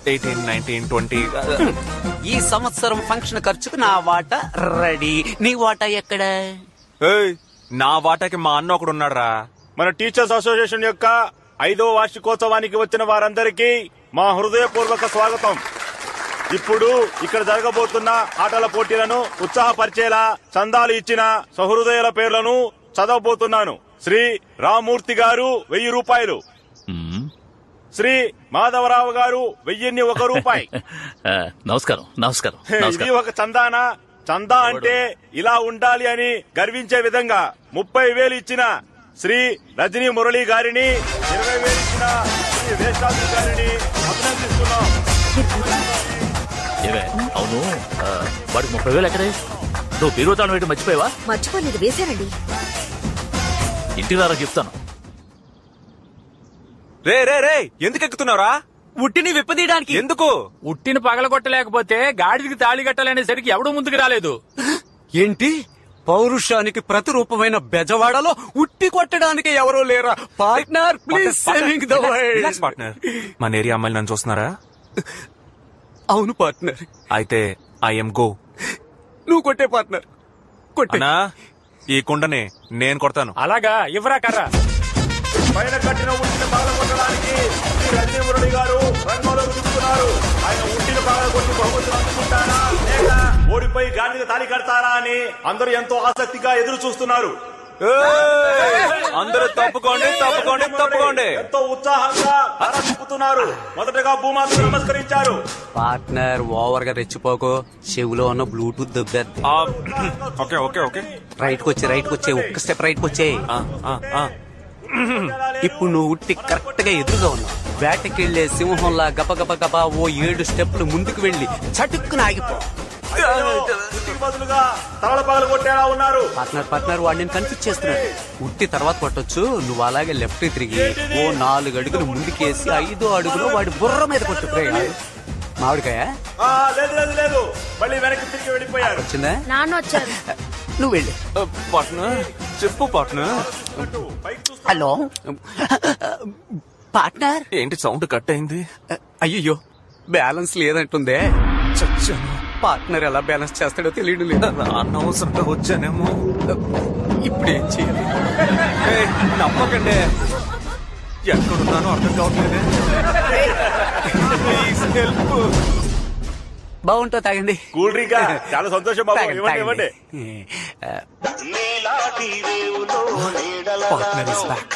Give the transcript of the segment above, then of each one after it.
Eighteen nineteen twenty ఈ సంవత్సరం function ఖర్చుకు నా వాటా రెడీ నీ వాటా ఎక్కడ నా వాటాకి మా అన్న ఒకడు ఉన్నాడు రా మన టీచర్స్ అసోసియేషన్ యొక్క ఐదో వార్షికోత్సవానికి వచ్చిన వారందరికీ మా హృదయపూర్వక స్వాగతం ఇప్పుడు ఇక్కడ జరగబోతున్న ఆటల పోటీలను ఉత్సాహపరిచేలా చందాలు ఇచ్చిన సహృదయుల పేర్లను చదవబోతున్నాను శ్రీ రామూర్తి గారు వెయ్యి రూపాయలు శ్రీ మాధవరావు గారు వెయ్యిన్ని ఒక రూపాయి ఆ, నమస్కారం నమస్కారం ఇది నమస్కారం ఒక చందానా చందా అంటే ఇలా ఉండాలి అని గర్వించే విధంగా ముప్పై వేలు ఇచ్చిన శ్రీ రజనీ మురళి గారిని ఇరవై వేలు ఇచ్చిన శ్రీ వేషాద్రి గారిని అభినందిస్తున్నాం ఏమే అవును ఆ, వాడికి ముప్పై వేలు ఎక్కడే నువ్వు బీరుతాను వేయటం మర్చిపోయావా మర్చిపోలేదు వేశారండి ఇంటికి రారా చెప్తాను రే రే రే ఎందుకు ఎక్కుతున్నావురా ఉట్టిని విప్పదీయడానికి ఎందుకు ఉట్టిని పగలగొట్టలేకపోతే గాడిదికి తాళి కట్టాలనేసరికి ఎవడూ ముందుకు రాలేదు ఏంటి పౌరుషానికి ప్రతిరూపమైన బెజవాడలో ఉట్టి కొట్టడానికి ఎవరూ లేరా partner please saving the relax partner మన ఏరియా అమ్మాయిలు నన్ను చూస్తున్నారా అవును పార్ట్నర్ అయితే ఐఎమ్ గో నువ్వు కొట్టే పార్ట్నర్ కొట్టే అన్నా ఈ కుండని నేను కొడతాను అలాగా ఇవ్వరా కర్రా పైన కట్టిన ఉట్టిని పగల కొట్టడానికి శ్రీ రజనీ మురళి గారు రంగంలో దిగుతున్నారు ఆయన ఉట్టిని పగల కొట్టి బహుమతులు అందుకుంటారా లేక ఓడిపోయి గాడికి తాళి కడతారా అని అందరూ ఎంతో ఆసక్తిగా ఎదురు చూస్తున్నారు ఏయ్! అందరూ తప్పుకోండి తప్పుకోండి తప్పుకోండి ఎంతో ఉత్సాహంగా తల తిప్పుతున్నారు మొదటగా భూమాతకు నమస్కరించారు పార్ట్నర్ ఓవర్ గా రెచ్చిపోకు చెవులో ఉన్న బ్లూటూత్ దెబ్బేద్ది ఆ, ఓకే ఓకే ఓకే రైట్ కి వచ్చే రైట్ కి వచ్చే ఒక్క స్టెప్ రైట్ కి వచ్చే ఆ, ఆ, ఆ. ఇప్పుడు నువ్వు ఉట్టి కరెక్ట్ గా ఎదురుగా ఉన్నావు వేటకి వెళ్లే సింహంలా గప గప గప ఓ ఏడు స్టెప్లు ముందుకు వెళ్లి చటుక్కున ఆగిపో ఉట్టికి బదులుగా తలల పగల కొట్టేలా ఉన్నారు పార్ట్నర్ పార్ట్నర్ వాడు నేను కన్ఫ్యూజ్ చేస్తున్నాడు ఉట్టి తర్వాత కొట్టొచ్చు నువ్వు అలాగే లెఫ్ట్ తిరిగి ఓ నాలుగు అడుగులు ముందుకేసి ఐదో అడుగులో వాడి బుర్ర మీద కొట్టు ప్రే మామిడికాయ ఆ, లేదు లేదు లేదు మళ్ళీ వెనక్కి తిరిగి వెళ్ళిపోయారు వచ్చిందా నాన్న వచ్చారు నువ్వు వెళ్ళి ఆ, పార్ట్నర్ చెప్పు పార్ట్నర్ పైకి చూస్తూ హలో పార్ట్నర్ ఏంటి సౌండ్ కట్ అయింది అయ్యో బ్యాలెన్స్ లేదంటుందే చచ్చాను పార్ట్నర్ ఎలా బ్యాలెన్స్ చేస్తాడో తెలియడం లేదు అనవసరంగా వచ్చానేమో ఇప్పుడు ఏం చేయాలి ఏయ్, నమ్మకండి ఎక్కడున్నానో అర్థం కావట్లేదే ప్లీజ్ హెల్ప్ బాగుంటో తాగండి కూల్ డ్రింక్ చాలా సంతోషం బాబు తాగండి, ఇవ్వండి ఇవ్వండి తాగండి. పార్ట్నర్ ఇస్ బ్యాక్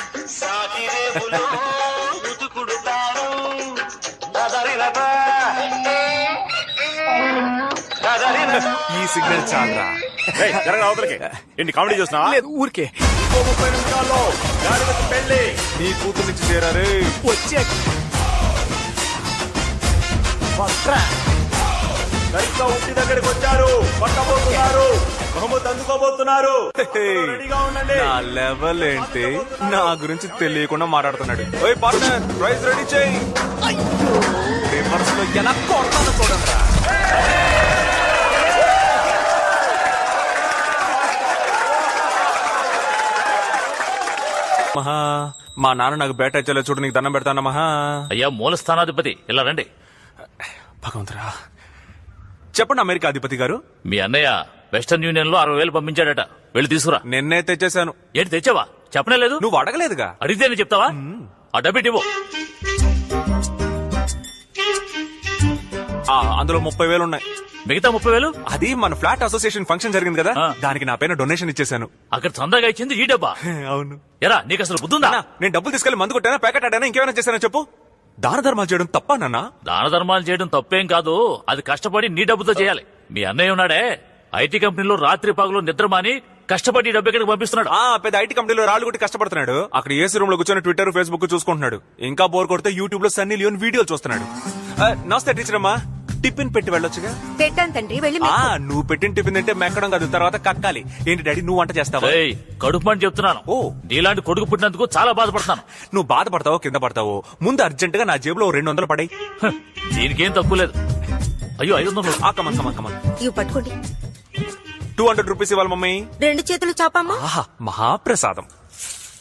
ఈ సిగ్నల్ చాలరా ఏయ్, జరగరా అవతలకి ఏంటి కామెడీ చూస్తున్నా లేదు ఊరికే ఇంకో ముప్పై నిమిషాల్లో గాడిదకు పెళ్లి నీ కూతురు నుంచి చేరారే వచ్చే సరిగ్గా ఉట్టి దగ్గరికి వచ్చారు పట్టబోతున్నారు బహుమతి అందుకోబోతున్నారు రెడీగా ఉండండి నా లెవెల్ ఏంటి నా గురించి తెలియకుండా మాట్లాడుతున్నాడు ఓయ్ పార్ట్నర్ ప్రైజ్ రెడీ చేయి రివర్స్ లో ఎలా కొడతాను చూడండి మహా మా నాన్న నాకు బేట ఇచ్చలే చూడు నీకు దండం పెడతాను మహా అయ్యా మూల స్థానాధిపతి ఇలా రండి భగవంతురా చెప్పండి అమెరికా అధిపతి గారు మీ అన్నయ్య వెస్టర్న్ యూనియన్ లో అరవై వేలు పంపించాడట వెళ్ళి తీసుకురా నిన్నే తెచ్చేశాను ఏంటి తెచ్చావా చెప్పనే లేదు నువ్వు అడగలేదుగా అడిగితేనే చెప్తావా ఆ డబ్బిట్ ఇవ్వు ఆ, అందులో ముప్పై వేలు ఉన్నాయి మిగతా ముప్పై వేలు అది మన ఫ్లాట్ అసోసియేషన్ ఫంక్షన్ జరిగింది కదా ఆ. దానికి నా పైన డొనేషన్ ఇచ్చేశాను అక్కడ చందాగా ఇచ్చింది ఈ డబ్బా అవును ఎరా నీకు అసలు బుద్ధుందా అన్నా, నేను డబ్బులు తీసుకెళ్లి మందు కొట్టానా ప్యాకెట్ ఆడానా ఇంకేమైనా చేశానా చెప్పు దాన ధర్మాలు చేయడం తప్ప నాన్న దాన ధర్మాలు చేయడం తప్పేం కాదు అది కష్టపడి నీ డబ్బుతో చేయాలి మీ అన్నయ్య ఉన్నాడే ఐటీ కంపెనీలో రాత్రి పగలు నిద్ర మాని కష్టపడి ఈ డబ్బు ఇక్కడికి పంపిస్తున్నాడు ఆ పెద్ద ఐటీ కంపెనీలో రాళ్ళు కొట్టి కష్టపడుతున్నాడు అక్కడ ఏసీ రూమ్ లో కూర్చొని ట్విట్టర్ ఫేస్బుక్ చూసుకుంటున్నాడు ఇంకా బోర్ కొడితే యూట్యూబ్ లో సన్నీ లియోన్ వీడియోలు చూస్తున్నాడు ఆ, నమస్తే టీచర్ అమ్మా టిఫిన్ పెట్టి వెళ్ళొచ్చుగా పెట్టాను తండ్రి వెళ్ళి ఆ నువ్వు పెట్టిన టిఫిన్ తింటే మెక్కడం కాదు తర్వాత కక్కాలి ఏంటి డాడీ నువ్వు వంట చేస్తావా ఏయ్, కడుపు మంట చెప్తున్నాను ఓ. నీలాంటి కొడుకు పుట్టినందుకు చాలా బాధపడుతున్నాను నువ్వు బాధపడతావో కింద పడతావో ముందు అర్జెంట్ గా నా జేబులో ఓ రెండు వందలు పడాయి హ, దీనికేం తక్కువ లేదు అయ్యో ఐదు వందలు ఆ కమన్ కమన్ కమన్ ఇవి పట్టుకోండి టూ హండ్రెడ్ రూపీస్ ఇవ్వాలి మమ్మీ రెండు చేతులు చాపమ్మా ఆహా మహాప్రసాదం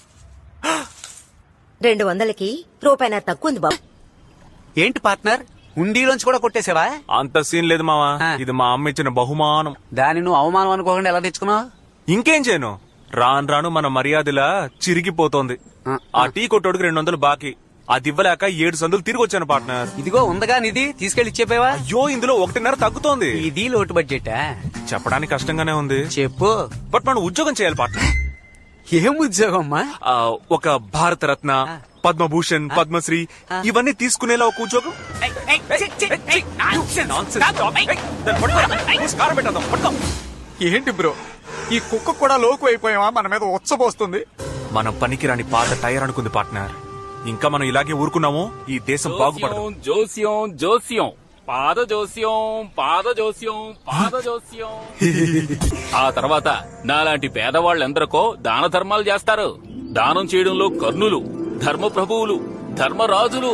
రెండు వందలకి రూపాయి తక్కువ ఉంది బాబు ఏంటి పార్ట్నర్ హుండీలోంచి కూడా కొట్టేసావా అంత సీన్ లేదు మావా ఆ. ఇది మా అమ్మ ఇచ్చిన బహుమానం దాన్ని నువ్వు అవమానం అనుకోకుండా ఎలా తెచ్చుకున్నావు ఇంకేం చేయను రాను రాను మన మర్యాదలా చిరిగిపోతోంది ఆ. ఆ టీ కొట్టోడికి రెండు వందలు బాకీ అది ఇవ్వలేక ఏడు సందులు తిరిగి వచ్చాను పార్ట్నర్ ఇదిగో ఉందగా నిధి తీసుకెళ్లి ఇచ్చేపోయావా అయ్యో ఇందులో ఒకటిన్నర తగ్గుతోంది ఇది లోటు బడ్జెట్ చెప్పడానికి కష్టంగానే ఉంది చెప్పు బట్ మనం ఉద్యోగం చేయాలి పార్ట్నర్ ఏం ఉద్యోగం అమ్మా ఆ, ఒక భారత రత్న పద్మభూషణ్ పద్మశ్రీ ఇవన్నీ తీసుకునేలా ఒక ఉద్యోగం Nonsense. ఏయ్, దాన్ని పట్టుకోరా. మూసి కారం పెట్టేద్దాం. పట్టుకో. ఏంటి బ్రో ఈ కుక్క కూడా లోకు అయిపోయావా మన మీద ఉచ్చబోస్తుంది మనం పనికిరాని పాత టైర్ అనుకుంది పార్ట్నర్ ఇంకా మనం ఇలాగే ఊరుకున్నాము ఈ దేశం బాగుపడదు జోస్యం జోస్యం పాద జోస్యం పాద జోస్యం పాద జోస్యం ఆ తర్వాత నాలాంటి పేదవాళ్ళెందరికో దాన ధర్మాలు చేస్తారు దానం చేయడంలో కర్ణులు ధర్మ ప్రభువులు ధర్మరాజులు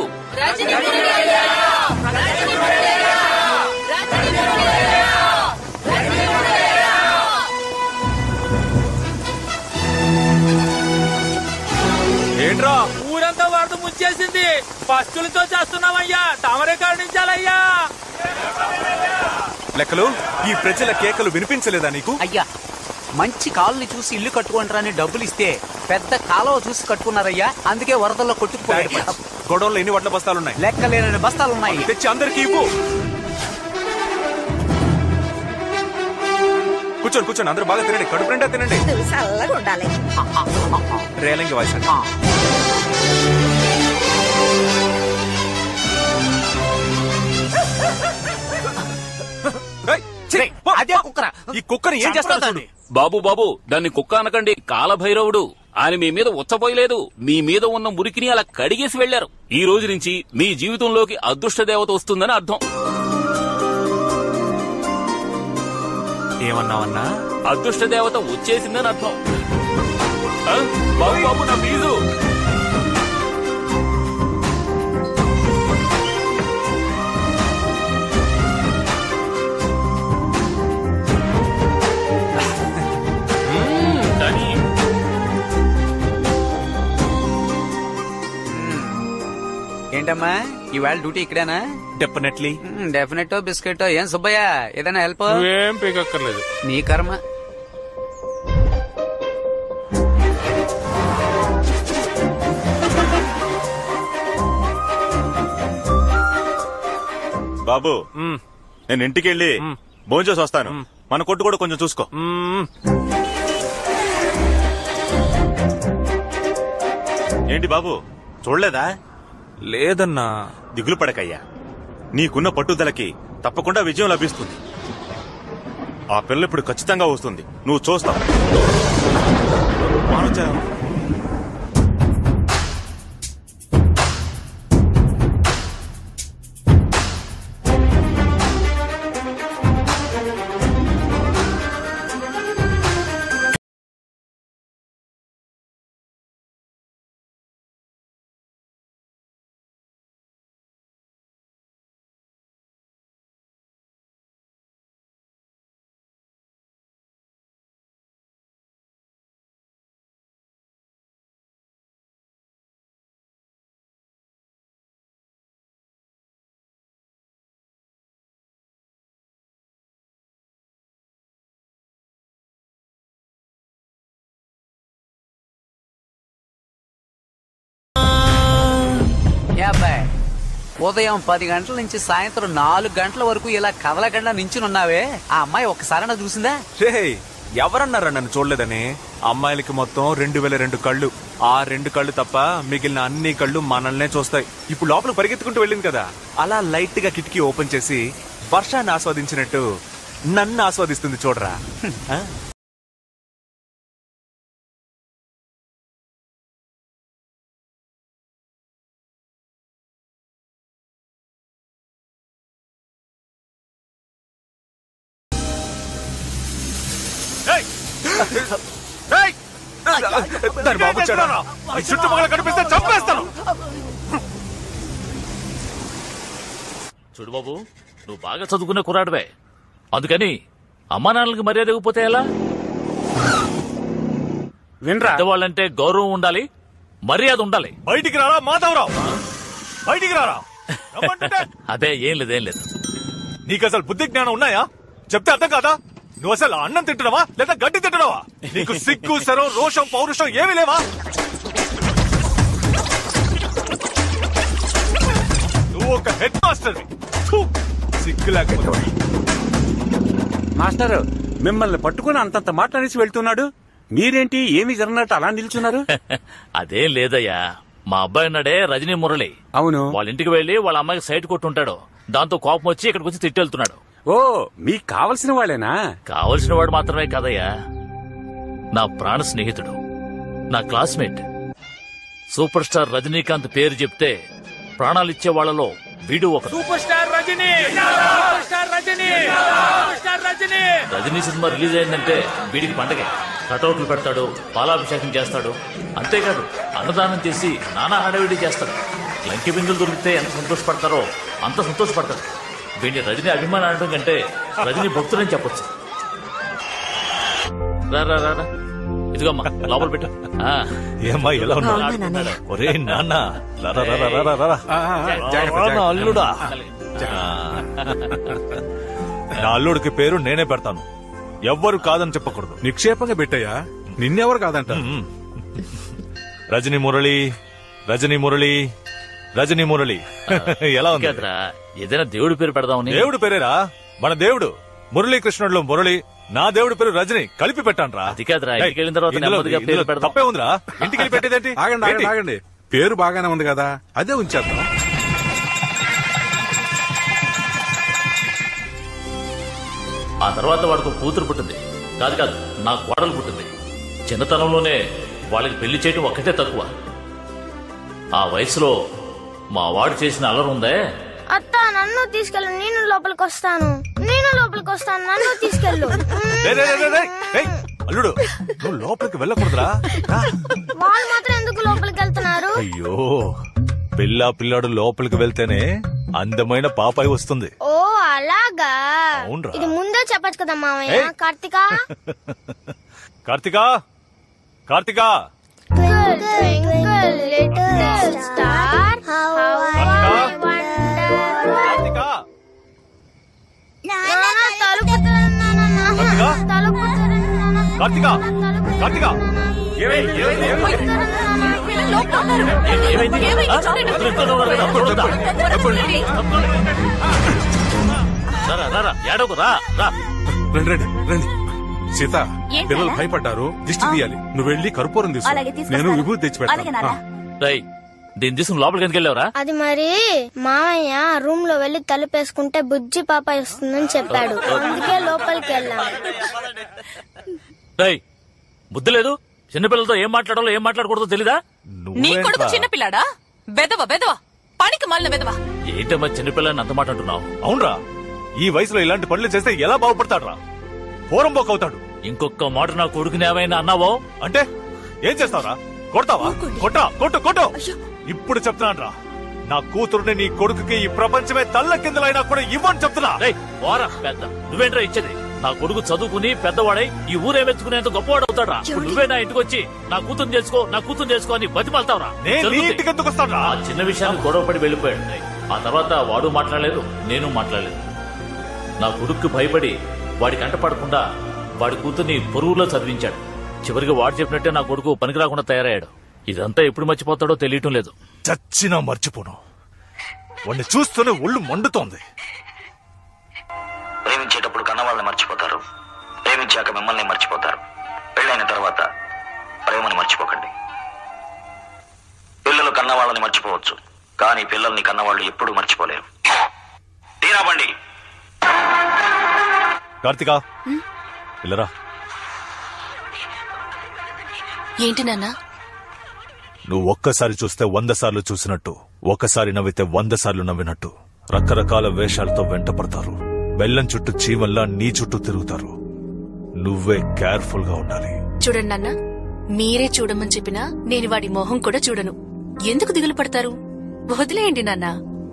ఏంట్రా ఊరంతా వరద ముంచేసింది పస్తులతో చేస్తున్నామయ్యా తమరే కరుణించాలయ్యా లెక్కలు ఈ ప్రజల కేకలు వినిపించలేదా నీకు అయ్యా మంచి కాలుని చూసి ఇల్లు కట్టుకుంటారని డబ్బులు ఇస్తే పెద్ద కాలువ చూసి కట్టుకున్నారయ్యా అందుకే వరదల్లో కొట్టుకుపోయాడు గొడవల్లో ఎన్ని వడ్ల బస్తాలున్నాయి లెక్కలేనని బస్తాలున్నాయి తెచ్చి అందరికి ఇవ్వు కూర్చోండి కూర్చోండి అందరూ బాగా తినండి కడుపు నిండా తినండి నువ్వు చల్లగా ఉండాలి రేలంగి వాయిస్ అండి ఆ, ఏయ్, ఛీ, పో, అదే పో. కుక్కరా. ఈ కుక్కని ఏం చేస్తాను చూడు. బాబు బాబు దాన్ని కుక్క అనకండి కాలభైరవుడు ఆయన మీ మీద ఉచ్చపోయలేదు మీ మీద ఉన్న మురికిని అలా కడిగేసి వెళ్లారు ఈ రోజు నుంచి మీ జీవితంలోకి అదృష్ట దేవత వస్తుందని అర్థం ఏమన్నావన్నా అదృష్ట దేవత వచ్చేసిందని అర్థం ఆ? బాబు బాబు నా ఫీజు మ్మ్, కానీ ఏంటమ్మా ఈవేళ డ్యూటీ ఇక్కడేనా డెఫినెట్లీ డెఫినెట్ బిస్కెట్ ఏం సుబ్బయ్య ఏదైనా హెల్ప్ నువ్వేం పీకక్కర్లేదు నీ కర్మ బాబు నేను ఇంటికి వెళ్ళి భోంచేసి వస్తాను మన కొట్టు కూడా కొంచెం చూసుకో ఏంటి బాబు చూడలేదా లేదన్నా దిగులు పడకయ్యా నీకున్న పట్టుదలకి తప్పకుండా విజయం లభిస్తుంది ఆ పిల్ల ఇప్పుడు ఖచ్చితంగా వస్తుంది నువ్వు చూస్తావు మానవచా, యాభై ఉదయం పది గంటల నుంచి సాయంత్రం నాలుగు గంటల వరకు ఇలా కదలకుండా నించునున్నావే ఆ అమ్మాయి ఒక్కసారైనా చూసిందా రే ఎవరన్నారా నన్ను చూడలేదని అమ్మాయిలకి మొత్తం రెండు వేల రెండు కళ్ళు ఆ రెండు కళ్ళు తప్ప మిగిలిన అన్ని కళ్ళు మనల్నే చూస్తాయి ఇప్పుడు లోపల పరిగెత్తుకుంటూ వెళ్ళింది కదా అలా లైట్ గా కిటికీ ఓపెన్ చేసి వర్షాన్ని ఆస్వాదించినట్టు నన్ను ఆస్వాదిస్తుంది చూడరా ఆ? దాని బాబు వచ్చాడా? ఈ చుట్టుపక్కల కనిపిస్తే చంపేస్తాను చూడు బాబు నువ్వు బాగా చదువుకునే కుర్రాడివే అందుకని అమ్మా నాన్నలకి మర్యాద ఇవ్వకపోతే ఎలా వినరా పెద్దవాళ్ళంటే గౌరవం ఉండాలి మర్యాద ఉండాలి బయటికి రారా మాధవరావు బయటికి రారా రమ్మంటుంటే అదే ఏం లేదు ఏం లేదు నీకు అసలు బుద్ధి జ్ఞానం ఉన్నాయా చెప్తే అర్థం కాదా నువ్వు అసలు అన్నం తింటున్నావా లేదా గడ్డి తింటున్నావా నీకు సిగ్గు సరం రోషం పౌరుషం ఏమీ లేవా నువ్వు ఒక హెడ్ మాస్టర్ సిగ్గు లేకపోతే మాస్టర్ మిమ్మల్ని పట్టుకుని అంతంత మాట్లాడేసి వెళ్తున్నాడు మీరేంటి ఏమి జరగనట్టు అలా నిల్చున్నారు అదేం లేదయ్యా మా అబ్బాయి ఉన్నాడే రజనీ మురళి అవును వాళ్ళ ఇంటికి వెళ్లి వాళ్ళ అమ్మాయికి సైట్ కొట్టుంటాడు దాంతో కోపం వచ్చి ఇక్కడికి వచ్చి తిట్టెళ్తున్నాడు ఓ మీకు కావలసిన వాళ్ళేనా కావలసిన వాడు మాత్రమే కాదయ్యా నా ప్రాణ స్నేహితుడు నా క్లాస్మేట్ సూపర్ స్టార్ రజనీకాంత్ పేరు చెప్తే ప్రాణాలిచ్చే వాళ్ళలో వీడు ఒకడు super star Rajini super star Rajini super star Rajini Rajini సినిమా రిలీజ్ అయిందంటే వీడికి పండగే కటౌట్లు పెడతాడు పాలాభిషేకం చేస్తాడు అంతేకాదు అన్నదానం చేసి నానా హడావిడి చేస్తాడు లంకి బిందులు దొరికితే ఎంత సంతోషపడతారో అంత సంతోషపడతాడు వీడిని రజనీ అభిమానం అనడం కంటే రజనీ భక్తులని చెప్పొచ్చు రా రా రా రా. ఇదిగోమ్మా లోపల పెట్టు ఆ. ఏమ్మా ఎలా ఉన్నావు బాగున్నా నాన్నయ్య ఒరే నాన్న రా, రా, రా, రా, రా, రా, రా. ఆ, ఆ, జాగ్రత్త, రా, నా జాగ్రత్త. అల్లుడా ఆ. నా అల్లుడికి పేరు నేనే పెడతాను ఎవ్వరు కాదని చెప్పకూడదు నిక్షేపంగా పెట్టయ్యా నిన్నెవరు కాదంట రజనీ మురళి రజనీ మురళి రజనీ మురళి ఎలా ఉంది కాదురా ఏదైనా దేవుడి పేరు పెడదామని దేవుడు పేరేరా మన దేవుడు మురళీకృష్ణుడులో మురళి నా దేవుడి పేరు రజని కలిపి పెట్టాను అది కాదురా, ఇంటికి వెళ్ళిన తర్వాత నెమ్మదిగా పేరు పెడదాం. తప్పే ఉందిరా ఇంటికి వెళ్ళి పెట్టేదేంటి ఆగండి ఆగండి ఏంటి? ఆగండి పేరు బాగానే ఉంది కదా అదే ఉంచేద్దాం ఆ తర్వాత వాడికి ఒక కూతురు పుట్టింది కాదు కాదు నా కోడలు పుట్టింది చిన్నతనంలోనే వాళ్ళకి పెళ్లి చేయటం ఒక్కటే తక్కువ ఆ వయసులో మా వాడు చేసిన అల్లరి ఉందే అత్త నన్ను తీసుకెళ్ళు నేను లోపలికి వస్తాను నేను లోపలికి వస్తాను నన్ను తీసుకెళ్ళు రే, రే, రే, రే, రే. ఏయ్, అల్లుడు నువ్వు లోపలికి వెళ్ళకూడదురా రా. వాళ్ళు మాత్రం ఎందుకు లోపలికి వెళ్తున్నారు అయ్యో పిల్ల పిల్లాడు లోపలికి వెళ్తేనే అందమైన పాపాయి వస్తుంది ఓ అలాగా అవునురా. ఇది ముందే చెప్పచ్చు కదా మామయ్య ఏయ్. Karthika Karthika Karthika Twinkle, little star, how I wonder. Karthika నాన్న, తలుపు తెరండి, నాన్న. కార్తిక? తలుపు తెరండి, నాన్న. కార్తికా తలుపు కార్తికా ఏమైంది? ఏమైంది? ఏమైంది? ఏ- ఏమైంది? ఆ? ఇద్దరు ఇద్దరు ఉన్నారు కదా, చూడొద్దా? రా, రా, రా, రా, ఏడవకు, రా రా రండి రండి రండి సీత పిల్లలు భయపడ్డారు దిష్టి తీయాలి నువ్వు వెళ్ళి కర్పూరం తీసు నేను విభూతి తెచ్చి పెడతాను ఆ. రై దీన్ని తీసుకుని లోపలికి ఎందుకు వెళ్ళావురా అది మరి మామయ్య రూమ్ లో వెళ్లి తలుపేసుకుంటే బుజ్జి పాప వస్తుందని చెప్పాడు అందుకే లోపలికి వెళ్ళాం రై బుద్ధి లేదు చిన్నపిల్లలతో ఏం మాట్లాడాలో ఏం మాట్లాడకూడదో తెలీదా నీ కొడుకు నువ్వేంట్రా? చిన్నపిల్లాడా బెదవ బెదవ పనికి మళ్ళీ బెదవ ఏంటమ్మా చిన్నపిల్లని అంత మాట అంటున్నావు అవునరా ఈ వయసులో ఇలాంటి పనులు చేస్తే ఎలా బాగుపడతాడురా పోరంబోక్ అవుతాడు ఇంకొక మాట నా కొడుకుని ఏమైనా అన్నావో అంటే ఏం చేస్తావురా కొడతావా కొట్టా కొట్టు కొట్టు ఇప్పుడు చెప్తున్నాను నా కూతురుని నీ కొడుకుకి ఈ ప్రపంచమే తల్ల కిందలైనా కూడా ఇవ్వని చెప్తున్నా రేయ్ పోరా పెద్ద నువ్వేంట్రా ఇచ్చేది నా కొడుకు చదువుకుని పెద్దవాడై ఈ ఊరే మెచ్చుకునేంత గొప్పవాడు అవుతాడా ఇప్పుడు నువ్వే నా ఇంటికి వచ్చి నా కూతురు చేసుకో నా కూతురు చేసుకో అని బతిమాలతావురా నేను నీ జరుగుతుంది. ఇంటికి ఎందుకు వస్తాను ఆ చిన్న విషయాన్ని గొడవపడి వెళ్ళిపోయాడు ఆ తర్వాత వాడు మాట్లాడలేదు నేను మాట్లాడలేదు నా కొడుక్కి భయపడి వాడి కంట పడకుండా వాడి కూతుర్ని పొరుగులో చదివించాడు చివరికి వాడు చెప్పినట్టే నా కొడుకు పనికి రాకుండా తయారయ్యాడు ఇదంతా ఎప్పుడు మర్చిపోతాడో తెలియటం లేదు చచ్చినా మర్చిపోను వాడిని చూస్తూనే ఒళ్ళు మండుతోంది ప్రేమించేటప్పుడు కన్నవాళ్ళని మర్చిపోతారు ప్రేమించాక మిమ్మల్ని మర్చిపోతారు పెళ్ళైన తర్వాత ప్రేమను మర్చిపోకండి పిల్లలు కన్నవాళ్ళని మర్చిపోవచ్చు కానీ పిల్లల్ని కన్నవాళ్ళు ఎప్పుడూ మర్చిపోలేరు తీరా బండి కార్తికా ఇల్లరా ఏంటి నాన్న నువ్వు ఒక్కసారి చూస్తే వంద సార్లు చూసినట్టు ఒక్కసారి నవ్వితే వంద సార్లు నవ్వినట్టు రకరకాల వేషాలతో వెంట పడతారు బెల్లం చుట్టూ చీమల్లా నీ చుట్టూ తిరుగుతారు నువ్వే కేర్ఫుల్ గా ఉండాలి చూడండి నాన్న మీరే చూడమని చెప్పినా నేను వాడి మొహం కూడా చూడను ఎందుకు దిగులు పడతారు వదిలేయండి నాన్న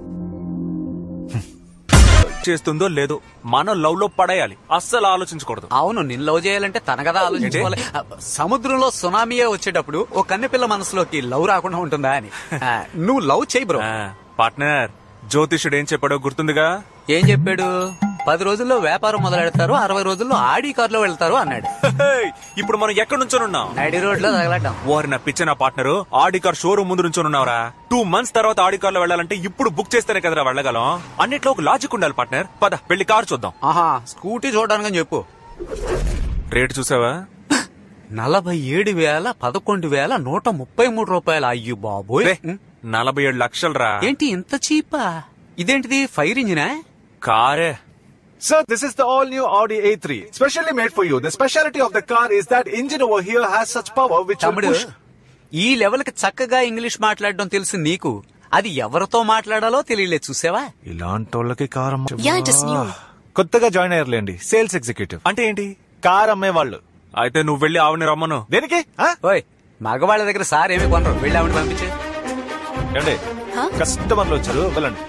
చేస్తుందో లేదో మనం లవ్ లో పడేయాలి అస్సలు ఆలోచించకూడదు అవును నిన్ను లవ్ చేయాలంటే తన కదా ఆలోచించుకోవాలి సముద్రంలో సునామీయే వచ్చేటప్పుడు ఓ కన్నె పిల్ల మనసులోకి లవ్ రాకుండా ఉంటుందా అని ఆ, నువ్వు లవ్ చేయి బ్రో పార్ట్నర్ జ్యోతిషుడు ఏం చెప్పాడో గుర్తుందిగా ఏం చెప్పాడు పది రోజుల్లో వ్యాపారం మొదలెడతారు అరవై రోజుల్లో ఆడి కారులో వెళ్తారు అన్నాడు హేయ్, ఇప్పుడు మనం ఎక్కడ నుంచోనున్నాం నడి రోడ్ లో తగలడ్డాం వారి నా పిచ్చ నా పార్ట్నర్ ఆడి కార్ షోరూమ్ ముందు నుంచోనున్నావురా టూ మంత్స్ తర్వాత ఆడి కార్ లో వెళ్ళాలంటే ఇప్పుడు బుక్ చేస్తేనే కదరా వెళ్ళగలం అన్నిట్లో ఒక లాజిక్ ఉండాలి పార్ట్నర్ పద వెళ్ళి కార్ చూద్దాం ఆహా స్కూటీ చూడడానికి చెప్పు రేటు చూసావా నలభై ఏడు వేల పదకొండు వేల నూట ముప్పై మూడు రూపాయలు అయ్యో బాబోయ్ రే, నలభై ఏడు లక్షలు రా ఏంటి ఇంత చీపా ఇదేంటిది ఫైర్ ఇంజినా కారే Sir, this is the all new Audi A3, specially made for you. The specialty of the car is that engine over here has such power which will తమ్ముడు push. ఈ లెవెల్ కి చక్కగా ఇంగ్లీష్ మాట్లాడడం తెలుసు నీకు అది ఎవరితో మాట్లాడాలో తెలియలేదు చూసావా ఇలాంటి వాళ్ళకి car Yeah, it is new. కొత్తగా జాయిన్ అయ్యారులేండి సేల్స్ ఎగ్జిక్యూటివ్ అంటే ఏంటి కార్ అమ్మే వాళ్ళు అయితే నువ్వు వెళ్ళి ఆవిని రమ్మను దేనికి ఓయ్ మగవాళ్ళ దగ్గర సార్ ఏమి కొనరు వెళ్ళి ఆవిడ పంపించే ఏమండి కస్టమర్లు వచ్చారు వెళ్ళండి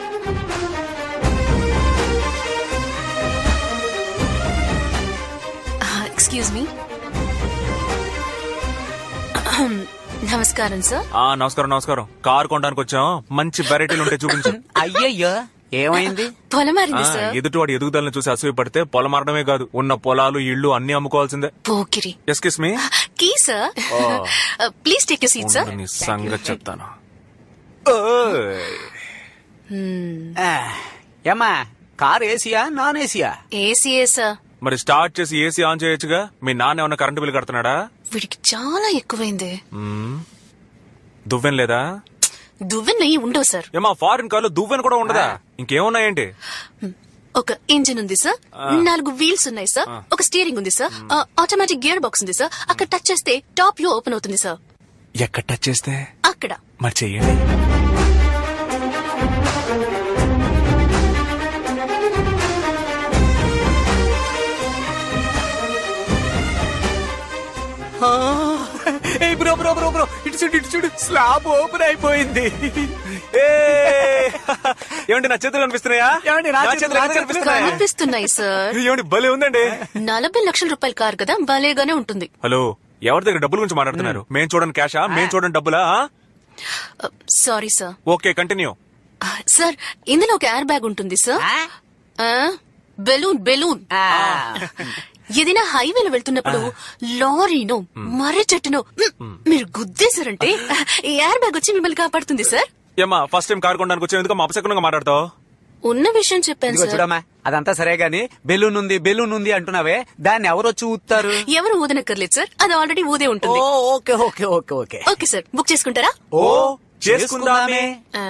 ఎక్స్క్యూజ్ మీ నమస్కారం సార్ ఆ నమస్కారం నమస్కారం కార్ కొనడానికి వచ్చాం మంచి వెరైటీలు ఉంటే చూపించు అయ్యయ్యో ఏమైంది పొలమారింది ఆ, సార్ ఎదుటివాడి ఎదుగుదలను చూసి అసూయ పడితే పొలం మారడమే కాదు ఉన్న పొలాలు ఇళ్ళు అన్ని అమ్ముకోవాల్సిందే పోకిరి excuse me key sir please take you seat sir నీ సంగతి చెప్తాను ఏమా కార్ ఏసీయా నాన్ ఏసీయా ఏసీఏ సార్ మరి స్టార్ట్ చేసి ఏసీ ఆన్ చేయొచ్చుగా మీ నాన్న ఏమన్నా కరెంటు బిల్ కడుతున్నాడా వీడికి చాలా ఎక్కువైంది మ్మ్. దువ్వెన లేదా దువ్వెన నెయ్యి ఉండవు సార్ ఏమా ఫారిన్ కార్లో దువ్వెన కూడా ఉండదా ఇంకేమున్నాయేంటి ఒక ఇంజిన్ ఉంది సార్ నాలుగు వీల్స్ ఉన్నాయి సార్ ఒక స్టీరింగ్ ఉంది సార్ ఆటోమేటిక్ గేర్ బాక్స్ ఉంది సార్ అక్కడ టచ్ చేస్తే టాప్ వ్యూ ఓపెన్ అవుతుంది సార్ ఎక్కడ టచ్ చేస్తే అక్కడ మరి చెయ్యండి ఏ బ్రో బ్రో బ్రో బ్రో ఇటు చూడు ఇటు చూడు స్లాబ్ ఓపెన్ అయిపోయింది ఏ! ఏమండి నా చేతులు కనిపిస్తున్నాయా ఏమండి, నా నా చేతులు చేతులు ఎందుకు కనిపిస్తున్నాయా కనిపిస్తున్నాయి సార్ ఏమండి భలే ఉందండి నలభై లక్షల రూపాయల కార్ కదా భలేగానే ఉంటుంది హలో ఎవరి దగ్గర డబ్బుల గురించి మాట్లాడుతున్నారు మేం చూడండి క్యాషా మేం చూడండి డబ్బులా sorry sir okay continue sir ఇందులో ఒక ఎయిర్ బ్యాగ్ ఉంటుంది సార్ ఆ, బెలూన్ బెలూన్ ఏదైనా హైవేలో వెళ్తున్నప్పుడు లారీనో మర్రి చెట్టునో మీరు గుద్దేశారంటే ఈ ఎయిర్ బ్యాగ్ వచ్చి మిమ్మల్ని కాపాడుతుంది సార్ ఏమా ఫస్ట్ టైం కార్ కొనడానికి వచ్చేందుకు మా అపశకునంగా మాట్లాడతావు ఉన్న విషయం చెప్పాను ఇదిగో సార్ చూడమ్మా అదంతా సరే గాని బెలూన్ ఉంది బెలూన్ ఉంది అంటున్నావే దాన్ని ఎవరు వచ్చి ఊతారు ఎవరు ఊదనక్కర్లేదు సార్ అది ఆల్రెడీ ఊదే ఉంటుంది okay okay okay okay okay sir book చేసుకుంటారా ఓ చేసుకుందామే ఆ?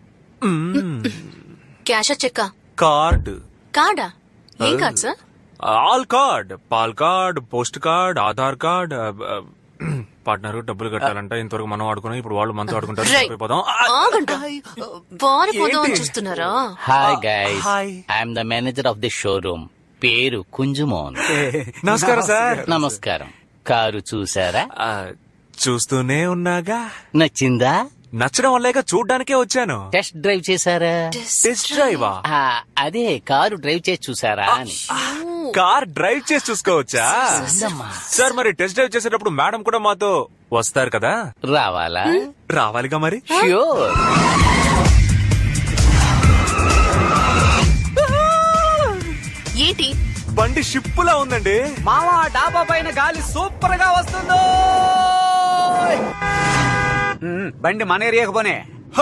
క్యాషా చెక్కా కార్డ్ కార్డా ఏం card sir all card pal card post card Aadhaar card partner డబ్బులు కట్టాలంట ఇంతవరకు మనం ఆడుకున్నాం ఇప్పుడు వాళ్ళు మనతో ఆడుకుంటారు రైట్. చెప్పిపోదాం ఆగండి పారిపోదాం అని చూస్తున్నారా hi guys I'm the manager of the showroom పేరు కుంజుమోహన్ నమస్కారం సార్ నమస్కారం కారు చూసారా చూస్తూనే ఉన్నాగా నచ్చిందా నచ్చడం వల్లేక చూడ్డానికే వచ్చాను టెస్ట్ డ్రైవ్ చేశారా టెస్ట్ డ్రైవా ఆ, అదే కారు డ్రైవ్ చేసి చూసారా అని కార్ డ్రైవ్ చేసి చూసుకోవచ్చా సార్ మరి టెస్ట్ డ్రైవ్ చేసేటప్పుడు మేడం కూడా మాతో వస్తారు కదా రావాలా రావాలిగా మరి ష్యూర్ ఏంటి బండి షిప్పులా ఉందండి మావా డాబా పైన గాలి సూపర్ గా వస్తుందో మ్మ్, బండి మన ఏరియాకు పోనే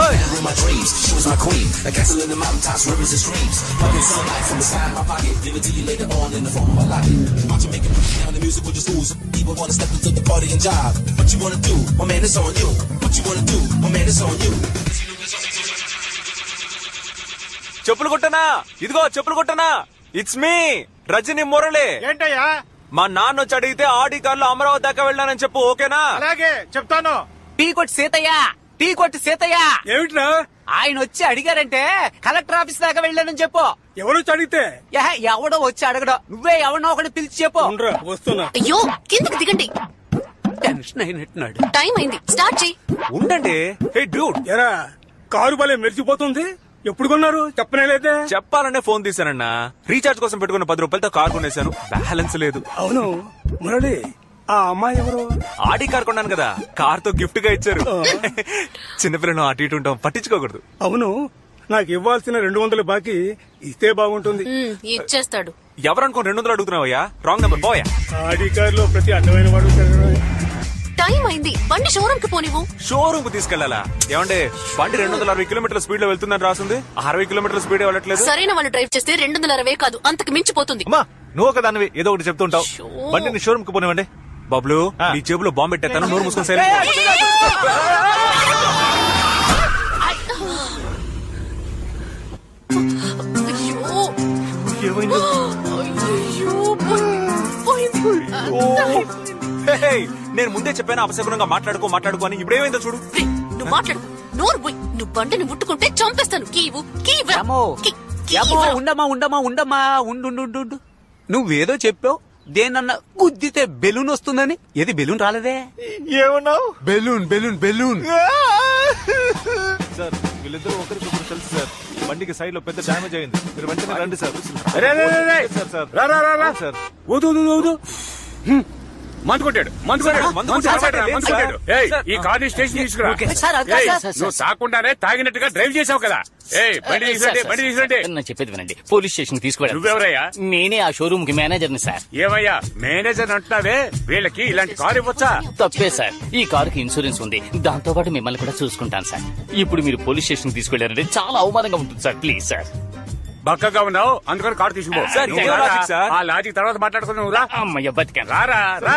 చెప్పులు కొట్టనా ఇదిగో చెప్పులు కొట్టనా ఇట్స్ మీ రజని మురళి ఏంటయ్యా మా నాన్న వచ్చి అడిగితే ఆడి కార్లో అమరావతి దాకా వెళ్ళానని చెప్పు ఓకేనా అలాగే చెప్తాను టీ కొట్టి సీతయ్య టీ కొట్టి సీతయ్య ఏమిట్రా ఆయన వచ్చి అడిగారంటే కలెక్టర్ ఆఫీస్ దాకా వెళ్ళానని చెప్పు ఎవరు వచ్చి అడిగితే యహ, ఎవడో వచ్చి అడగడం నువ్వే ఎవడో ఒకటి పిలిచి చెప్పు వస్తున్నా అయ్యో కిందకి దిగండి టెన్షన్ అయినట్టున్నాడు టైం అయింది స్టార్ట్ చేయి ఉండండి హే డ్యూడ్ ఎరా కారు భలే మెరిసిపోతుంది ఎప్పుడు కొన్నారు చెప్పనే లేదే చెప్పాలనే ఫోన్ తీశానన్నా రీఛార్జ్ కోసం పెట్టుకున్న పది రూపాయలతో కార్ కొనేశాను బ్యాలెన్స్ లేదు అవును మురళి ఆ అమ్మాయి ఎవరు ఆడి కార్ కొన్నాను కదా కార్ తో గిఫ్ట్ గా ఇచ్చారు చిన్నపిల్లను అటు ఇటు ఉంటాం పట్టించుకోకూడదు అవును నాకు ఇవ్వాల్సిన రెండు వందల బాకీ ఇస్తే బాగుంటుంది ఉమ్, ఇచ్చేస్తాడు ఎవరనుకో రెండు వందలు అడుగుతున్నావయ్యా రాంగ్ నెంబర్ పోయా ఆడి కారులో ప్రతి అడ్డమైన వాడు ఉంటాడు. టైం అయింది బండి షోరూమ్ కి పోనివ్వు షోరూమ్ కు తీసుకెళ్లాలా ఏమంటే బండి రెండు వందల అరవై కిలోమీటర్ల స్పీడ్ లో వెళ్తుందని రాసింది అరవై కిలోమీటర్ల స్పీడ్ వెళ్ళట్లేదు సరైన వాళ్ళు డ్రైవ్ చేస్తే రెండు వందల అరవై కాదు అంతకు మించిపోతుంది అమ్మా నువ్వు ఒక దానివి ఏదో ఒకటి చెప్తుంటావు బండిని షోరూమ్ కి పోనివ్వండి బబ్లు నీ జేబులో బాంబు పెట్టేస్తాను నోరు మూసుకొని సైలెంట్ అయ్యో అయ్యో, పోయింది, పోయింది. అంతా అయిపోయింది. హే, నేను ముందే చెప్పాను అపశకునంగా మాట్లాడుకో మాట్లాడుకో అని ఇప్పుడేమైందో చూడు రేయ్, నువ్వు మాట్లాడు నోరు పోయి నువ్వు బండిని ముట్టుకుంటే చంపేస్తాను కీవు కీవు ఏమో ఏమో ఉండమా ఉండమా ఉండమా ఉండు ఉండు, ఉండు, ఉండు. నువ్వేదో చెప్పావు దేనన్నా గుద్దితే బెలూన్ వస్తుందని ఏది బెలూన్ రాలేదే ఏమన్నావు బెలూన్ బెలూన్ బెలూన్ సార్ వీళ్ళిద్దరూ ఒకరికొకరు తెలుసు సార్ బండికి సైడ్ లో పెద్ద డ్యామేజ్ అయింది మీరు వెంటనే రండి సార్ అరే, అరే, అరే, అరే. సార్ సార్ రా, రా, రా, రా. సార్ ఊదు, ఊదు, ఊదు, ఊదు. హ్మ్. మందు కొట్టాడు మందు కొట్టాడు సార్, మందు మందు కొట్టాడు, కొట్టాడు, సార్, మందు సార్. కొట్టాడు. ఏయ్, సార్. ఈ కార్ని స్టేషన్ తీసుకురా ఓకే. సార్, అది కాదు, ఏయ్, సార్, సార్, నువ్వు తాకుండానే తాగినట్టుగా డ్రైవ్ చేసావు కదా ఏయ్ బండి తీసుకుంటే బండి తీసుకుంటే నేను చెప్పేది వినండి పోలీస్ స్టేషన్ తీసుకువెళ్ళండి నువ్వెవరయ్యా నేనే ఆ షోరూమ్ కి మేనేజర్ని సార్ ఏమయ్యా మేనేజర్ అంటున్నావే వీళ్ళకి ఇలాంటి కారు ఇవ్వచ్చా తప్పే సార్ ఈ కారుకి ఇన్సూరెన్స్ ఉంది దాంతో పాటు మిమ్మల్ని కూడా చూసుకుంటాను సార్ ఇప్పుడు మీరు పోలీస్ స్టేషన్ తీసుకెళ్లారంటే చాలా అవమానంగా ఉంటుంది సార్ ప్లీజ్ సార్ బక్కగా ఉన్నావు అందుకని కారు తీసుకుపో సార్, నువ్వు ఇదేం రారా. Logic, sir? ఆ లాజిక్ తర్వాత మాట్లాడుకుని నువ్వు రా అమ్మయ్య బతికాను రారా రా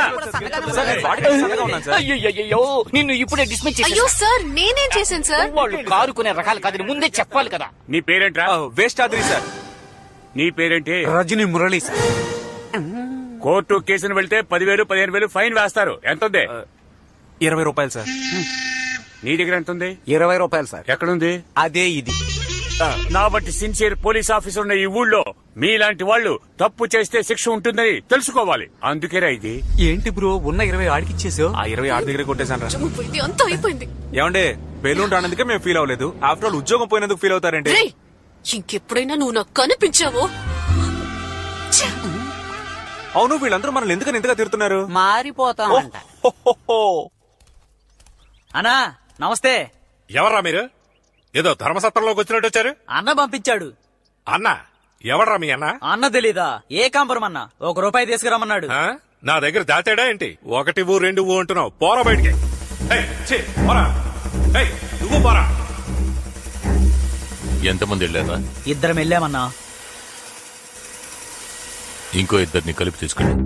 అయ్యయ్యో నిన్ను ఇప్పుడే డిస్మిస్ అయ్యో సార్ నేనేం చేశాను సార్ వాళ్ళు కారు కొనే రకాలు కాదని ముందే చెప్పాలి కదా నీ పేరేంట్రా వేస్ట్ ఆద్రి సార్ నీ పేరేంటి రజనీ మురళి సార్ కోర్టు కేసును వెళ్తే పదివేలు పదిహేను వేలు ఫైన్ వేస్తారు ఎంత ఉంది ఇరవై రూపాయలు సార్ నీ దగ్గర ఎంత ఉంది ఇరవై రూపాయలు సార్ ఎక్కడుంది అదే ఇది నా బట్టి సిన్సియర్ పోలీస్ ఆఫీసర్ ఉన్న ఈ ఊళ్ళో మీలాంటి వాళ్ళు తప్పు చేస్తే శిక్ష ఉంటుందని తెలుసుకోవాలి అందుకేరా ఇది ఏంటి బ్రో ఉన్న ఇరవై ఆడికిచ్చేసావు ఆ ఇరవై ఆరు దగ్గర కొట్టేశాను రా పోయింది అంతా అయిపోయింది ఏమండే బెలూన్ రానందుకే మేము ఫీల్ అవ్వలేదు ఆఫ్టర్ ఆల్ ఉద్యోగం పోయినందుకు ఫీల్ అవుతారండి రేయ్ ఇంకెప్పుడైనా నువ్వు నాకు కనిపించావో ఛ! అవును వీళ్ళందరూ మనల్ని ఎందుకని ఇంతగా తిడుతున్నారు మారిపోతామంట అన్నా నమస్తే ఎవర్రా మీరు ఏదో ధర్మసత్రంలోకి వచ్చినట్టు వచ్చారు అన్న పంపించాడు అన్న ఎవడ్రా మీ అన్న అన్న తెలీదా ఏ కాంపురం అన్న ఒక రూపాయి తీసుకురమ్మన్నాడు ఆ? నా దగ్గర దాచాడా ఏంటి ఒకటి ఊ రెండు ఊ అంటున్నావు పోరా బయటికి ఏయ్, ఛీ, పోరా ఏయ్, నువ్వు పోరా ఎంతమంది వెళ్ళారా ఇద్దరం వెళ్ళామన్నా ఇంకో ఇద్దరిని కలిపి తీసుకెళ్ళి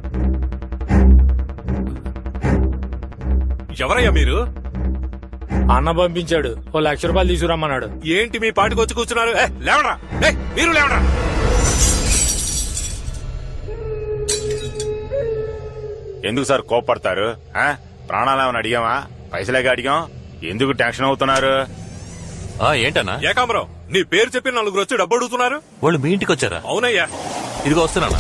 ఎవరయ్యా మీరు అన్న పంపించాడు ఓ లక్ష రూపాయలు తీసుకురమ్మన్నాడు ఏంటి మీ పాటికి వచ్చి కూర్చున్నారు ఏ, లేవరా ఏయ్, మీరు లేవరా ఎందుకు సార్ కోపడతారు ఆ? ప్రాణాలు ఏమైనా అడిగామా పైసలేక అడిగాం ఎందుకు టెన్షన్ అవుతున్నారు ఏంటన్నా ఏకాంబరం నీ పేరు చెప్పి నలుగురు వచ్చి డబ్బు అడుగుతున్నారు వాళ్ళు మీ ఇంటికి వచ్చారా అవునయ్యా ఇదిగో వస్తున్నానా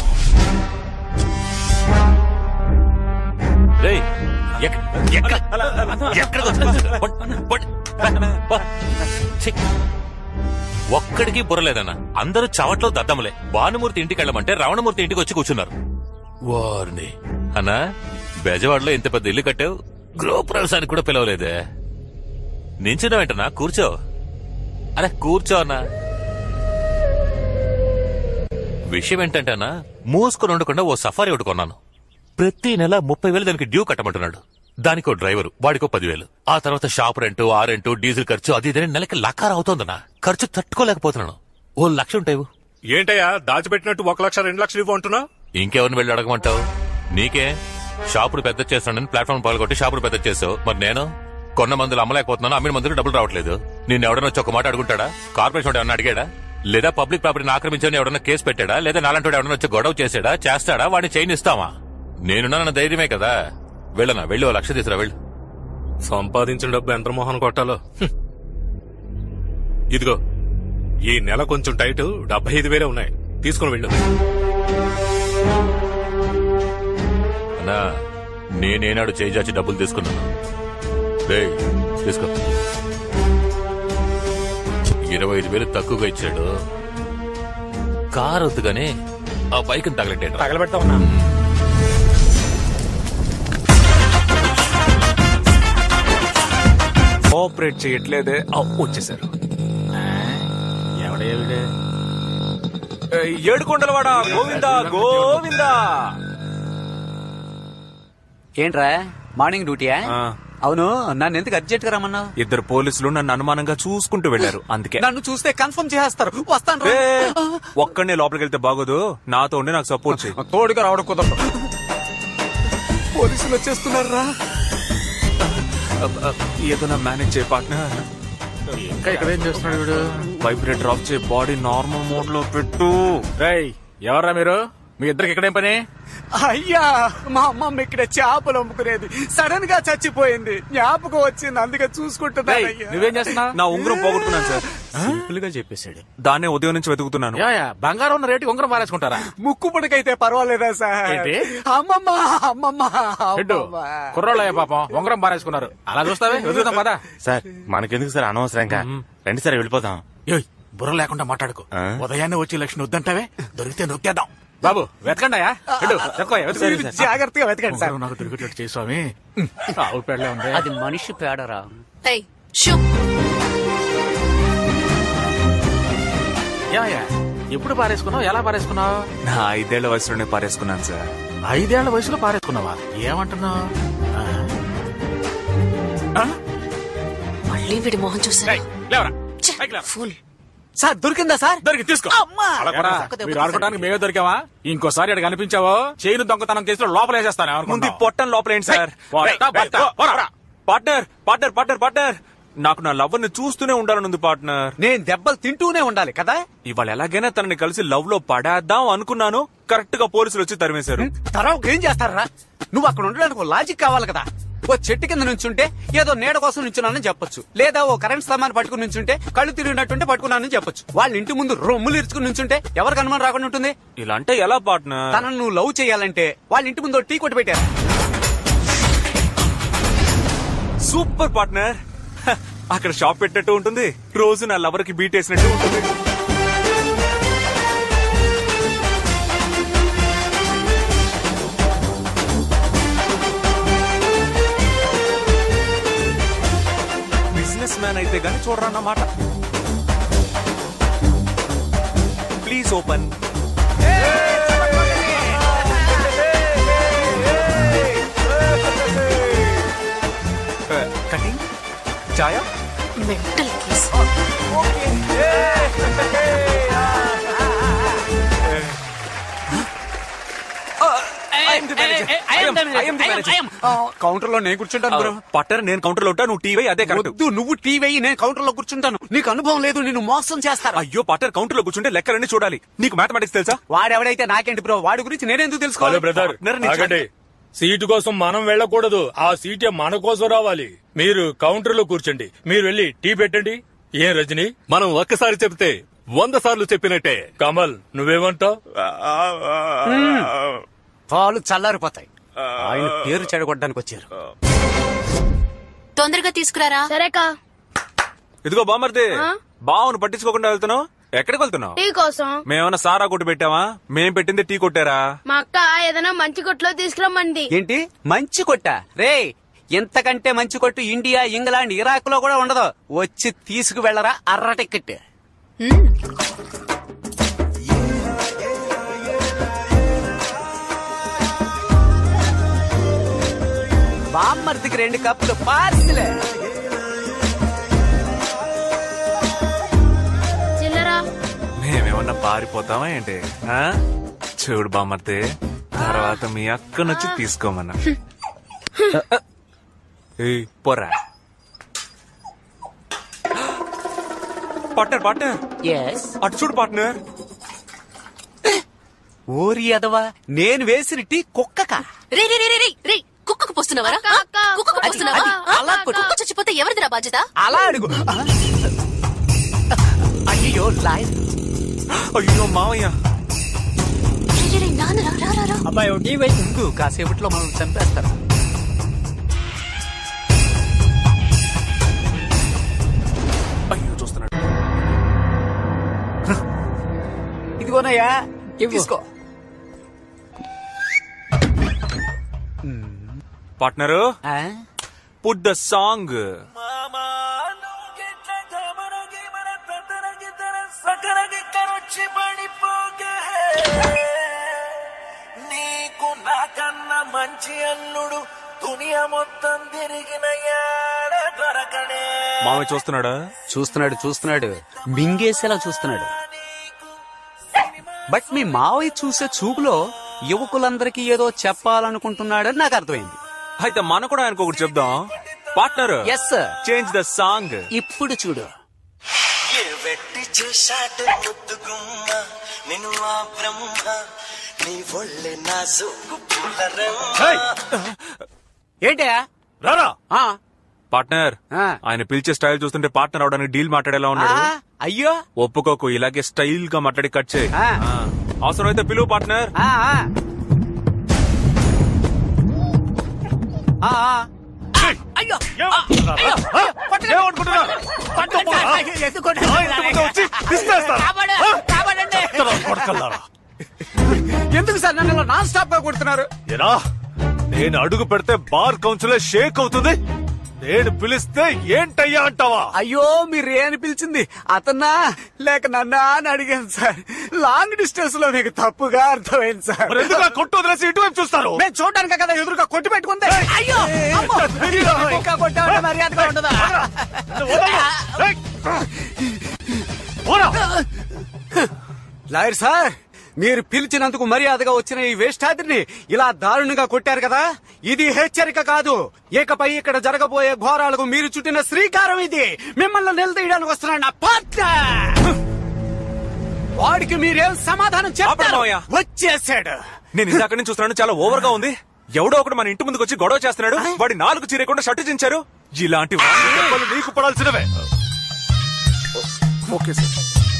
రేయ్, ఎక్క- ఎక్క- ఎక్కడికి వచ్చి కూర్చుంటారు? పడ్- పడ్- ప- ఛీ. ఒక్కడికి బుర్రలేదన్నా అందరూ చవట్లో దద్దములే భానుమూర్తి ఇంటికి వెళ్ళమంటే రావణమూర్తి ఇంటికి వచ్చి కూర్చున్నారు వారిని అన్నా బెజవాడలో ఇంత పెద్ద ఇల్లు కట్టావు గృహప్రవేశానికి కూడా పిలవలేదే నించున్నావేంటన్నా కూర్చో అరే కూర్చో అన్నా విషయం ఏంటంటే అన్నా మూసుకొని ఉండకుండా ఓ సఫారీ ఒకటి కొన్నాను ప్రతి నెల ముప్పై వేలు దానికి డ్యూ కట్టమంటున్నాడు దానికో డ్రైవరు వాడికో పదివేలు ఆ తర్వాత షాప్ రెంట్ ఆ రెంట్ డీజిల్ ఖర్చు అది ఇదని నెలకి లకార అవుతోందన్నా ఖర్చు తట్టుకోలేకపోతున్నాను ఓ లక్ష ఉంటాయి ఏంటయ్యా దాచిపెట్టినట్టు ఒక లక్ష రెండు లక్షలు ఇవ్వు అంటున్నావు ఇంకెవరిని వెళ్ళి అడగమంటావు నీకే షాపుడు పెద్ద చేస్తానని ప్లాట్ఫామ్ పాల్గొట్టి షాపుడు పెద్ద చేసావు మరి నేను కొన్న మందులు అమ్మలేకపోతున్నాను అమ్మిన మందులు డబ్బులు రావట్లేదు నేను ఎవడన్నా వచ్చి ఒక మాట అడుగుంటాడా కార్పొరేషన్ ఎవడన్నా అడిగాడా లేదా పబ్లిక్ ప్రాపర్టీని ఆక్రమించని ఎవడన్నా కేసు పెట్టాడా లేదా నాలంటి ఎవడన్నా వచ్చి గొడవ చేసాడా చేస్తాడా వాడిని చైన్ ఇస్తావా నేనున్నానన్న ధైర్యమే కదా వెళ్ళనా వెళ్ళి ఓ లక్ష తీసురా వెళ్ళు సంపాదించిన డబ్బు ఎంత మోహన్ కొట్టాలో హ్మ్. ఇదిగో ఈ నెల కొంచెం టైట్ డెబ్బై ఐదు వేలే ఉన్నాయి తీసుకుని వెళ్ళు అన్నా నేనేనాడు చేయి చాచి డబ్బులు తీసుకున్నాను రేయ్, తీసుకో ఇరవై ఐదు వేలు తక్కువగా ఇచ్చాడు కారు వద్దుగానే ఆ బైక్ తగలెట్టాడు తగలబెడతా ఉన్నా కోఆపరేట్ చేయట్లేదే ఆ, వచ్చేసారు ఏడుకొండలవాడ గోవిందా గోవిందా ఏంట్రా మార్నింగ్ డ్యూటీయా ఆ. అవును నన్ను ఎందుకు అర్జెంట్ గా రమ్మన్నావు ఇద్దరు పోలీసులు నన్ను అనుమానంగా చూసుకుంటూ వెళ్లారు అందుకే నన్ను చూస్తే కన్ఫర్మ్ చేస్తారు వస్తాను ఏ, ఒక్కడే లోపలికి వెళ్తే బాగోదు నాతో ఉండి నాకు సపోర్ట్ చేయి తోడుగా రావడం కుదరదు పోలీసులు వచ్చేస్తున్నారా ఏదైనా మేనేజ్ చేయ పార్ట్నర్ ఇంకా ఇక్కడ ఏం చేస్తున్నాడు వీడు వైబ్రేటర్ ఆఫ్ చేయి బాడీ నార్మల్ మోడ్ లో పెట్టు రేయ్ ఎవర్రా మీరు మీ ఇద్దరికి ఇక్కడేం పని అయ్యా మా అమ్మమ్మ ఇక్కడ చేపలు అమ్ముకునేది సడన్ గా చచ్చిపోయింది జ్ఞాపకం వచ్చింది అందుకే చూసుకుంటున్నాను రేయ్, నువ్వేం చేస్తున్నావు నా ఉంగరం పోగొట్టుకున్నాను సార్ సింపుల్ గా చెప్పేశాడు దాన్నే ఉదయం నుంచి వెతుకుతున్నాను యా, యా, బంగారం ఉన్న రేటు ఉంగరం పారేసుకుంటారా ముక్కు పుడకైతే పర్వాలేదా సార్ ఏంటి? అమ్మమ్మ అమ్మమ్మ హెడ్ అమ్మమ్మ. కుర్రోళ్ళయ్య పాపం ఉంగరం పారేసుకున్నారు అలా చూస్తావే వెతుకుతాం పదా సార్ మనకెందుకు సార్ అనవసరంగా రండి సార్ వెళ్ళిపోదాం ఏయ్ బుర్ర లేకుండా మాట్లాడుకో ఆ? ఉదయాన్నే వచ్చి లక్ష్మి వద్దంటావే దొరికితే నొక్కేద్దాం బాబు వెతకండి అయ్యా హెడ్, వెతకోయ్యా, వెతుకు. మీరు జాగ్రత్తగా వెతకండి సార్ ఉంగరం నాకు దొరికేటట్టు చేయి స్వామి ఆవు పేడలే ఉంది అది మనిషి పేడరా ఏయ్ షూ యా, యా. ఎప్పుడు పారేసుకున్నావు ఎలా పారేసుకున్నావు నా ఐదేళ్ల వయసులోనే పారేసుకున్నాను సార్ ఐదేళ్ల వయసులో పారేసుకున్నావా ఏమంటున్నావు ఆ? ఆ? మళ్ళీ వీడి మొహం చూసాను ఏయ్, లేవరా పైకి లేవరా. ఫుల్ సార్ దొరికిందా సార్ దొరికి తీసుకో అలా కొరా. మీరు ఆడుకోవడానికి మేమే దొరికావా ఇంకోసారి ఇక్కడ కనిపించావో చేయను దొంగతనం కేసులో లోపల వేసేస్తాను ముందు ఈ పొట్టను లోపల ఏంటి sir partner partner partner partner నాకు నా లవ్ ని చూస్తూనే ఉండాలనుంది పార్ట్నర్ నేను దెబ్బలు తింటూనే ఉండాలి కదా ఇవాళ ఎలాగైనా తనని కలిసి లవ్ లో పడేద్దాం అనుకున్నాను కరెక్ట్ గా పోలీసులు వచ్చి తరిమేశారు తర్వాత ఏం చేస్తారా నువ్వు అక్కడ ఉండడానికి ఓ లాజిక్ కావాలి కదా ఓ చెట్టు కింద నుంచుంటే ఏదో నీడ కోసం నుంచున్నానని చెప్పొచ్చు లేదా ఓ కరెంట్ సామాన్ పట్టుకుని నుంచుంటే కళ్ళు తిరిగినట్టుంటే పట్టుకున్నానని చెప్పొచ్చు వాళ్ళ ఇంటి ముందు రొమ్ములు ఇరుచుకుని నుంచుంటే ఎవరికి అనుమానం రాకుండా ఉంటుంది ఇలా అంటే ఎలా పార్ట్నర్ తనను నువ్వు లవ్ చేయాలంటే వాళ్ళ ఇంటి ముందు ఓ టీ కొట్టి పెట్టారు సూపర్ పార్ట్నర్ హ, అక్కడ షాప్ పెట్టినట్టు ఉంటుంది రోజు నా లవర్ కి బీట్ వేసినట్టు ఉంటుంది బిజినెస్ మ్యాన్ అయితే గానీ చూడరా అన్నమాట ప్లీజ్ ఓపెన్ కటింగ్ చాయా మెంటల్ కేస్ కౌంటర్ లో నేను కూర్చుంటాను బ్రో పట్టర్ నేను కౌంటర్ లో ఉంటా నువ్వు టీవీ అదే కరెక్ట్ వద్దు నువ్వు టీవీ నేను కౌంటర్ లో కూర్చుంటాను నీకు అనుభవం లేదు నిన్ను మోసం చేస్తారా అయ్యో పట్టర్ కౌంటర్ లో కూర్చుంటే లెక్కలన్నీ చూడాలి నీకు మ్యాథమెటిక్స్ తెలుసా వాడెవడైతే నాకేంటి బ్రో వాడి గురించి నేనెందుకు హలో తెలుసుకోవాలి బ్రదర్ పార్ట్నర్ ని ఆగండి సీటు కోసం మనం వెళ్ళకూడదు ఆ సీటే మన కోసం రావాలి మీరు కౌంటర్ లో కూర్చోండి మీరు వెళ్ళి టీ పెట్టండి ఏం రజని మనం ఒక్కసారి చెప్తే వంద సార్లు చెప్పినట్టే కమల్ నువ్వేమంటావు పాలు చల్లారిపోతాయి ఆయన పేరు చెడగొట్టడానికి వచ్చారు తొందరగా తీసుకురారా సరేకా ఇదిగో బామర్ది ఆ? బావును పట్టించుకోకుండా వెళ్తున్నావు ఎక్కడికి వెళ్తున్నావు టీ కోసం మేమన్నా సారా కొట్టు పెట్టావా మేం పెట్టింది టీ కొట్టారా మా అక్క ఏదైనా మంచి కొట్లో తీసుకురమ్మంది ఏంటి మంచి కొట్ట రే ఎంతకంటే మంచి కొట్టు ఇండియా ఇంగ్లాండ్ ఇరాక్ లో కూడా ఉండదు వచ్చి తీసుకు వెళ్ళరా అర్ర టికెట్ బామ్మర్దికి రెండు కప్పులు పార్సిలే చిల్లరా మేమేమన్నా పారిపోతామా ఏంటి ఆ? చూడు బామర్ది తర్వాత మీ అక్కనొచ్చి తీసుకోమన్నా ఏయ్, పోరా పార్ట్నర్ పార్ట్నర్ ఎస్ అటు చూడు పార్ట్నర్ ఓరి అదవా నేను వేసిన టీ కుక్కక రే రే రే రే, రే రే కుక్కకు పోస్తున్నావరా అక్క, అక్క. కుక్కకు అది, పోస్తున్నావా అది, ఆ? అలా కొట్టు. కుక్క చచ్చిపోతే ఎవరిదిరా బాధ్యత అలా అడుగు అయ్యో లాయర్ అయ్యో మావయ్య రే, రే, రే, నాన్న రా, రా, రా, రా. అబ్బాయి టీ వై ఉండు కాసేపట్లో మనం చంపేస్తారు అయ్యో చూస్తున్నాడు ఇదిగోనయ్యా తీసుకో పార్ట్నరు ఆ? పుట్ ద సాంగ్ సకరగ నీకు నాకన్నా మంచి అల్లుడు దునియా మొత్తం తిరిగిన యాడ దొరకడే మామయ్య చూస్తున్నాడా చూస్తున్నాడు చూస్తున్నాడు మింగేసేలా చూస్తున్నాడు బట్ మీ మావయ్య చూసే చూపులో యువకులందరికీ ఏదో చెప్పాలనుకుంటున్నాడని నాకు అర్థమైంది అయితే మనం కూడా ఆయనకు ఒకటి చెప్దాం partner yes sir change the song ఇప్పుడు చూడు ఏ వెట్టి చేశాడు ముద్దు గుమ్మ నేను ఆ బ్రహ్మ నీ ఒళ్ళే నా సోకు ఏంటే రారా పార్ట్నర్ ఆయన పిలిచే స్టైల్ చూస్తుంటే పార్ట్నర్ అవడానికి డీల్ మాట్లాడేలా ఉన్నాడు అయ్యో ఒప్పుకోకు ఇలాగే స్టైల్ గా మాట్లాడి కట్ చేయి ఆ. అవసరమైతే పిలువు పార్ట్నర్ అయ్యో ఎందుకు సార్ నన్ను ఇలా నాన్ స్టాప్ గా కొడుతున్నారు ఎరా నేను అడుగు పెడితే బార్ కౌన్సిలే షేక్ అవుతుంది నేను పిలిస్తే ఏంటయ్యా అంటావా అయ్యో మీరు అని పిలిచింది అతన్నా లేక నన్నా అని అడిగాను సార్ లాంగ్ డిస్టెన్స్ లో మీకు తప్పుగా అర్థమైంది సార్ మరి ఎందుకు ఆ కొట్టు వదిలేసి ఇటువైపు చూస్తారు మేము చూడడానికి కదా ఎదురుగా కొట్టి పెట్టుకుంది అయ్యో అమ్మో! ఇంకా కొట్టామంటే మర్యాదగా ఉండదా లాయర్ సార్ మీరు పిలిచినందుకు మర్యాదగా వచ్చిన ఈ వేష్టాద్రిని ఇలా దారుణంగా కొట్టారు కదా ఇది హెచ్చరిక కాదు ఇకపై ఇక్కడ జరగబోయే ఘోరాలకు మీరు చుట్టిన శ్రీకారం ఇది మిమ్మల్ని నిలదీయడానికి వస్తున్నాడు నా పార్ట్నర్ వాడికి మీరేం సమాధానం చెప్పారు మావయ్య. వచ్చేసాడు నేను ఇందాక నుంచి చూస్తున్నాను చాలా ఓవర్ గా ఉంది ఎవడో ఒకడు మన ఇంటి ముందుకు వచ్చి గొడవ చేస్తున్నాడు వాడి నాలుగు చీరకుండా షర్టు చించారు ఇలాంటి వాడిని దెబ్బలు నీకు పడాల్సినవే ఓకే సార్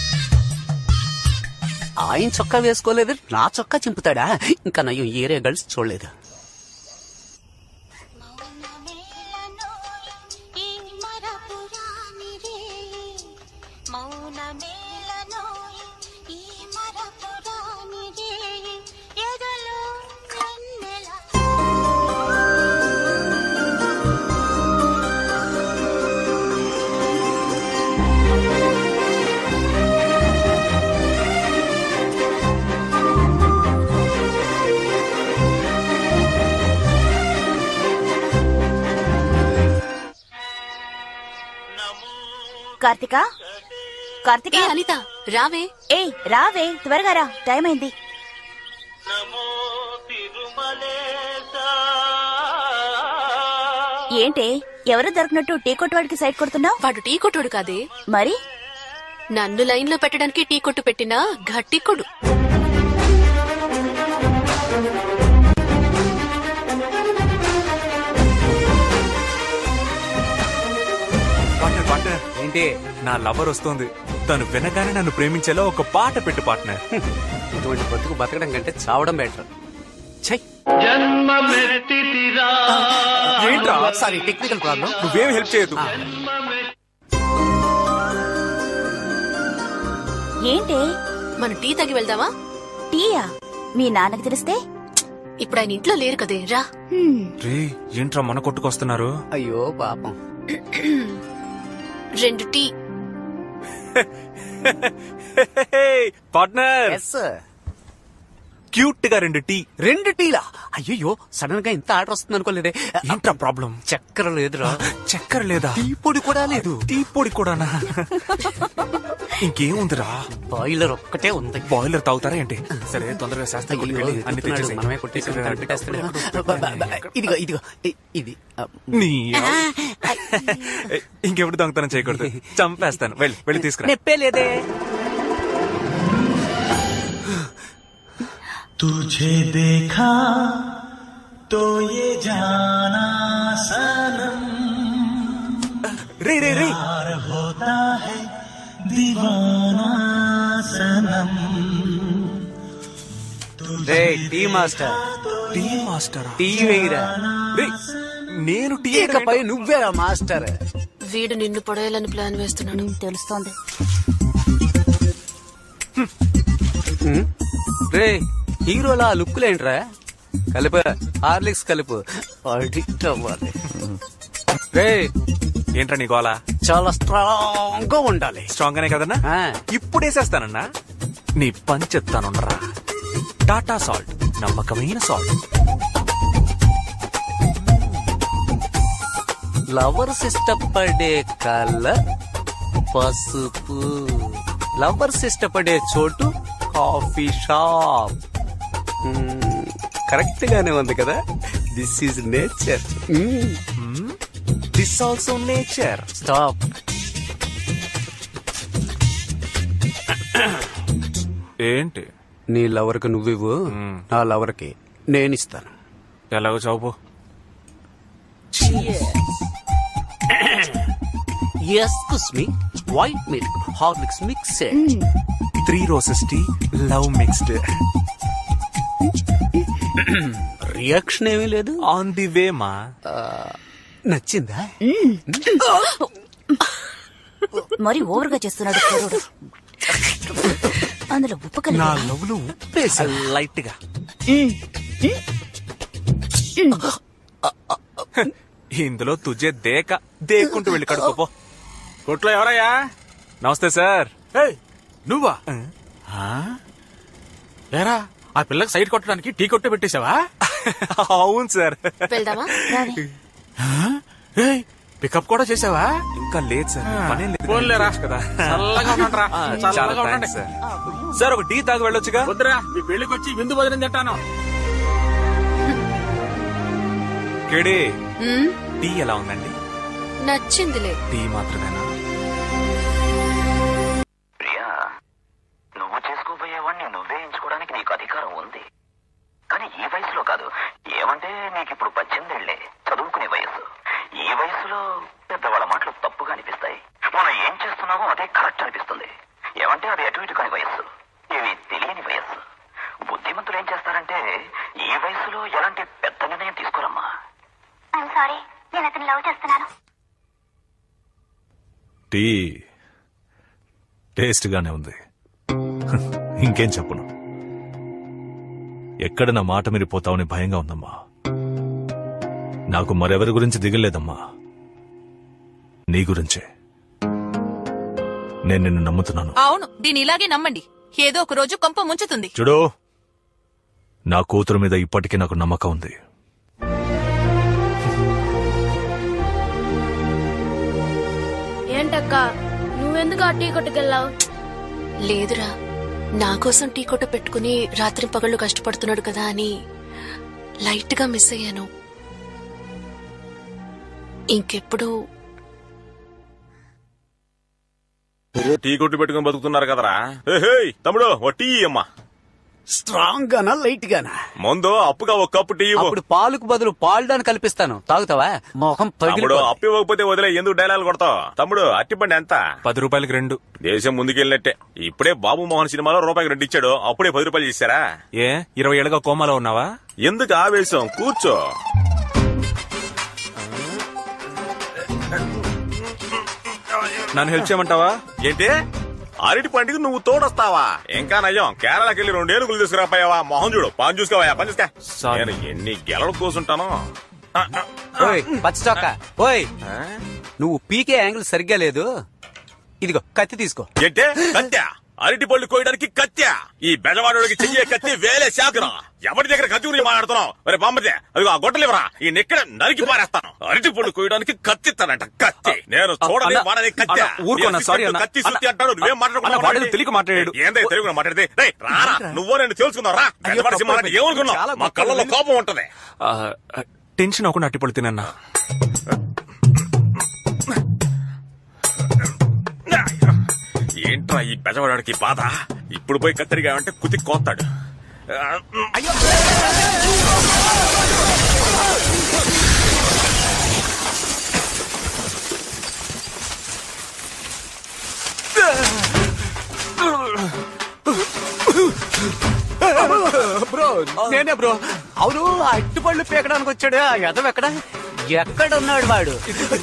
ఆయన చొక్కా వేసుకోలేదు నా చొక్కా చింపుతాడా ఇంకా నయ్యం ఏరే గర్ల్స్ చూడలేదు కార్తిక కార్తిక ఏ అనిత రావే ఏ రావే త్వరగా రా టైం అయింది ఏంటే ఎవరు దొరికినట్టు టీ కొట్టు వాడికి సైడ్ కొడుతున్నావు వాడు టీ కొట్టుడు కాదే మరి నన్ను లైన్ లో పెట్టడానికి టీ కొట్టు పెట్టినా గట్టి కొడు పార్ట్నర్ పార్ట్నర్ ఏంటి నా లవర్ వస్తుంది తను వినగానే నన్ను ప్రేమించేలా ఒక పాట పెట్టు పార్ట్నర్ ఇటువంటి బతుకు బతకడం కంటే చావడం బెటర్ ఏంట్రా సారీ టెక్నికల్ ప్రాబ్లం నువ్వేం హెల్ప్ చేయదు ఏంటే మన టీ తగి వెళ్దామా టీయా మీ నాన్నకి తెలిస్తే ఇప్పుడు ఆయన ఇంట్లో లేరు కదే రా రే ఏంట్రా మన కొట్టుకొస్తున్నారు అయ్యో పాపం రెండు టీ పార్ట్నర్ క్యూట్ గా రెండు టీ రెండు టీలా అయ్యో సడన్ గా ఇంత ఆర్డర్ వస్తుంది అనుకోలేదే ఏంట్రా ప్రాబ్లం చక్కెర లేదురా చక్కెర లేదా టీ పొడి కూడా లేదు టీ పొడి కూడానా ఇంకేముందిరా బాయిలర్ ఒక్కటే ఉంది బాయిలర్ తాగుతారా ఏంటి సరే తొందరగా శాస్త్రి అయ్యో, వెళ్ళి అన్ని చెప్తున్నాడు, తెచ్చేసేయ్. మనమే కొట్టేసి కనిపెట్టేస్తాడు. బ- బ- బ- ఇదిగో ఇదిగో ఇ- ఇది ఆ, నీ ఇంకెప్పుడు దొంగతనం చేయకూడదు చంపేస్తాను వెళ్ళి వెళ్ళి తీసుకురా నెప్పే లేదే तुझे देखा तो ये जाना सनम रे रे रे प्यार होता है दीवाना सनम రే tea master tea master tea వేయరా నేను టీ ఇకపై నువ్వేరా మాస్టర్ వీడు నిన్ను పడేయాలని ప్లాన్ వేస్తున్నాడు తెలుస్తోంది రే హీరోలా లుక్కులేంట్రా కలుపు హార్లిక్స్ కలుపు అడిక్ట్ అవ్వాలి రే ఏంట్రా నీ గోలా చాలా స్ట్రాంగ్ గా ఉండాలి స్ట్రాంగ్ గానే కదన్నా ఇప్పుడు వేసేస్తానన్నా నీ పని చెప్తానుండరా టాటా సాల్ట్ నమ్మకమైన సాల్ట్ లవర్స్ ఇష్టపడే కలర్ పసుపు లవర్స్ ఇష్టపడే చోటు కాఫీ షాప్ కరెక్ట్ గానే ఉంది కదా this is nature this also nature stop ఏంటి నీ లవర్కి నువ్వివ్వు నా లవర్కి నేను ఇస్తాను ఎలాగో చౌపు excuse me white milk Horlicks mixed three roses tea love mixed reaction ఏమీ లేదు ఆన్ ది వే మా నచ్చిందా మరి ఓవర్గా చేస్తున్నాడు కుర్రోడు అందులో ఉప్పు నా కలిపి లవ్లు లైట్ గా ఇందులో తుజే దేక దేక్కుంటూ వెళ్ళి కడుకోపో కొట్లో ఎవరయ్యా నమస్తే సార్ నువ్వా ఏరా ఆ పిల్లకి సైడ్ కొట్టడానికి టీ కొట్టే పెట్టేశావా అవును సార్ వెళ్దామా పికప్ కూడా చేసావా ఇంకా లేదు సార్ పనే లేదు పోన్లేరా. కదా చల్లగా ఉండండిరా. ఆ, చల్లగా చాలా ఉండండి. థాంక్స్ సార్ సార్ ఒక టీ తాగి వెళ్ళొచ్చుగా వద్దురా మీ పెళ్లికి వచ్చి విందు భోజనం తింటాను కేడి మ్మ్, టీ ఎలా ఉందండి నచ్చిందిలే టీ మాత్రమేనా ప్రియా నువ్వు చేసుకోబోయేవాడిని నువ్వే ఎంచుకోవడానికి నీకు అధికారం ఉంది కానీ ఈ వయసులో కాదు ఏమంటే నీకు ఇప్పుడు పద్దెనిమిదేళ్లే చదువుకునే వయసు ఈ వయసులో పెద్దవాళ్ళ మాటలు తప్పుగా అనిపిస్తాయి మనం ఏం చేస్తున్నామో అదే కరెక్ట్ అనిపిస్తుంది ఏమంటే అది అటు ఇటు కాని వయస్సు ఇవి తెలియని వయస్సు బుద్ధిమంతులు ఏం చేస్తారంటే ఈ వయసులో ఎలాంటి పెద్ద నిర్ణయం తీసుకోరమ్మా ఐఎమ్ సారీ నేను అతను లవ్ చేస్తున్నాను టీ టేస్ట్ గానే ఉంది ఇంకేం చెప్పను ఎక్కడ నా మాట మీరిపోతావని భయంగా ఉందమ్మా నాకు మరెవరి గురించి దిగలేదమ్మా నీ గురించే నేను నిన్ను నమ్ముతున్నాను అవును దీని ఇలాగే నమ్మండి ఏదో ఒక రోజు కొంప ముంచుతుంది చూడు నా కూతురు మీద ఇప్పటికీ నాకు నమ్మకం ఉంది ఏంటక్క నువ్వెందుకు ఆ టీ కొట్టుకెళ్ళావు లేదురా నా కోసం టీ కొట్టు పెట్టుకుని రాత్రి పగళ్ళు కష్టపడుతున్నాడు కదా అని లైట్ గా మిస్ అయ్యాను ఇంకెప్పుడు టీ కొట్టు పెట్టుకుని బతుకుతున్నారు కదరా ఏహేయ్, తమ్ముడు ఓ టీ అమ్మా స్ట్రాంగ్ గానా లైట్ గానా ముందు అప్పుగా ఒక కప్పు టీ ఇవ్వు. అప్పుడు పాలకు బదులు పాల్డాన్ని కల్పిస్తాను తాగుతావా మొహం తమ్ముడు పగిలి అప్పు ఇవ్వకపోతే వదిలే ఎందుకు డైలాగ్ కొడతావు తమ్ముడు అట్టిపండి ఎంత పది రూపాయలకి రెండు దేశం ముందుకెళ్ళినట్టే ఇప్పుడే బాబు మోహన్ సినిమాలో రూపాయికి రెండు ఇచ్చాడు అప్పుడే పది రూపాయలు చేశారా ఏ ఇరవై ఏళ్ళగా కోమాలో ఉన్నావా ఎందుకు ఆవేశం కూర్చో నన్ను హెల్ప్ చేయమంటావా ఏంటి అరటి పండుగ నువ్వు తోడొస్తావా ఇంకా నయ్యం కేరళకి వెళ్ళి రెండు ఏనుగులు తీసుకురాపోయావా మొహం చూడు పాన్ చూసుకోవా పని చూసుకో నేను ఎన్ని గెలలు కూర్చుంటాను ఓయ్ పచ్చ చొక్క ఓయ్ నువ్వు పీకే యాంగిల్ సరిగ్గా లేదు ఇదిగో కత్తి తీసుకో ఏంటే కత్త్యా అరటి పళ్ళు కోయడానికి కత్త్యా ఈ బెజవాడోడికి చెయ్యే కత్తి వేలే శాఖరా ఎవరి దగ్గర కత్తి గురించి మాట్లాడుతున్నావు మరి బామ్మదే అదిగో ఆ గొట్టలివరా ఈ నెక్కడ నరికి పారేస్తాను అరటి పళ్ళు కోయడానికి కత్తి ఇస్తానంట కత్తి నేను చూడని అన్న, వాడని కత్తి అన్న, ఊరుకోన్నా, sorry అన్న. కత్తి సుత్తి అన్న, అంటాడు నువ్వేం అన్న, వాడేదో మాట్లాడుతున్నావు తెలియక మాట్లాడాడు. ఏందే తెలుగు మాట్లాడితే రేయ్, రారా నువ్వో నేను తెలుసుకున్నావు రా అయ్యో, బెజవాడ సింహానికి తప్పండి. ఏమనుకున్నావు చాలా మా గొప్ప కళ్ళలో విని- కోపం ఉంటది ఆ, ఆ, టెన్షన్ అవ్వకుండా అట్టిపళ్ళు తినన్నా ఏంట్రా ఈ బెజవాడికి బాధ ఇప్పుడు పోయి కత్తిరిగా అంటే కుతి కోస్తాడు బ్రో నేనే బ్రో అవును ఆ అట్టిపళ్ళు పీకడానికి వచ్చాడు ఆ ఎదవ ఎక్కడ ఎక్కడ ఉన్నాడు వాడు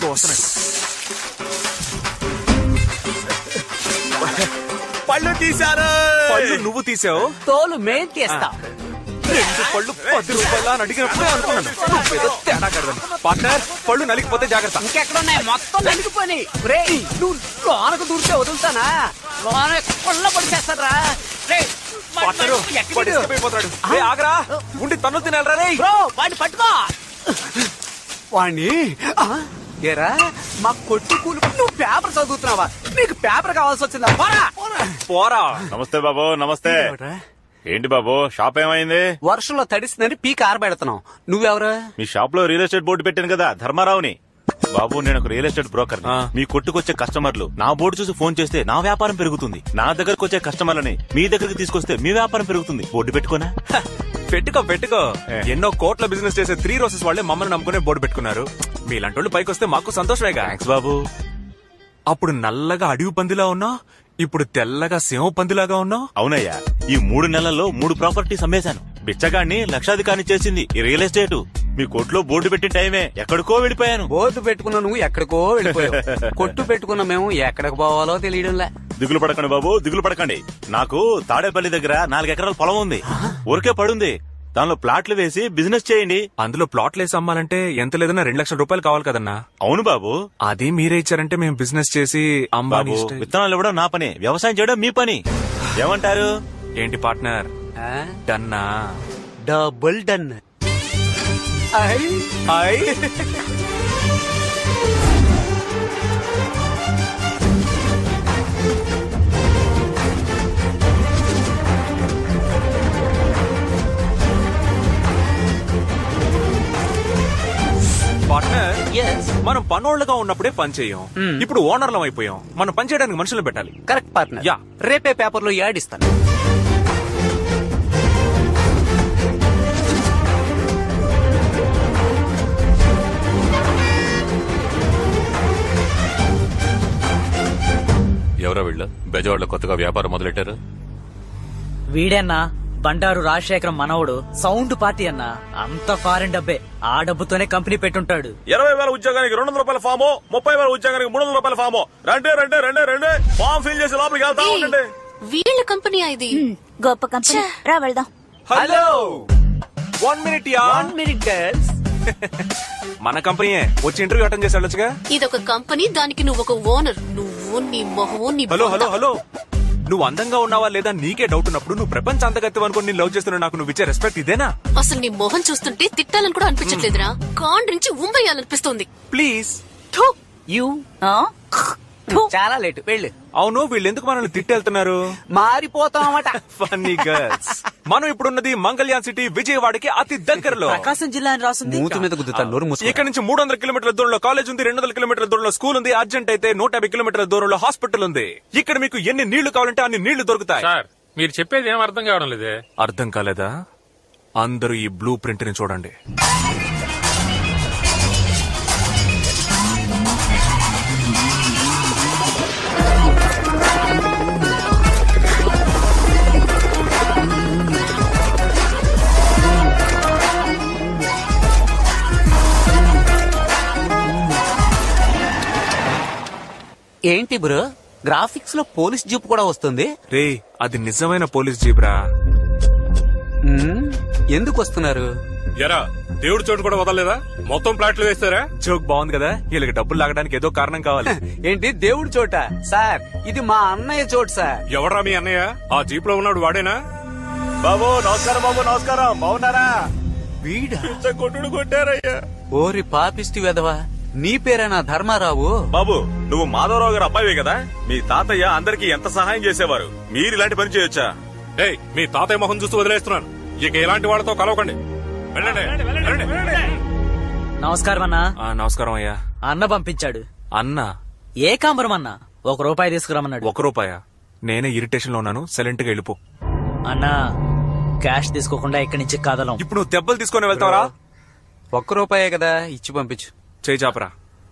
పళ్ళు తీశారు పళ్ళు నువ్వు తీసావు తోలు మేం తీస్తా రెండు పళ్ళు పది రూపాయలు అని అడిగినప్పుడే అనుకున్నాను నువ్వేదో తేడా కడదని పార్ట్నర్ పళ్ళు నలిగిపోతే జాగ్రత్త ఇంకెక్కడున్నాయి మొత్తం నలిగిపోయి రే నువ్వు లోనకు దూరితే వదులుతానా లోన కొల్ల పడిచేస్తారా రే పార్ట్నరు, వాడు escape అయిపోతాడు. ఏ, ఆగరా ఉండి తన్ను తినాలరా రే బ్రో వాడిని పట్టుకో వాణ్ణి ఆ, ఏరా మా కొట్టు కూలి నువ్వు పేపర్ చదువుతున్నావా నీకు పేపర్ కావాల్సి వచ్చిందా పోరా పోరా నమస్తే బాబు నమస్తే ఏంటి బాబు షాప్ ఏమైంది వర్షంలో తడిసిందని పీక ఆరబెడుతున్నావు నువ్వెవరు మీ షాప్ లో రియల్ ఎస్టేట్ బోర్డు పెట్టాను కదా ధర్మారావుని బాబు నేను ఒక రియల్ ఎస్టేట్ బ్రోకర్ మీ కొట్టుకొచ్చే కస్టమర్లు నా బోర్డు చూసి ఫోన్ చేస్తే నా వ్యాపారం పెరుగుతుంది నా దగ్గరకు వచ్చే కస్టమర్లని మీ దగ్గరికి తీసుకొస్తే మీ వ్యాపారం పెరుగుతుంది బోర్డు పెట్టుకోనా పెట్టుకో పెట్టుకో ఎన్నో కోట్ల బిజినెస్ చేసే త్రీ రోజెస్ వాళ్ళే మమ్మల్ని నమ్ముకునే బోర్డు పెట్టుకున్నారు మీలాంటి వాళ్ళు పైకి వస్తే మాకు సంతోషమేగా థ్యాంక్స్ బాబు అప్పుడు నల్లగా అడవి పందిలా ఉన్నా ఇప్పుడు తెల్లగా సింహ పందిలాగా ఉన్నావు అవునయ్యా ఈ మూడు నెలల్లో మూడు ప్రాపర్టీస్ అమ్మేశాను బిచ్చగాన్ని లక్షాధికారిని చేసింది ఈ రియల్ ఎస్టేట్ మీ కొట్లో బోర్డు పెట్టిన టైమే ఎక్కడికో వెళ్ళిపోయాను బోర్డు పెట్టుకున్న నువ్వు ఎక్కడికో వెళ్ళిపోయావు కొట్టు పెట్టుకున్న మేము ఎక్కడికి పోవాలో తెలియడంలే దిగులు పడకండి బాబు దిగులు పడకండి నాకు తాడేపల్లి దగ్గర నాలుగు ఎకరాల పొలం ఉంది ఊరికే పడుంది దానిలో ప్లాట్లు వేసి బిజినెస్ చేయండి అందులో ప్లాట్లు వేసి అమ్మాలంటే ఎంత లేదన్నా రెండు లక్షల రూపాయలు కావాలి కదన్నా అవును బాబు అది మీరే ఇచ్చారంటే మేము బిజినెస్ చేసి అంబానీ బాబు స్టైల్- విత్తనాలు ఇవ్వడం నా పని వ్యవసాయం చేయడం మీ పని ఏమంటారు ఏంటి పార్ట్నర్ డన్నా డబుల్ డన్ పార్ట్నర్ మనం పనోళ్ళగా ఉన్నప్పుడే పని చేయం ఇప్పుడు ఓనర్లం అయిపోయాం మనం పని చేయడానికి మనుషులు పెట్టాలి కరెక్ట్ పార్ట్నర్ యా రేపే పేపర్లో యాడ్ ఇస్తాను ఎవరో వీళ్ళు బెజవాడలో కొత్తగా వ్యాపారం మొదలెట్టారు వీడన్నా బండారు రాజశేఖరం మనవడు సౌండ్ పార్టీ అన్న అంత ఫారెన్ డబ్బే ఆ డబ్బుతోనే కంపెనీ పెట్టుంటాడు ఇరవై వేల ఉద్యోగానికి రెండు వందల రూపాయల ఫాము ముప్పై వేల ఉద్యోగానికి మూడు వందల రూపాయల ఫాము రండి రండి రండి రండి ఫామ్ ఫిల్ చేసి లోపలికి వెళ్తా ఉండండి వీళ్ళ కంపెనీ ఇది గొప్ప కంపెనీ రా వెళ్దాం hello one minute yeah one minute girls మన కంపెనీయే వచ్చి ఇంటర్వ్యూ అటెండ్ చేసి వెళ్ళొచ్చుగా ఇదొక కంపెనీ దానికి నువ్వు ఒక ఓనర్ నువ్వు నీ మొహము నీ హలో బొంద. హలో హలో నువ్వు అందంగా ఉన్నావా లేదా నీకే డౌట్ ఉన్నప్పుడు నువ్వు ప్రపంచ అంతగత్యం అనుకుని నేను లవ్ చేస్తున్నా నాకు నువ్వు ఇచ్చే రెస్పెక్ట్ ఇదేనా అసలు నీ మొహం చూస్తుంటే తిట్టాలని కూడా అనిపించట్లేదురా కాండ్రించి ఉమ్మేయాలనిపిస్తోంది ప్లీజ్ యూ చాలా లేట్ వెళ్ళు అవును వీళ్ళు ఎందుకు మనల్ని తిట్టెళ్తున్నారు మారిపోతామట ఫన్నీ గర్ల్స్ మనం ఇప్పుడున్నది మంగళ్యాన్ సిటీ విజయవాడకి అతి దగ్గరలో ప్రకాశం జిల్లా అని రాసింది మూతి మీద గుద్దుతాను నోరు మూసుకో ఇక్కడ నుంచి మూడు వందల కిలోమీటర్ల దూరంలో కాలేజ్ ఉంది రెండు వందల కిలోమీటర్ల దూరంలో స్కూల్ ఉంది అర్జెంట్ అయితే నూట యాభై కిలోమీటర్ల దూరంలో హాస్పిటల్ ఉంది ఇక్కడ మీకు ఎన్ని నీళ్లు కావాలంటే అన్ని నీళ్లు దొరుకుతాయి సార్ మీరు చెప్పేది ఏం అర్థం కావడం లేదే అర్థం కాలేదా అందరూ ఈ బ్లూ ప్రింట్ ని చూడండి ఏంటి బ్రో గ్రాఫిక్స్ లో పోలీస్ జీప్ కూడా వస్తుంది రే అది నిజమైన పోలీస్ జీబ్రా మ్మ్, ఎందుకు వస్తున్నారు ఎరా దేవుడి చోటు కూడా వదలలేదా మొత్తం ప్లాట్లు వేస్తారా జోక్ బాగుంది కదా వీళ్ళకి డబ్బులు లాగడానికి ఏదో కారణం కావాలి ఏంటి దేవుడి చోట సార్ ఇది మా అన్నయ్య చోటు సార్ ఎవరా మీ అన్నయ్య ఆ జీప్ లో ఉన్నాడు వాడేనా బాబు నమస్కారం బాబు నమస్కారం బాగున్నారా వీడా కొట్టుడు కొట్టారయ్యా ఓరి పాపిష్టి వెదవా నీ పేరేనా ధర్మారావు బాబు నువ్వు మాధవరావు గారు అబ్బాయివే కదా మీ తాతయ్య అందరికి ఎంత సహాయం చేసేవారు మీరు ఇలాంటి పని చేయొచ్చా ఏయ్ మీ తాతయ్య మొహం చూస్తూ వదిలేస్తున్నాను ఇక ఇలాంటి వాళ్ళతో కలవకండి వెళ్ళండి వెళ్ళండి. నమస్కారం అన్నా ఆ, నమస్కారం అయ్యా అన్న పంపించాడు అన్న ఏకాంబరం అన్న ఒక రూపాయి తీసుకురమ్మన్నాడు ఒక రూపాయ నేనే ఇరిటేషన్ లో ఉన్నాను సైలెంట్ గా వెళ్ళిపో అన్నా క్యాష్ తీసుకోకుండా ఇక్కడి నుంచి కదలం ఇప్పుడు నువ్వు దెబ్బలు తీసుకొని వెళ్తావరా ఒక్క రూపాయే కదా ఇచ్చి పంపించు చేయి చాపరా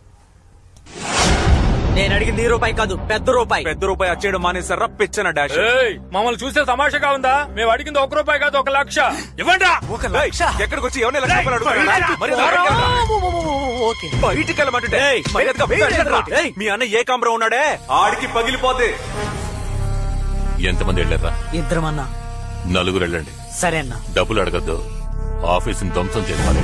నేను అడిగింది ఈ రూపాయి కాదు పెద్ద రూపాయి పెద్ద రూపాయి వచ్చేయడం మానేసారా పిచ్చన డాష్ ఏయ్, మమ్మల్ని చూస్తే తమాషాగా ఉందా మేము అడిగింది ఒక రూపాయి కాదు ఒక లక్ష ఇవ్వండి ఒక లక్ష ఎక్కడికి వచ్చి ఎవరిని లక్ష రూపాయలు అడుగుతున్నారా? మరి బయటికి వెళ్ళరా? బయటికి వెళ్ళమంటుంటే మర్యాదగా బయటికి వెళ్ళరా? మీ అన్న ఏ కాంబరం ఉన్నాడే ఆడికి పగిలిపోతే ఎంతమంది వెళ్ళారా ఇద్దరం అన్నా నలుగురు వెళ్ళండి సరే అన్నా డబ్బులు అడగద్దు ఆఫీసుని ధ్వంసం చేసుకోవాలి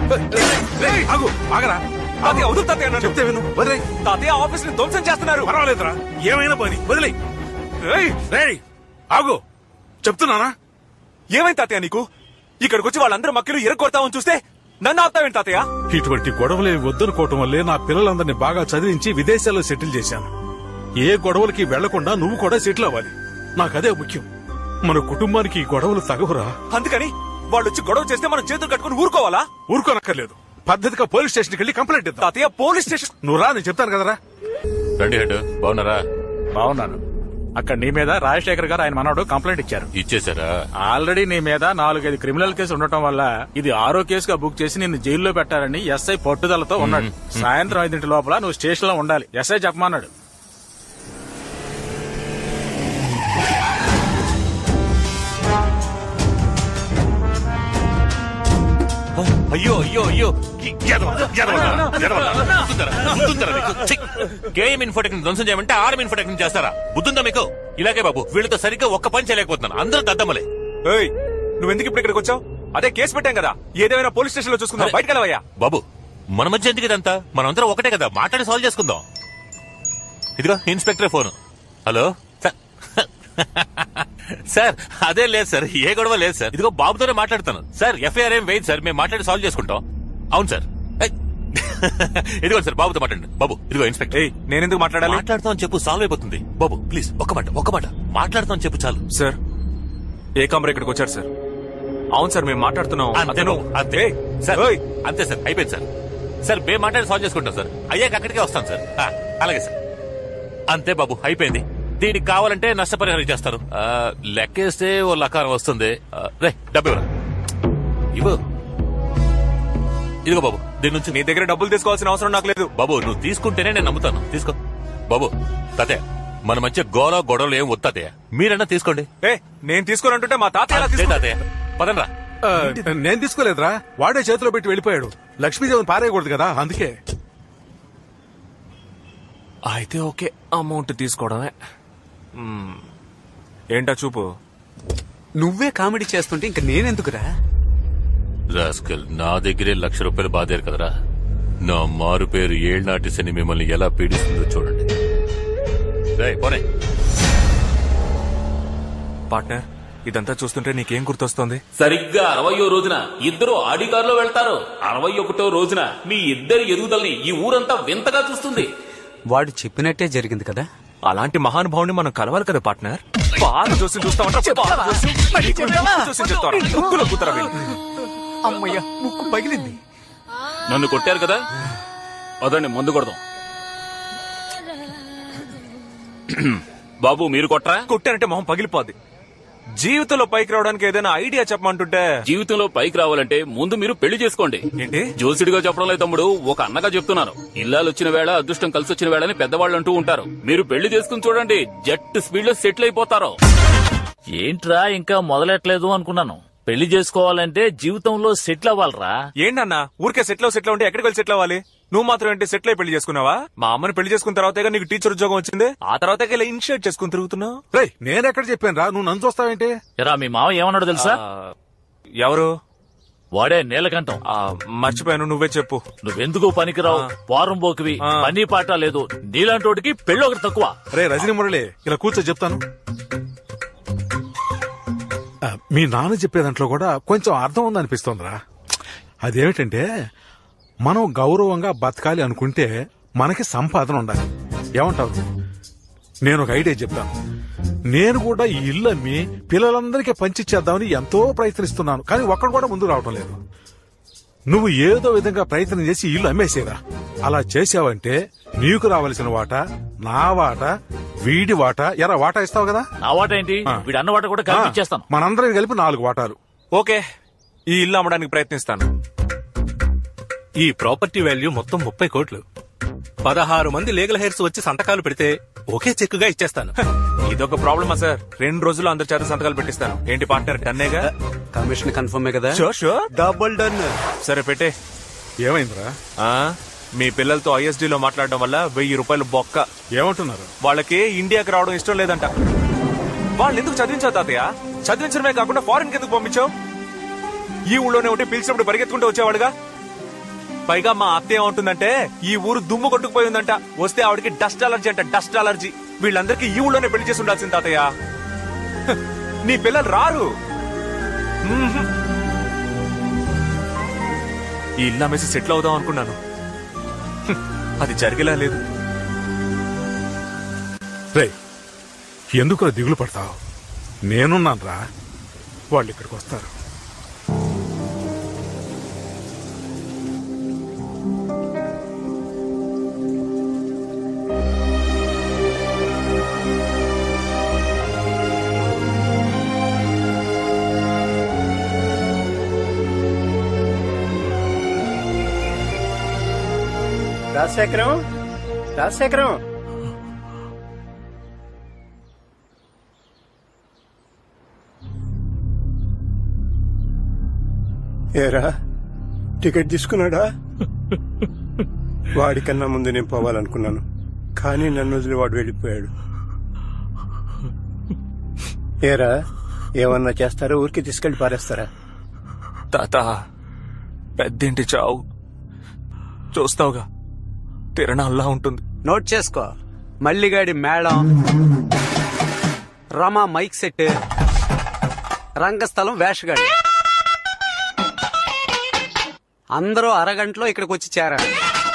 ఆగు ఆగరా తాతయ్య వదులు తాతయ్య నన్ను చెప్తే విను వదిలే తాతయ్య ఆఫీస్ ని ధ్వంసం చేస్తున్నారు పర్వాలేదురా ఏమైనా పని వదిలే రేయ్ ఆగు చెప్తున్నానా ఏమైంది తాతయ్య నీకు ఇక్కడికి వచ్చి వాళ్ళందరూ మక్కలు ఇరగొడతామని చూస్తే నన్ను ఆపుతావేంటి తాతయ్య ఇటువంటి గొడవలే వద్దనుకోవటం వల్లే నా పిల్లలందరినీ బాగా చదివించి విదేశాల్లో సెటిల్ చేశాను ఏ గొడవలకి వెళ్లకుండా నువ్వు కూడా సెటిల్ అవ్వాలి నాకదే ముఖ్యం మన కుటుంబానికి ఈ గొడవలు తగవురా అందుకని వాళ్ళు వచ్చి గొడవ చేస్తే మనం చేతులు కట్టుకుని ఊరుకోవాలా ఊరుకోనక్కర్లేదు పద్ధతిగా పోలీస్ స్టేషన్కి వెళ్ళి కంప్లైంట్ ఇద్దాం తాతయ్య పోలీస్ స్టేషన్ నువ్వు రా నేను చెప్తాను కదరా రండి హెడ్ బాగున్నారా బాగున్నాను అక్కడ నీ మీద రాజశేఖర్ గారు ఆయన మనవడు కంప్లైంట్ ఇచ్చారు ఇచ్చేసారా ఆల్రెడీ నీ మీద నాలుగైదు క్రిమినల్ కేసు ఉండటం వల్ల ఇది ఆరో కేసుగా బుక్ చేసి నిన్ను జైల్లో పెట్టారని ఎస్ఐ పట్టుదలతో ఉన్నాడు సాయంత్రం ఐదింటి లోపల నువ్వు స్టేషన్ లో ఉండాలి ఎస్ఐ చెప్పమన్నాడు అయ్యో అయ్యో అయ్యో ఎదవ, ఎదవ, ఎదవ, బుద్ధుందరా, బుద్ధుందరా మీకు? ఛీ! కేఎం ఇన్ఫోటెక్ ధ్వంసం చేయమంటే ఆర్ఎం ఇన్ఫోటెక్ చేస్తారా బుద్ధుందా మీకు ఇలాగే బాబు వీళ్ళతో సరిగ్గా ఒక్క పని చేయలేకపోతున్నాను అందరూ దద్దమ్మలే ఏయ్ నువ్వెందుకు ఇప్పుడు ఇక్కడికి వచ్చావు అదే కేసు పెట్టాం కదా ఏదేమైనా పోలీస్ స్టేషన్ లో చూసుకుందాం బయటకు వెళ్ళవయ్యా బాబు మన మధ్య ఎందుకు ఇదంతా మనందరం ఒకటే కదా మాట్లాడి సాల్వ్ చేసుకుందాం ఇదిగో inspector phone hello sir sir అదే లేదు సార్ ఏ గొడవ లేదు సార్ ఇదిగో బాబుతోనే మాట్లాడతాను సార్ ఎఫ్ఐఆర్ ఏం వేయదు సార్ మేము మాట్లాడి సాల్వ్ చేసుకుంటాం అవును సార్ ఏయ్. ఇదిగో సార్ బాబుతో మాట్లాడండి బాబు ఇదిగో ఇన్స్పెక్టర్ నేనెందుకు మాట్లాడాలి మాట్లాడతాం అని చెప్పు సాల్వ్ అయిపోతుంది బాబు ప్లీజ్ ఒక్క మాట ఒక్క మాట మాట్లాడతాం అని చెప్పు చాలు సార్ ఏ కమర్ ఇక్కడికి వచ్చారు సార్ అవును సార్ మేము మాట్లాడుతున్నాం అంతే అతను బాబు, అంతే సార్ అంతే సార్ అయిపోయింది సార్ సార్ మేము మాట్లాడి సాల్వ్ చేసుకుంటాం సార్ అయ్యాక అక్కడికే వస్తాం సార్ ఆ, అలాగే సార్ అంతే బాబు అయిపోయింది దీనికి కావాలంటే నష్టపరిహారం చేస్తారు ఆ, లెక్కేస్తే ఓ లకారం వస్తుంది ఆ, రే డబ్బు ఇవ్వరా ఇవ్వు ఇదిగో బాబు దీని నుంచి నీ దగ్గర డబ్బులు తీసుకోవాల్సిన అవసరం నాకు లేదు బాబు నువ్వు తీసుకుంటేనే నేను నమ్ముతాను తీసుకో బాబు తాతయ్య మన మధ్య గోల గొడవలు ఏం వద్దు తాతయ్య మీరన్నా తీసుకోండి ఏ నేను తీసుకోనంటుంటే మా తాతయ్య ఎలా అంతే తీసుకో- తాతయ్య పదండ్రా ఆ, నేను తీసుకోలేదురా వాడే చేతిలో పెట్టి వెళ్ళిపోయాడు లక్ష్మీదేవిని పారేయకూడదు కదా అందుకే అయితే ఓకే అమౌంట్ తీసుకోవడమే మ్మ్. ఏంటా చూపు నువ్వే కామెడీ చేస్తుంటే ఇంక నేనెందుకురా రాస్కల్ నా దగ్గరే లక్ష రూపాయలు బాధారు కదరా నా మారు పేరు ఏళ్నాటి శని మిమ్మల్ని ఎలా పీడిస్తుందో చూడండి రేయ్, పోనే పార్ట్నర్ ఇదంతా చూస్తుంటే నీకేం గుర్తొస్తుంది సరిగ్గా అరవయో రోజున ఇద్దరు ఆడి కారులో వెళ్తారు అరవై ఒకటో రోజున మీ ఇద్దరి ఎదుగుదలని ఈ ఊరంతా వింతగా చూస్తుంది వాడు చెప్పినట్టే జరిగింది కదా అలాంటి మహానుభావుని మనం కలవాలి కదా పార్ట్నర్ పాత చూసి చూస్తామంటే పాత జోస్యం. నీకు ముక్కు చూసి చెప్తావా? ముక్కులో కూతురా వీళ్ళు. అమ్మయ్య ముక్కు పగిలింది నన్ను కొట్టారు కదా అదండి ముందు కొడదాం బాబు మీరు కొట్రా కొట్టారంటే మొహం పగిలిపోద్ది జీవితంలో పైకి రావడానికి ఏదైనా ఐడియా చెప్పమంటుంటే జీవితంలో పైకి రావాలంటే ముందు మీరు పెళ్లి చేసుకోండి ఏంటి జోసిడిగా చెప్పడం లేదు తమ్ముడు ఒక అన్నగా చెప్తున్నాను ఇల్లాలు వచ్చిన వేళ అదృష్టం కలిసి వచ్చిన వేళ అని పెద్దవాళ్ళు అంటూ ఉంటారు మీరు పెళ్లి చేసుకుని చూడండి జట్ స్పీడ్ లో సెటిల్ అయిపోతారు ఏంట్రా ఇంకా మొదలెట్లేదు అనుకున్నాను పెళ్లి చేసుకోవాలంటే జీవితంలో సెటిల్ అవ్వాలరా ఏంటన్నా ఊరికే సెటిల్ అవ్వ సెటిల్ ఉంటే ఎక్కడికి వెళ్ళి సెటిల్ అవ్వాలి నువ్వు మాత్రం ఏంటి సెటిల్ అయి పెళ్లి చేసుకున్నావా మా అమ్మని పెళ్లి చేసుకున్న తర్వాత నీకు టీచర్ ఉద్యోగం వచ్చింది ఆ తర్వాత ఇలా ఇనిషియేట్ చేసుకుని తిరుగుతున్నావు రేయ్ నేనెక్కడ చెప్పాను రా నువ్వు నన్ను చూస్తావేంటి ఎరా మీ మావ ఏమన్నాడు తెలుసా ఎవరు వాడే నీలకంఠం మర్చిపోయాను నువ్వే చెప్పు నువ్వెందుకు పనికిరావు వారం పోకివి పని పాట లేదు నీలాంటోడికి పెళ్ళి ఒకటి తక్కువ రే రజనీ మురళి ఇలా కూర్చో చెప్తాను ఆ, మీ నాన్న చెప్పే దాంట్లో కూడా కొంచెం అర్థం ఉందనిపిస్తోందిరా అదేమిటంటే మనం గౌరవంగా బతకాలి అనుకుంటే మనకి సంపాదన ఉండాలి ఏమంటావు నేను ఒక ఐడియా చెప్తాను నేను కూడా ఈ ఇల్లు అమ్మి పిల్లలందరికీ పంచిచ్చేద్దామని ఎంతో ప్రయత్నిస్తున్నాను కానీ ఒక్కడు కూడా ముందు రావటం లేదు నువ్వు ఏదో విధంగా ప్రయత్నం చేసి ఈ ఇల్లు అమ్మేసేరా అలా చేసావంటే నీకు రావలసిన వాటా నా వాటా వీడి వాటా ఎరా వాటా ఇస్తావు కదా నా వాట ఏంటి వీడి అన్న వాట కూడా కల్పించేస్తాను మనందరం కలిపి నాలుగు వాటాలు ఓకే ఈ ఇల్లు అమ్మడానికి ప్రయత్నిస్తాను ఈ ప్రాపర్టీ వాల్యూ మొత్తం ముప్పై కోట్లు పదహారు మంది లీగల్ హెయిర్స్ వచ్చి సంతకాలు పెడితే ఒకే చెక్కుగా ఇచ్చేస్తాను ఇదొక ప్రాబ్లమా సార్ రెండు రోజులు అందరి చేత సంతకాలు పెట్టిస్తాను ఏంటి పార్ట్నర్ డన్నేగా కమిషన్ కన్ఫర్మే కదా షూర్ షూర్ డబుల్ డన్ సరే పెట్టే ఏమైందిరా ఆ, మీ పిల్లలతో ఐఎస్డీ లో మాట్లాడడం వల్ల వెయ్యి రూపాయలు బొక్క ఏమంటున్నారు వాళ్ళకి ఇండియాకి రావడం ఇష్టం లేదంట వాళ్ళు ఎందుకు చదివించావు తాతయ్య చదివించడమే కాకుండా ఫారెన్ ఎందుకు పంపించావు ఈ ఊళ్ళోనే ఉంటే పిలిచినప్పుడు పరిగెత్తుకుంటూ వచ్చేవాడుగా పైగా మా అత్త ఏమంటుందంటే ఈ ఊరు దుమ్ము కొట్టుకుపోయి ఉందంట వస్తే ఆవిడకి డస్ట్ అలర్జీ అంట డస్ట్ అలర్జీ వీళ్ళందరికీ ఈ ఊళ్ళోనే పెళ్లి చేసి ఉండాల్సింది తాతయ్య హ, నీ పిల్లలు రారు మ్మ్హ్. ఈ ఇల్లు అమ్మేసి సెటిల్ అవుదాం అనుకున్నాను హ్, అది జరిగేలా లేదు రే ఎందుకు దిగులు పడతావు నేనున్నాను రా వాళ్ళు ఇక్కడికి వస్తారు రాజశేఖరం రాజశేఖరం ఏరా టికెట్ తీసుకున్నాడా వాడికన్నా ముందు నేను పోవాలనుకున్నాను కానీ నన్ను వదిలి వాడు వెళ్ళిపోయాడు ఏరా ఏమన్నా చేస్తారా ఊరికి తీసుకెళ్లి పారేస్తారా తాత పెద్దింటి చావు చూస్తావుగా తిరణాల్లా ఉంటుంది నోట్ చేసుకో మల్లిగాడి మేళం రమా మైక్ సెట్ రంగస్థలం వేషగాడి అందరూ అరగంటలో ఇక్కడికి వచ్చి చేరారు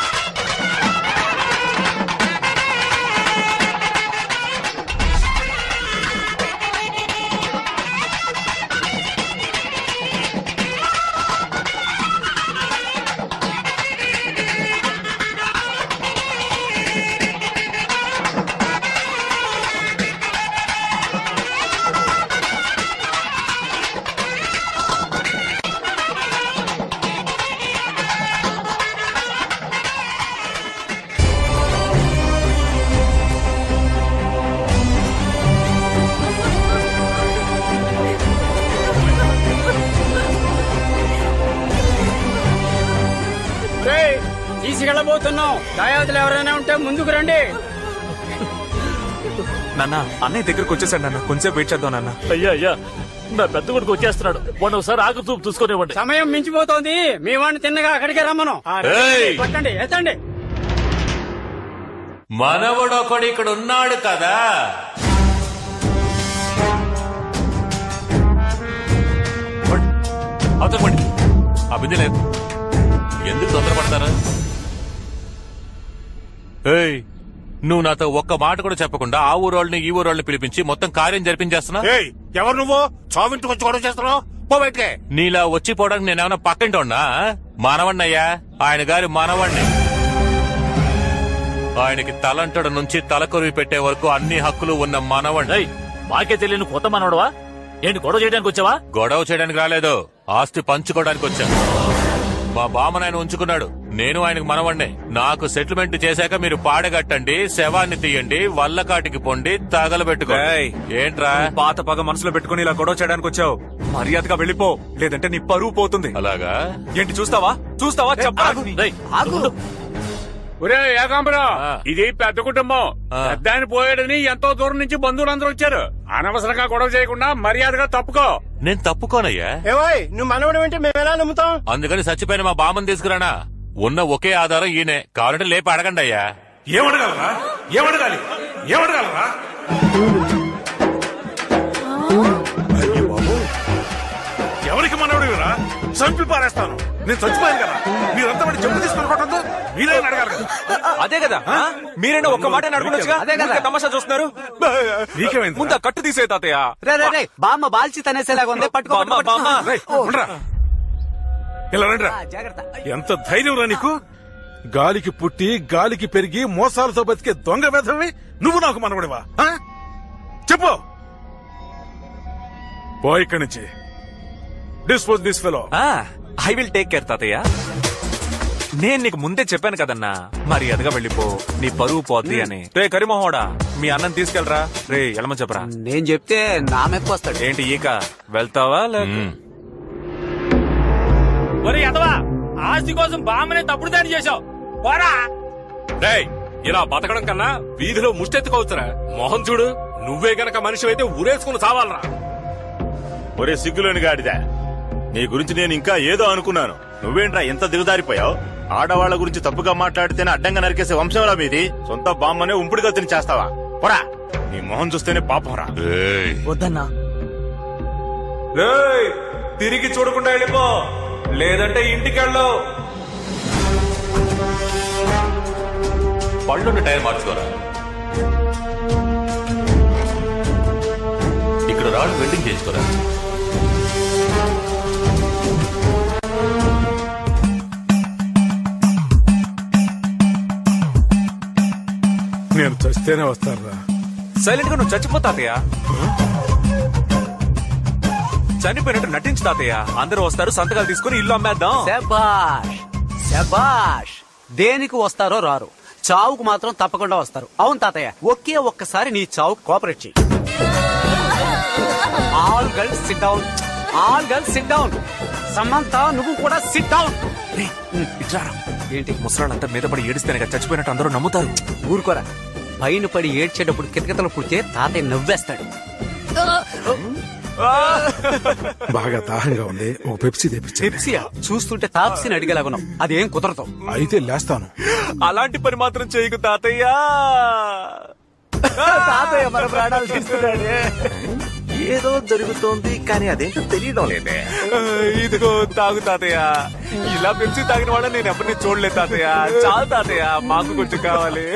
తీసుకెళ్ళబోతున్నాం దాయాదులు ఎవరైనా ఉంటే ముందుకు రండి నాన్న అన్నయ్య దగ్గరకు వచ్చేసాడు నాన్న కొంచెం వెయిట్ చేద్దాం నాన్న అయ్యా అయ్యా నా పెద్ద కొడుకు వచ్చేస్తున్నాడు వాడు ఒకసారి ఆకు చూపు చూసుకునేవ్వండి సమయం మించిపోతోంది మీ వాడిని తిన్నగా అక్కడికే రమ్మను ఆ, రండి, ఏయ్! పట్టండి ఎత్తండి మనవడు ఒకడు ఇక్కడ ఉన్నాడు కదా అవతలపండి ఆ బిందె లేదు ఎందుకు తొందరపడతారా ఏయ్ నువ్వు నాతో ఒక్క మాట కూడా చెప్పకుండా ఆ ఊరోళ్ళని ఈ ఊరోళ్ళని పిలిపించి మొత్తం కార్యం జరిపించేస్తున్నా ఏయ్ ఎవరు నువ్వు చావింటికి వచ్చి గొడవ చేస్తున్నావు పో బయటకే నీలా వచ్చిపోవడానికి నేనేమన్నా పక్కింటి ఉన్నా మనవణ్ణయ్యా ఆయన గారి మనవణ్ణి ఆయనకి తలంటడు నుంచి తలకొరివి పెట్టే వరకు అన్ని హక్కులు ఉన్న మనవణ్ణి మాకే తెలియని కొత్త మనవడవా ఏంటి గొడవ చేయడానికి వచ్చావా గొడవ చేయడానికి రాలేదు ఆస్తి పంచుకోవడానికి వచ్చా మా బామ్మనాయన ఉంచుకున్నాడు నేను ఆయనకు మనవణ్ణే నాకు సెటిల్మెంట్ చేశాక మీరు పాడగట్టండి శవాన్ని తీయండి వల్లకాటికి పొండి తగలబెట్టుకో ఏయ్! ఏంట్రా పాత పగ మనసులో పెట్టుకుని ఇలా గొడవ చేయడానికి వచ్చావు మర్యాదగా వెళ్ళిపో లేదంటే నీ పరువు పోతుంది అలాగా ఏంటి చూస్తావా చూస్తావా చెప్పా ఒరే ఏకాంబరం ఇది పెద్ద కుటుంబం పెద్ద ఆయన పోయాడని ఎంతో దూరం నుంచి బంధువులందరూ వచ్చారు అనవసరంగా గొడవ చేయకుండా మర్యాదగా తప్పుకో నేను తప్పుకోనయ్యా ఏవోయ్ నువ్వు మనవడం అంటే మేము ఎలా నమ్ముతాం అందుకని చచ్చిపోయిన మా బామ్మని తీసుకురానా ఉన్న ఒకే ఆధారం ఈయనే కావాలంటే లేపి అడగండి అయ్యా ఏమడగలరా ఏమడగాలి ఏమడగలరా ఎవరికి మనవడివిరా చంపి పారేస్తాను నేను చచ్చిపోయాను కదా మీరంతా వాడి చెప్పు తీసుకుని కొట్టద్దు మీరే అడగాలి కదా అదే కదా ఆ? మీరైనా ఒక్క మాట అడగొచ్చుగా అదే కదా. ఊరికే తమాషా చూస్తున్నారు నీకేమైంది ముందు ఆ కట్టు తీసే తాతయ్య రే రే రే బామ్మ బాల్చి తనేసేలాగా ఉంది పట్టుకో బామ్మ, పట్టుకో, బామ్మ. పట్టుకో. రేయ్, ఉండరా. ఇలా రండిరా ఎంత ధైర్యం రా నీకు గాలికి పుట్టి గాలికి పెరిగి మోసాలతో బతికే దొంగ వెధవి నువ్వు నాకు మనవడివా ఆ? చెప్పు పో ఇక్కడి నుంచి dispose this fellow I will take care తాతయ్య నేను నీకు ముందే చెప్పాను కదన్నా మరి అదగా వెళ్ళిపో నీ పరువు పోద్ది అని రే కరిమోహోడా మీ అన్నం తీసుకెళ్ళరా రే ఎలమని చెప్పరా నేను చెప్తే నా మెప్పు వస్తాడు ఏంటి ఈక వెళ్తావా లేక ఒరే ఎదవా ఆస్తి కోసం బామ్మనే తప్పుడు దాడి చేశావు పోరా రేయ్ ఇలా బతకడం కన్నా వీధిలో ముష్టెత్తుకోవచ్చురా మొహం చూడు నువ్వే గనక మనిషి అయితే ఊరేసుకుని చావాలరా ఒరే సిగ్గులోని గాడిదా నీ గురించి నేను ఇంకా ఏదో అనుకున్నాను నువ్వేంట్రా ఎంత దిగదారిపోయావు ఆడవాళ్ళ గురించి తప్పుగా మాట్లాడితేనే అడ్డంగా నరికేసే వంశంలా మీది సొంత బామ్మనే ఉంపుడుగా తిని చేస్తావా పోరా నీ మొహం చూస్తేనే పాపం రా వద్దన్నా రేయ్, తిరిగి చూడకుండా వెళ్ళిపో లేదంటే ఇంటికి వెళ్ళవు పళ్ళున్న టైర్ మార్చుకోరా ఇక్కడ రాళ్ళు వెల్డింగ్ చేసుకోరా నేను చస్తేనే వస్తారా సైలెంట్ గా నువ్వు చచ్చిపో తాతయ్య చనిపోయినట్టు నటించు తాతయ్య అందరూ వస్తారు సంతకాలు తీసుకుని ఇల్లు అమ్మేద్దాం శబాష్ శబాష్ దేనికి వస్తారో రారు చావుకు మాత్రం తప్పకుండా వస్తారు అవును తాతయ్య ఒకే ఒక్కసారి నీ చావుకు కోఆపరేట్ చెయ్యి all girls sit down all girls sit down Samantha నువ్వు కూడా సిట్ డౌన్ ఏంటి ముసలాళ్ళంతా మీద పడి ఏడిస్తేనే కదా చచ్చిపోయినట్టు అందరూ నమ్ముతారు ఊరుకోరా పైన పడి ఏడ్చేటప్పుడు కితకితలు పుడితే తాతయ్య నవ్వేస్తాడు బాగా దాహంగా ఉంది ఒక పెప్సీ తెప్పించండి పెప్సియా చూస్తుంటే తాప్సిని అడిగేలాగున్నావు అదేం కుదరదు అయితే లేస్తాను అలాంటి పని మాత్రం చేయకు తాతయ్య తాతయ్య మన ప్రాణాలు తీస్తున్నాడే ఏదో జరుగుతోంది కానీ అదేంటో తెలియడం లేదే ఇదిగో తాగు తాతయ్య ఇలా పెంచి తాగిన వాళ్ళ నేను ఎవరిని చూడలేదు తాతయ్య చాలు తాతయ్య మాకు కొంచెం కావాలి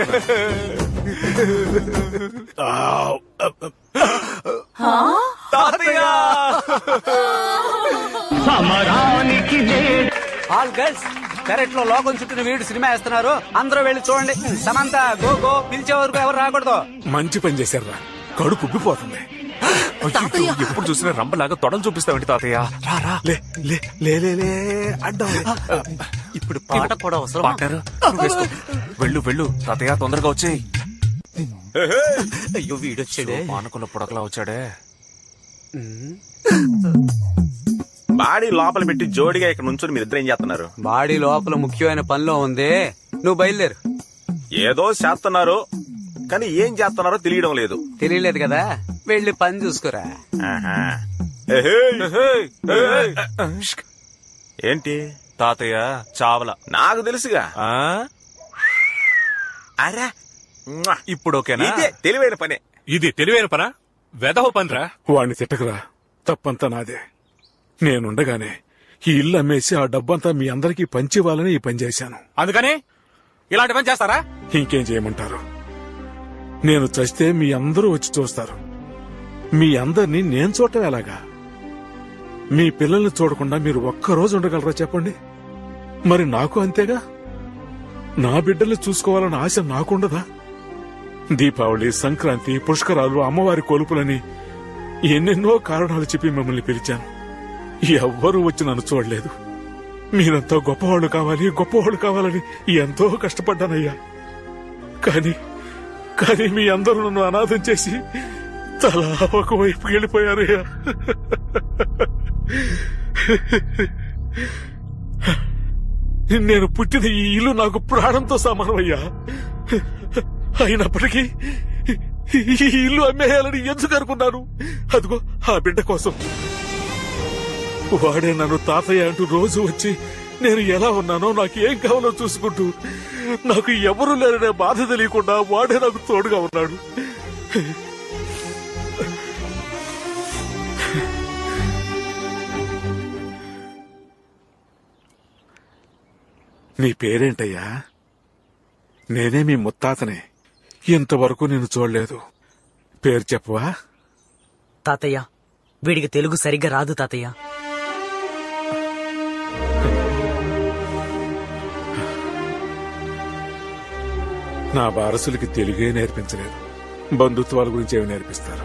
తాతయ్య ఆల్ గర్ల్స్ పెరట్ లో లోకం చుట్టూ వీడు సినిమా వేస్తున్నారు అందరూ వెళ్ళి చూడండి సమంత గో గో పిలిచే వరకు ఎవరు రాకూడదు మంచి పని చేశారా కడుపు ఉబ్బిపోతుంది అయ్యో, ఎప్పుడు చూసినా రంబలాగా తొడలు చూపిస్తావేంటి తాతయ్య రా రా లే లే లే లే లే అడ్డం ఇప్పుడు పాట కూడా అవసరం పార్ట్నర్ నువ్వు వేసుకో. వెళ్ళు వెళ్ళు తాతయ్య తొందరగా వచ్చేయ్ అయ్యో వీడొచ్చాడే పానకుల పుడకలా వచ్చాడే బాడీ లోపల పెట్టి జోడిగా ఇక్కడ నుంచొని మీరు ఇద్దరు ఏం చేస్తున్నారు బాడీ లోపల ముఖ్యమైన పనిలో ఉంది నువ్వు బయలుదేరు ఏదో చేస్తున్నారు కానీ ఏం చేస్తున్నారో తెలియడం లేదు తెలియలేదు కదా వెళ్ళి పని చూసుకోరా ఏంటి తాతయ్య చావల నాకు తెలుసుగా ఆ? అరే ఇప్పుడు ఓకేనా ఇదే తెలివైన పనే ఇది తెలివైన పనా వెదవ పనిరా వాణ్ణి తిట్టకురా తప్పంతా నాదే నేనుండగానే ఈ ఇల్లు అమ్మేసి ఆ డబ్బంతా మీ అందరికీ పంచివ్వాలని ఈ పని చేశాను అందుకని ఇలాంటి పని చేస్తారా ఇంకేం చేయమంటారు నేను చస్తే మీ అందరూ వచ్చి చూస్తారు మీ అందరినీ నేను చూడటం ఎలాగా మీ పిల్లల్ని చూడకుండా మీరు ఒక్కరోజు ఉండగలరా చెప్పండి మరి నాకు అంతేగా నా బిడ్డల్ని చూసుకోవాలన్న ఆశ నాకుండదా దీపావళి సంక్రాంతి పుష్కరాలు అమ్మవారి కొలుపులని ఎన్నెన్నో కారణాలు చెప్పి మిమ్మల్ని పిలిచాను ఎవ్వరూ వచ్చి నన్ను చూడలేదు మీరంతా గొప్పవాళ్ళు కావాలి గొప్పవాళ్ళు కావాలని ఎంతో కష్టపడ్డానయ్యా కానీ కానీ మీ అందరూ నన్ను అనాథం చేసి తలా ఒకవైపు వెళ్ళిపోయారయ్యా నేను పుట్టిన ఈ ఇల్లు నాకు ప్రాణంతో సమానమయ్యా అయినప్పటికీ ఈ ఇల్లు అమ్మేయాలని ఎందుకు అనుకున్నాను అదిగో ఆ బిడ్డ కోసం వాడే నన్ను తాతయ్య అంటూ రోజు వచ్చి నేను ఎలా ఉన్నానో నాకు ఏం కావాలో చూసుకుంటూ నాకు ఎవరు లేరనే బాధ తెలియకుండా వాడే నాకు తోడుగా ఉన్నాడు నీ పేరేంటయ్యా నేనే మీ ముత్తాతనే ఇంతవరకు నేను చూడలేదు పేరు చెప్పవా తాతయ్య వీడికి తెలుగు సరిగ్గా రాదు తాతయ్య నా వారసులకి తెలుగే నేర్పించలేదు బంధుత్వాల గురించి ఏమి నేర్పిస్తారు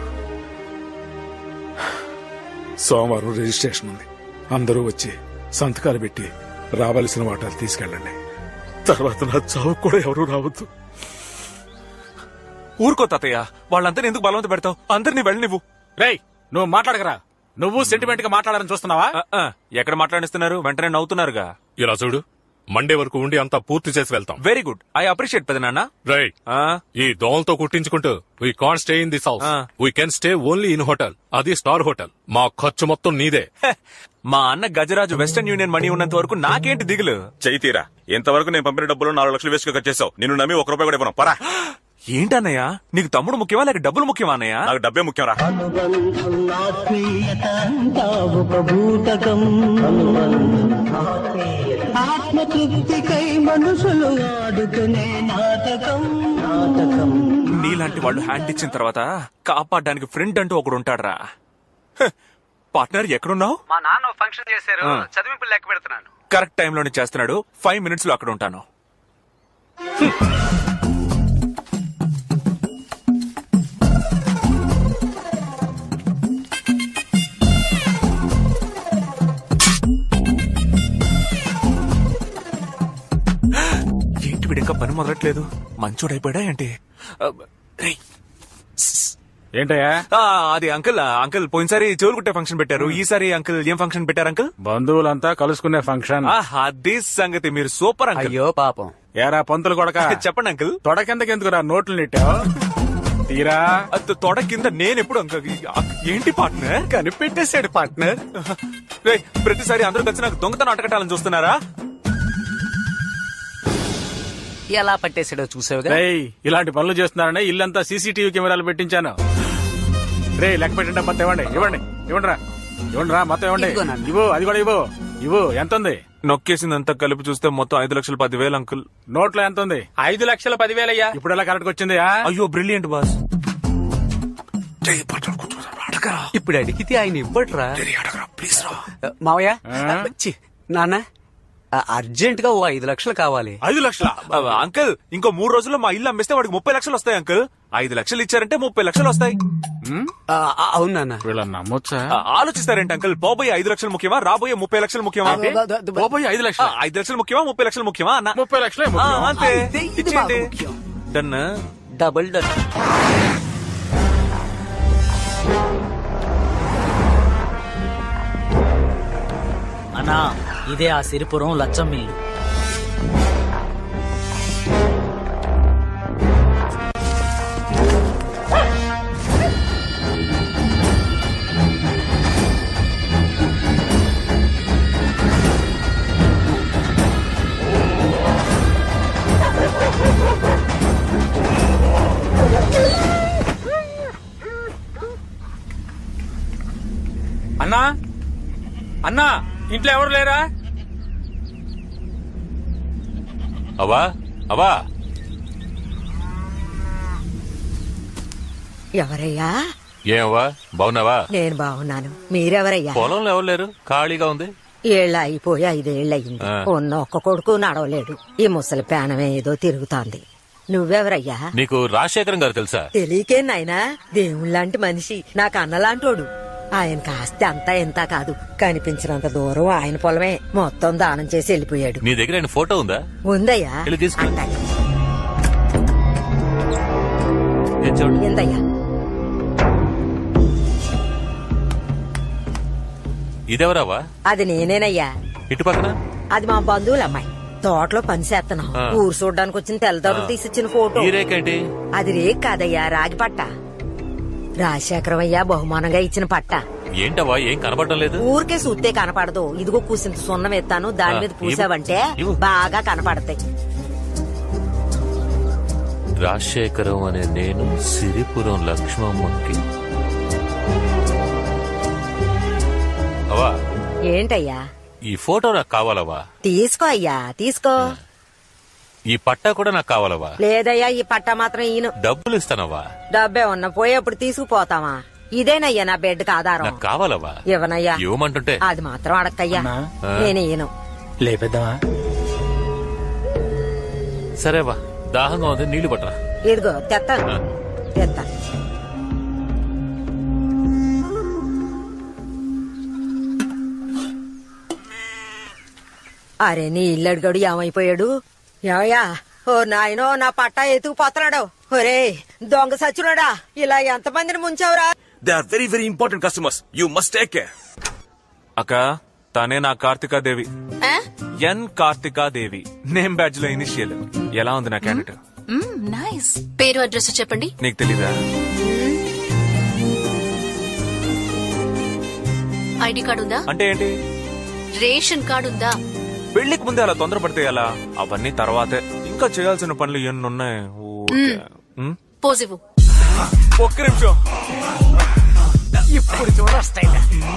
సోమవారం రిజిస్ట్రేషన్ ఉంది అందరూ వచ్చి సంతకాలు పెట్టి రావాల్సిన వాటాలు తీసుకెళ్ళండి తర్వాత నా చావు కూడా ఎవరూ రావద్దు ఊరుకో తాతయ్య వాళ్ళందరినీ ఎందుకు బలవంత పెడతావు అందరినీ వెళ్ళనివ్వు రేయ్ నువ్వు మాట్లాడగరా నువ్వు సెంటిమెంట్ గా మాట్లాడాలని చూస్తున్నావా ఎక్కడ మాట్లాడిస్తున్నారు వెంటనే నవ్వుతున్నారుగా ఇలా చూడు మండే వరకు ఉండి అంతా పూర్తి చేసి వెళ్తాం వెరీ గుడ్ ఐ అప్రిషియేట్ పెద్ద నాన్న రైట్ ఈ దోమలతో కుట్టించుకుంటూ we can stay in this house we can stay only in hotel అది స్టార్ హోటల్ మా ఖర్చు మొత్తం నీదే మా అన్న గజరాజు వెస్టర్న్ యూనియన్ మనీ ఉన్నంత వరకు నాకేంటి దిగులు చైతీరా ఇంతవరకు నేను పంపిన డబ్బులు నాలుగు లక్షలు వేసుకు ఖర్చు చేసావు నిన్ను నమ్మి ఒక రూపాయి కూడా ఇవ్వను పరా ఏంటన్నయ్య నీకు తమ్ముడు ముఖ్యమా లేక డబ్బులు ముఖ్యమా అన్నయ్య నాకు డబ్బే ముఖ్యం రా ఆత్మతృప్తికై మనుషులు ఆడుకునే నాటకం నాటకం నీలాంటి వాళ్ళు హ్యాండ్ ఇచ్చిన తర్వాత కాపాడడానికి ఫ్రెండ్ అంటూ ఒకడు ఉంటాడరా పార్ట్నర్ ఎక్కడున్నావు మా నాన్న ఫంక్షన్ చేశారు ఆ. చదివింపులు లెక్క పెడుతున్నాను కరెక్ట్ టైంలోనే చేస్తున్నాడు ఫైవ్ మినిట్స్ లో అక్కడ ఉంటాను ఏంటి వీడు ఇంకా పని మొదలట్లేదు మంచోడైపోయాడా ఏంటి ఆ, రేయ్. ఏంటయ్యా ఆ, అది అంకుల్ అంకుల్ పోయినసారి చెవులు కుట్టే ఫంక్షన్ పెట్టారు ఈసారి అంకుల్ ఏం ఫంక్షన్ పెట్టారు అంకుల్ బంధువులంతా కలుసుకునే ఫంక్షన్ ఆ, అది సంగతి మీరు సూపర్ అంకుల్ అయ్యో పాపం ఏరా పంతులు కొడక చెప్పండి అంకుల్ తొడ కిందకెందుకురా నోట్లు నెట్టావు తీరా అది తొడ కింద నేను ఎప్పుడు అంకుల్ ఏంటి పార్ట్నర్ కనిపెట్టేశాడు పార్ట్నర్ రేయ్, ప్రతిసారి అందరూ కలిసి నాకు దొంగతనం అటకటాలని చూస్తున్నారా ఎలా పట్టేశాడో చూసావుగా రేయ్ ఇలాంటి పనులు చేస్తున్నారని ఇల్లంతా సీసీటీవీ కెమెరాలు పెట్టించాను రే లెక్క పెట్టండి మొత్తం ఇవ్వండి ఇవ్వండి ఇవ్వండి రా ఇవ్వండి రా మొత్తం ఇవ్వండి ఇదిగో నాన్న. ఇవ్వు అది కూడా ఇవ్వు ఇవ్వు ఎంత ఉంది నొక్కేసిందంతా కలిపి చూస్తే మొత్తం ఐదు లక్షల పదివేలు అంకుల్ నోట్లో ఎంత ఉంది ఐదు లక్షల పదివేలయ్యా ఇప్పుడు ఎలా కరెక్ట్ వచ్చింది ఆ? అయ్యో బ్రిలియంట్ బాస్ ఇప్పుడు అడిగితే ఆయన ఇవ్వట్రా ప్లీజ్ రా మావయ్య ఆ? చి, నాన్న అర్జెంట్ గా ఓ ఐదు లక్షలు కావాలి ఐదు లక్షల అంకుల్ ఇంకో మూడు రోజుల్లో మా ఇల్లు అమ్మేస్తే వాడికి ముప్పై లక్షలు వస్తాయి అంకుల్ ఐదు లక్షలు ఇచ్చారంటే ముప్పై లక్షలు వస్తాయి ఆ, ఆ, అవును నాన్న వీళ్ళని నమ్మొచ్చా ఆ, ఆలోచిస్తారేంటి అంకుల్ పోబోయే ఐదు లక్షలు ముఖ్యమా రాబోయే ముప్పై లక్షలు ముఖ్యమా ద- ద- ద- పోపోయి ఐదు ఆ, లక్షలు ఐదు లక్షలు ముఖ్యమా ముప్పై లక్షలు ముఖ్యమా అన్న ముప్పై లక్షలే ఆ, ముఖ్యం. అంతే అయితే ఇది ఇచ్చేయండి బాగా ముఖ్యం. డన్ డబుల్ డన్ అన్నా ఇదే ఆ సిరిపురం లచ్చం మిల్లు అన్నా అన్నా ఇంట్లో ఎవరు లేరా అవా అవా ఎవరయ్యా ఏమవ్వా బాగున్నావా నేను బాగున్నాను మీరెవరయ్యా పొలంలో ఎవరు లేరు ఖాళీగా ఉంది ఏళ్ళ అయిపోయి ఐదేళ్ళయింది ఆ. ఉన్న ఒక్క కొడుకు నడవలేడు ఈ ముసలి పేనమే ఏదో తిరుగుతాంది నువ్వెవరయ్యా నీకు రాజశేఖరం గారు తెలుసా తెలియకే నాయనా దేవుళ్ళంటి మనిషి నాకు అన్నలాంటోడు ఆయన కాస్త అంతా ఎంత కాదు కనిపించినంత దూరం ఆయన పొలమే మొత్తం దానం చేసి వెళ్ళిపోయాడు నీ దగ్గర ఆయన ఫోటో ఉందా ఉందయ్యా వెళ్ళి తీసుకో అట్టాగే. ఏం చూడు ఎందయ్యా ఇదెవరావా అది నేనేనయ్యా ఇటు పక్కన అది మా బంధువుల అమ్మాయి తోటలో పని చేస్తున్నాం ఆ. ఊరు చూడడానికి వచ్చిన తెల్లదొరలు తీసిచ్చిన ఫోటో ఈ రేకేంటి అది రేక్ కాదయ్యా రాగి పట్ట రాజశేఖరం అయ్యా బహుమానంగా ఇచ్చిన పట్ట ఏంటవా ఏం కనబడటం లేదు ఊరికే చూస్తే కనపడదు ఇదిగో కూసింత సున్నం ఎత్తాను దాని ఆ, మీద ఇవ్వు. పూసావంటే ఇవ్వు. బాగా కనపడతాయి రాజశేఖరం అనే నేను సిరిపురం లక్ష్మమ్మకి అవా ఏంటయ్యా ఈ ఫోటో నాకు కావాలవా తీసుకో అయ్యా తీసుకో ఈ పట్టా కూడా నాకు కావాలవా లేదయ్యా ఈ పట్ట మాత్రం ఈయన డబ్బులు ఇస్తానవా డబ్బే ఉన్న పోయేప్పుడు తీసుకుపోతావా ఇదేనయ్యా నా బెడ్కి ఆధారం నాకు కావాలవా ఇవ్వనయ్యా ఇవ్వమంటుంటే అది మాత్రం అడక్కయ్యా ఆ. నేను ఈయను లేపేద్దామా సరేవా దాహంగా ఉంది నీళ్లు పట్టరా ఇదిగో తెత్తాను ఆ. తెత్తాను అరే నీ ఇల్లు అడిగాడు ఏమైపోయాడు ఏమయ్యా ఓ నాయనో నా పట్టా ఎత్తుకుపోతున్నాడు ఒరే దొంగ సచ్చునాడా ఇలా ఎంతమందిని ముంచావురా they are very very important customers you must take care అక్క తనే నా కార్తికాదేవి ఆ? N Karthika Devi name badge లో ఇనిషియల్ ఎలా ఉంది నా క్యాండిడేట్ నైస్ పేరు అడ్రస్ చెప్పండి నీకు తెలీదా ఐడి కార్డు ఉందా అంటే ఏంటి రేషన్ కార్డు ఉందా పెళ్లికి ముందే అలా తొందరపడితే ఎలా అవన్నీ తర్వాతే ఇంకా చేయాల్సిన పనులు ఎన్ని ఉన్నాయి ఊరికే. ఉమ్? పోజివు ఒక్క నిమిషం ఇప్పుడు చూడొస్తాయి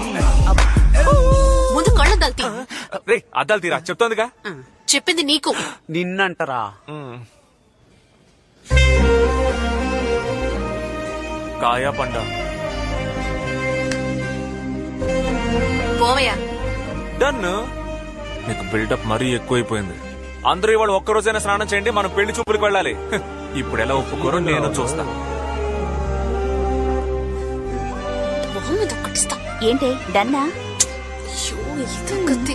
ముందు కళ్ళ దల్తి రే అద్దాలు తీరా చెప్తోందిగా చెప్పింది నీకు నిన్నంటరా కాయా పండ పోవయ్యా డన్ నీకు బిల్డప్ మరీ ఎక్కువైపోయింది అందరూ ఇవాళ ఒక్క రోజైనా స్నానం చేయండి మనం పెళ్లి చూపులకు వెళ్ళాలి హ్, ఇప్పుడు ఎలా ఒప్పుకోరో నేను చూస్తా మొహం మీద ఒక్కటిస్తా ఏంటి డన్నా అయ్యో ఇదొక్కతి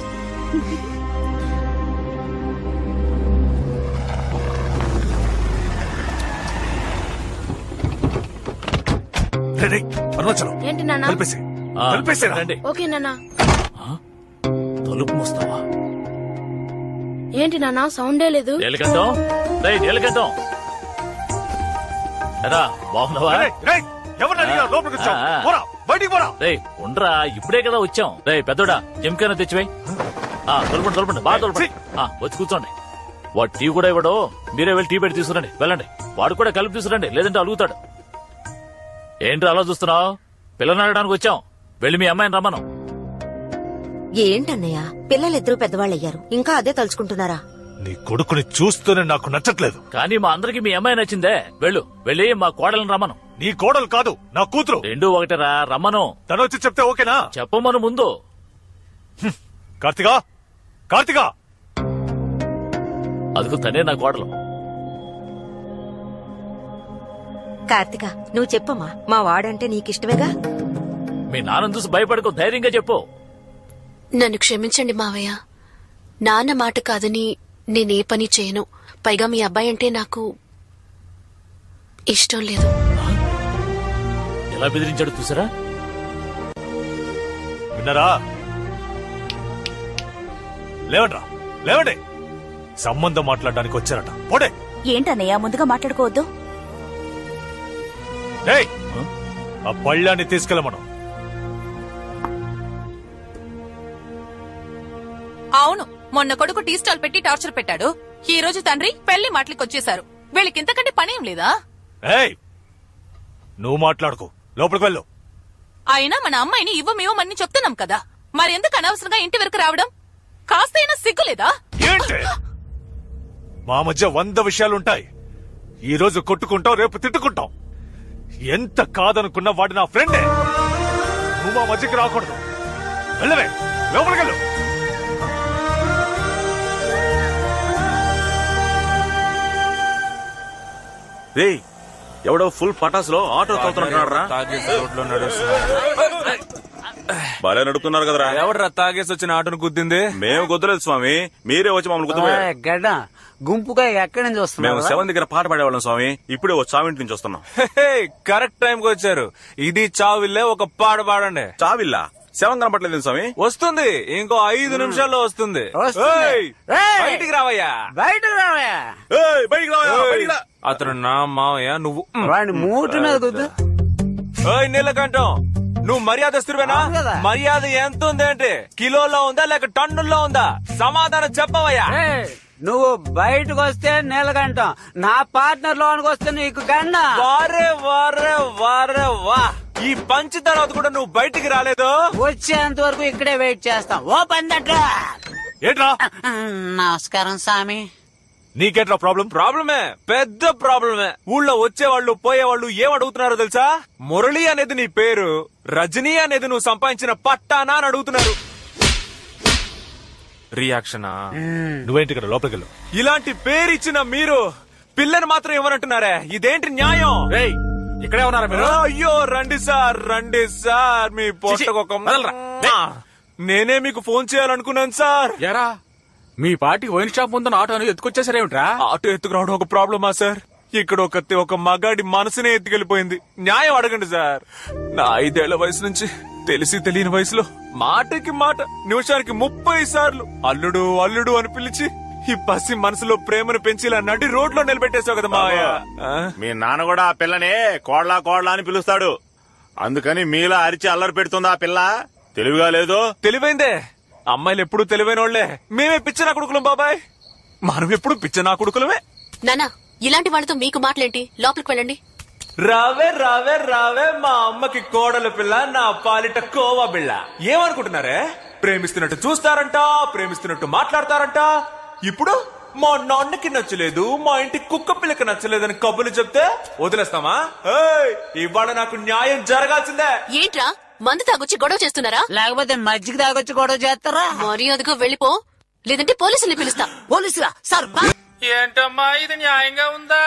అరుణాచలం ఏంటి నాన్న కలిపేసి కలిపేసేరా ఓకే నాన్న తలుపు మూస్తావా ఏంటి నాన్న సౌండే లేదు నీలకంఠం రేయ్ నీలకంఠం ఎరా బాగున్నావా లోపలికి వచ్చావు ఆ, ఆ. పోరా బయటికి పోరా రేయ్ ఉండరా ఇప్పుడే కదా వచ్చాం రేయ్ పెద్దోడా జిమ్కైనా తెచ్చిపోయి ఆ తొలపండి తొలపండి బాగా తొలపండి ఆ, వచ్చి కూర్చోండి వాడు టీ కూడా ఇవ్వడు మీరే వెళ్ళి టీ పెట్టి తీసుకురండి వెళ్ళండి వాడు కూడా కలిపి తీసుకురండి లేదంటే అలుగుతాడు ఏంటి అలా చూస్తున్నావు పిల్లని అడగడానికి వచ్చాం వెళ్ళి మీ అమ్మాయిని రమ్మను ఏంటన్నయ్య పిల్లలిద్దరూ పెద్దవాళ్ళయ్యారు ఇంకా అదే తలుచుకుంటున్నారా నీ కొడుకుని చూస్తూనే నాకు నచ్చట్లేదు కానీ మా అందరికి మీ అమ్మాయి నచ్చిందే వెళ్ళు వెళ్ళి మా కోడలను రమ్మను నీ కోడలు కాదు నా కూతురు రెండు ఒకటిరా రమ్మను తను వచ్చి చెప్తే ఓకేనా చెప్పమను ముందు కార్తిగా కార్తిగా అదుకు తనే నా కోడలు కార్తిక నువ్వు చెప్పమ్మా మా వాడంటే నీకిష్టమేగా మీ నాన్న చూసి భయపడకు ధైర్యంగా చెప్పు నన్ను క్షమించండి మావయ్య నాన్న మాట కాదని నేనే పని చేయను పైగా మీ అబ్బాయి అంటే నాకు ఇష్టం లేదు ఎలా బెదిరించాడు చూసారా విన్నారా లేవండ్రా లేవండి సంబంధం మాట్లాడడానికి వచ్చారట పోడే ఏంటన్నయ్య ముందుగా మాట్లాడుకోవద్దు ఏయ్ ఆ పళ్ళాన్ని తీసుకెళ్ళమను అవును మొన్న కొడుకు టీ స్టాల్ పెట్టి టార్చర్ పెట్టాడు ఈ రోజు తండ్రి పెళ్లి మాటలకి వచ్చేశారు వీళ్ళకి ఇంతకంటే పని ఏం లేదా ఏయ్ నువ్వు మాట్లాడుకో లోపలికి వెళ్ళు అయినా మన అమ్మాయిని ఇవ్వమివ్వమని చెప్తున్నాం కదా మరెందుకు అనవసరంగా ఇంటి వరకు రావడం కాస్తైనా సిగ్గులేదా ఏంటి మా మధ్య వంద విషయాలుంటాయి ఈ రోజు కొట్టుకుంటాం రేపు తిట్టుకుంటాం ఎంత కాదనుకున్నా వాడు నా ఫ్రెండే నువ్వు మా మధ్యకి రాకూడదు వెళ్ళవే లోపలికి వెళ్ళు రే ఎవడో ఫుల్ పటాసులో ఆటో తోలుతున్నాడు రా తాగేసి రోడ్లో నడుస్తున్నాడు. బాగా నడుపుతున్నారు కదరా ఎవడ్రా తాగేసి వచ్చిన ఆటోను గుద్దింది మేము కుదరలేదు స్వామి మీరే వచ్చి మమ్మల్ని కుదరలేదు గడ్డ గుంపుగా ఎక్కడి నుంచి మేము వస్తున్నారు సెవెన్ దగ్గర పాట పాడేవాళ్ళం స్వామి ఇప్పుడే ఓ చావింటి నుంచి వస్తున్నాం కరెక్ట్ టైం కి వచ్చారు ఇది చావిల్లే ఒక పాట పాడండి చావిల్లా సెవెన్ కనపట్లేదు స్వామి వస్తుంది ఇంకో ఐదు నిమిషాల్లో వస్తుంది వస్తుంది. ఏయ్, ఏయ్, బయటికి రావయ్యా బయటకు రావయ్యా ఏయ్, బయటికి రావయ్యా, ఏయ్, బయటికి రా. అతను నా మావయ్య నువ్వు వాడిని మూటి మీద గుద్దు ఓయ్ నీలకంఠం నువ్వు మర్యాదస్తుడివేనా అవును కదా. మర్యాద ఎంత ఉంది అంటే కిలోలో ఉందా లేక టన్నుల్లో ఉందా సమాధానం చెప్పవయ్యా ఏయ్, నువ్వు బయటకు వస్తే నీలకంఠం నా పార్ట్నర్ లోనికి వస్తే నీకు గండ వారే వారే వారే వా ఈ పంచి తర్వాత కూడా నువ్వు బయటికి రాలేదు వచ్చేంత వరకు ఇక్కడే వెయిట్ చేస్తాం ఓ పందట్రా ఏంట్రా నమస్కారం స్వామి నీకేట్రా ప్రాబ్లం ప్రాబ్లమే పెద్ద ప్రాబ్లమే ఊళ్ళో వచ్చేవాళ్ళు పోయేవాళ్ళు ఏం అడుగుతున్నారో తెలుసా మురళి అనేది నీ పేరు రజనీ అనేది నువ్వు సంపాదించిన పట్టానా అని అడుగుతున్నారు రియాక్షనా నువ్వేంటి ఇక్కడ లోపలికి వెళ్ళు ఇలాంటి పేరు ఇచ్చిన మీరు పిల్లని మాత్రం ఇవ్వనంటున్నారే ఇదేంటి న్యాయం రేయ్ ఇక్కడే ఉన్నారా మీరు అయ్యో రండి సార్ రండి సార్ మీ పొట్టకు ఒక ఆ, నేనే మీకు ఫోన్ చేయాలనుకున్నాను సార్ ఎరా మీ పార్టీకి వైన్ షాప్ ముందున్న ఆటోని ఎత్తుకొచ్చేసారేమిట్రా ఆటో ఎత్తుకురావడం ఒక ప్రాబ్లమా సార్ ఇక్కడ ఒక ఒక మగాడి మనసునే ఎత్తుకెళ్ళిపోయింది న్యాయం అడగండి సార్ నా ఐదేళ్ల వయసు నుంచి తెలిసి తెలియని వయసులో మాటకి మాట నిమిషానికి ముప్పై సార్లు అల్లుడు అల్లుడు అని పిలిచి ఈ పసి మనసులో ప్రేమను పెంచి ఇలా నడి రోడ్లో నిలబెట్టేశావు కదా మావయ్య ఆ? మీ నాన్న కూడా ఆ పిల్లనే కోడ్లా కోడ్లా అని పిలుస్తాడు అందుకని మీలా అరిచి అల్లరి పెడుతుంది ఆ పిల్ల తెలివిగా లేదు తెలివైందే అమ్మాయిలు ఎప్పుడు తెలివైన వాళ్ళే మేమే పిచ్చ నా కొడుకులం బాబాయ్ మనం ఎప్పుడు పిచ్చ నా కొడుకులమే నానా ఇలాంటి వాళ్ళతో మీకు మాటలేంటి లోపలికి వెళ్ళండి రావే రావే రావే మా అమ్మకి కోడల పిల్ల నా పాలిట కోవా బిళ్ళ ఏమనుకుంటున్నారే ప్రేమిస్తున్నట్టు చూస్తారంట ప్రేమిస్తున్నట్టు మాట్లాడతారంట ఇప్పుడు మా నాన్నకి నచ్చలేదు మా ఇంటి కుక్క పిల్లకి నచ్చలేదని కబుర్లు చెప్తే వదిలేస్తామా ఏయ్, ఇవాళ నాకు న్యాయం జరగాల్సిందే ఏంట్రా మందు తాగొచ్చి గొడవ చేస్తున్నారా లేకపోతే మజ్జిగ తాగొచ్చి గొడవ చేస్తారా మర్యాదగా వెళ్ళిపో లేదంటే పోలీసుల్ని పిలుస్తా పోలీసులా సార్ ఏంటమ్మా ఇది న్యాయంగా ఉందా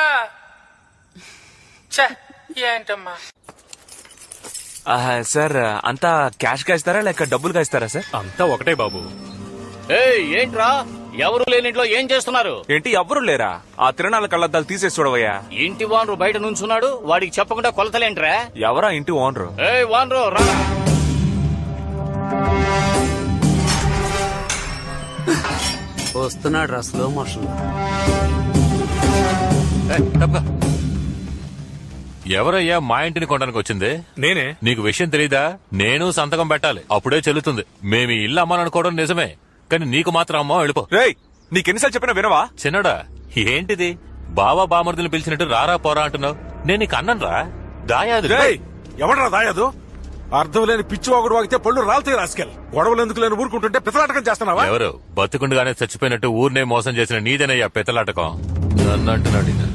ఛే, ఏంటమ్మా ఆహా, సార్ అంతా క్యాష్ గా ఇస్తారా లేక డబ్బులుగా ఇస్తారా సార్ అంతా ఒకటే బాబు ఏయ్ ఏంట్రా ఎవరు లేని ఇంట్లో ఏం చేస్తున్నారు ఏంటి ఎవ్వరు లేరా ఆ తిరణాల కళ్ళద్దాలు తీసేసి చూడవయ్యా ఇంటి వానరు బయట నుంచున్నాడు వాడికి చెప్పకుండా కొలతలేంట్రా ఎవరా ఇంటి ఓనరు ఏయ్ వానరు రా వస్తున్నాడు రా స్లో మోషన్ ఎవరయ్యా మా ఇంటిని కొనడానికి వచ్చింది నేనే నీకు విషయం తెలీదా నేను సంతకం పెట్టాలి అప్పుడే చెల్లుతుంది మేము ఈ ఇల్లు అమ్మాలనుకోవడం నిజమే కానీ నీకు మాత్రం అమ్మా వెళ్ళిపో రేయ్ నీకెన్నిసార్లు చెప్పినా వినవా చిన్నడా ఏంటిది బావా బామర్దులు పిలిచినట్టు రారా పోరా అంటున్నావు నేను నీకు అన్నరా దాయాదు రేయ్, ఎవడ్రా దాయదు అర్థం లేని పిచ్చి వాగుడు వాగితే పళ్ళు రాలుతాయి రాసుకెళ్ళి గొడవలు ఎందుకు లేని ఊరుకుంటుంటే పితలాటకం చేస్తున్నావా ఎవరు బతుకుండగానే చచ్చిపోయినట్టు ఊరినే మోసం చేసిన నీదేనయ్యా పెత్తలాటకం నన్ను అంటున్నాడు ఈయన.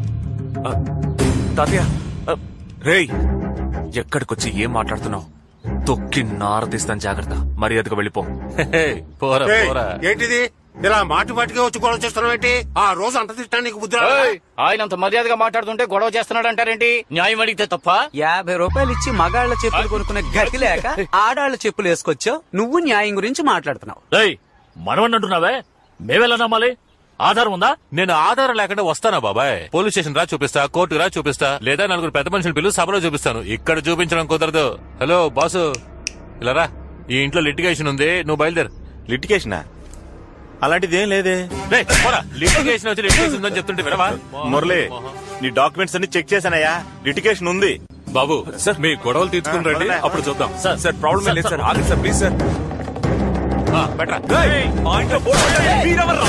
తాతయ్య ఆ, రేయ్ ఎక్కడికొచ్చి ఏం మాట్లాడుతున్నావు తొక్కి నారదీస్తాను జాగ్రత్త మర్యాదగా వెళ్ళిపో పోరా ఏయ్, పోరా ఏంటిది ఇలా మాటి మాటిగా వచ్చి గొడవ చేస్తున్నావు ఏంటి ఆ రోజు అంత తిట్టడానికి బుద్ధి రాలేదా? ఏయ్, ఆయన అంత మర్యాదగా మాట్లాడుతుంటే గొడవ చేస్తున్నాడు అంటారేంటి న్యాయం అడిగితే తప్ప యాభై రూపాయలు ఇచ్చి మగాళ్ళ చెప్పులు కొనుక్కునే గతి లేక ఆడాళ్ల చెప్పులు వేసుకొచ్చావు నువ్వు న్యాయం గురించి మాట్లాడుతున్నావు రేయ్ మనవణ్ణి అంటున్నావే మేమెలా నమ్మాలి ఆధారం ఉందా నేను ఆధారం లేకుండా వస్తానా బాబాయ్ పోలీస్ స్టేషన్ రా చూపిస్తా కోర్టు రా చూపిస్తా లేదా నలుగురు పెద్ద మనుషులు పిలువు సభలో చూపిస్తాను ఇక్కడ చూపించడం కుదరదు హలో బాసు ఇలా రా ఈ ఇంట్లో లిటిగేషన్ ఉంది నువ్వు బయలుదేరు లిటికేషనా అలాంటిది ఏం లేదే రేయ్, పోరా. లిటిగేషన్ వచ్చి లిటిగేషన్ ఉందని చెప్తుంటే వినవా మురళి నీ డాక్యుమెంట్స్ అన్ని చెక్ చేశానయ్యా లిటికేషన్ ఉంది బాబు సార్ మీ గొడవలు తీర్చుకుని రండి అప్పుడు చూద్దాం సార్ సార్ ప్రాబ్లం లేదు సార్ ఆగండి సార్ ప్లీజ్ సార్ బెటరా రేయ్, మా ఇంట్లో బోర్డు పెట్టండి. మీరెవర్రా?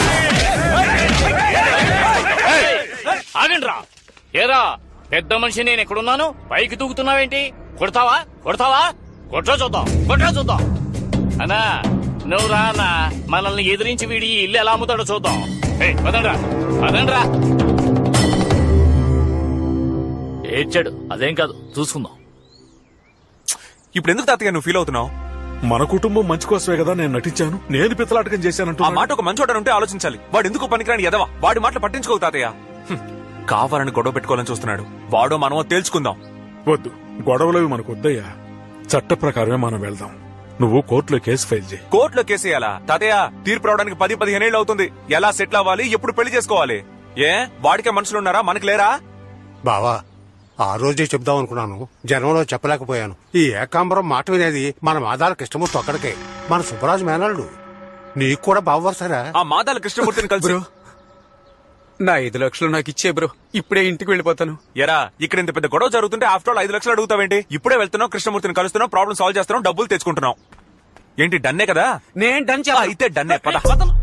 ఆగండ్రా ఏరా పెద్ద మనిషి నేను ఎక్కడున్నాను పైకి దూకుతున్నావేంటి కొడతావా కొడతావా కొట్రా చూద్దాం కొట్రా చూద్దాం అన్నా నువ్వు రా అన్నా మనల్ని ఎదిరించి వీడి ఈ ఇల్లు ఎలా అమ్ముతాడో చూద్దాం ఏయ్, పదండ్రా పదండ్రా ఏడ్చాడు అదేం కాదు చూసుకుందాం ఇప్పుడు ఎందుకు తాతయ్య నువ్వు ఫీల్ అవుతున్నావు మన కుటుంబం మంచి కోసమే కదా నేను నటించాను నేను పిత్తలాటకం చేశానంటూ ఆ మాట ఒక మంచోడని ఉంటే ఆలోచించాలి వాడు ఎందుకు పనికిరాని ఎదవా వాడి మాటలు పట్టించుకోవు తాతయ్య హ్మ్. కావాలని గొడవ పెట్టుకోవాలని చూస్తున్నాడు వాడో మనమో తేల్చుకుందాం వద్దు గొడవలవి మనకు వద్దయ్యా చట్ట ప్రకారమే మనం వెళ్దాం నువ్వు కోర్టులో కేసు ఫైల్ చేయి కోర్టులో కేసేయాలా తాతయ్య తీర్పు రావడానికి పది పదిహేను ఏళ్ళు అవుతుంది ఎలా సెటిల్ అవ్వాలి ఎప్పుడు పెళ్లి చేసుకోవాలి ఏ వాడికే మనుషులు ఉన్నారా మనకి లేరా బావా ఆ రోజే చెప్దాం అనుకున్నాను జనంలో చెప్పలేకపోయాను ఈ ఏకాంబరం మాట వినేది మన మాదాల కృష్ణమూర్తి ఒక్కడికే మన సుబ్బరాజు మేనల్డు నీకు కూడా బావరసారా ఆ మాదాల కృష్ణమూర్తిని కలిసి నా ఐదు లక్షలు నాకు ఇచ్చే బ్రో ఇప్పుడే ఇంటికి వెళ్ళిపోతాను ఎరా ఇక్కడ ఇంత పెద్ద గొడవ జరుగుతుంటే ఆఫ్టర్ ఆల్ ఐదు లక్షలు అడుగుతావేంటి ఇప్పుడే వెళ్తున్నావు కృష్ణమూర్తిని కలుస్తున్నావు ప్రాబ్లం సాల్వ్ చేస్తున్నావు డబ్బులు తెచ్చుకుంటున్నావు ఏంటి డన్నే కదా నేను డన్ అయితే డన్నే పద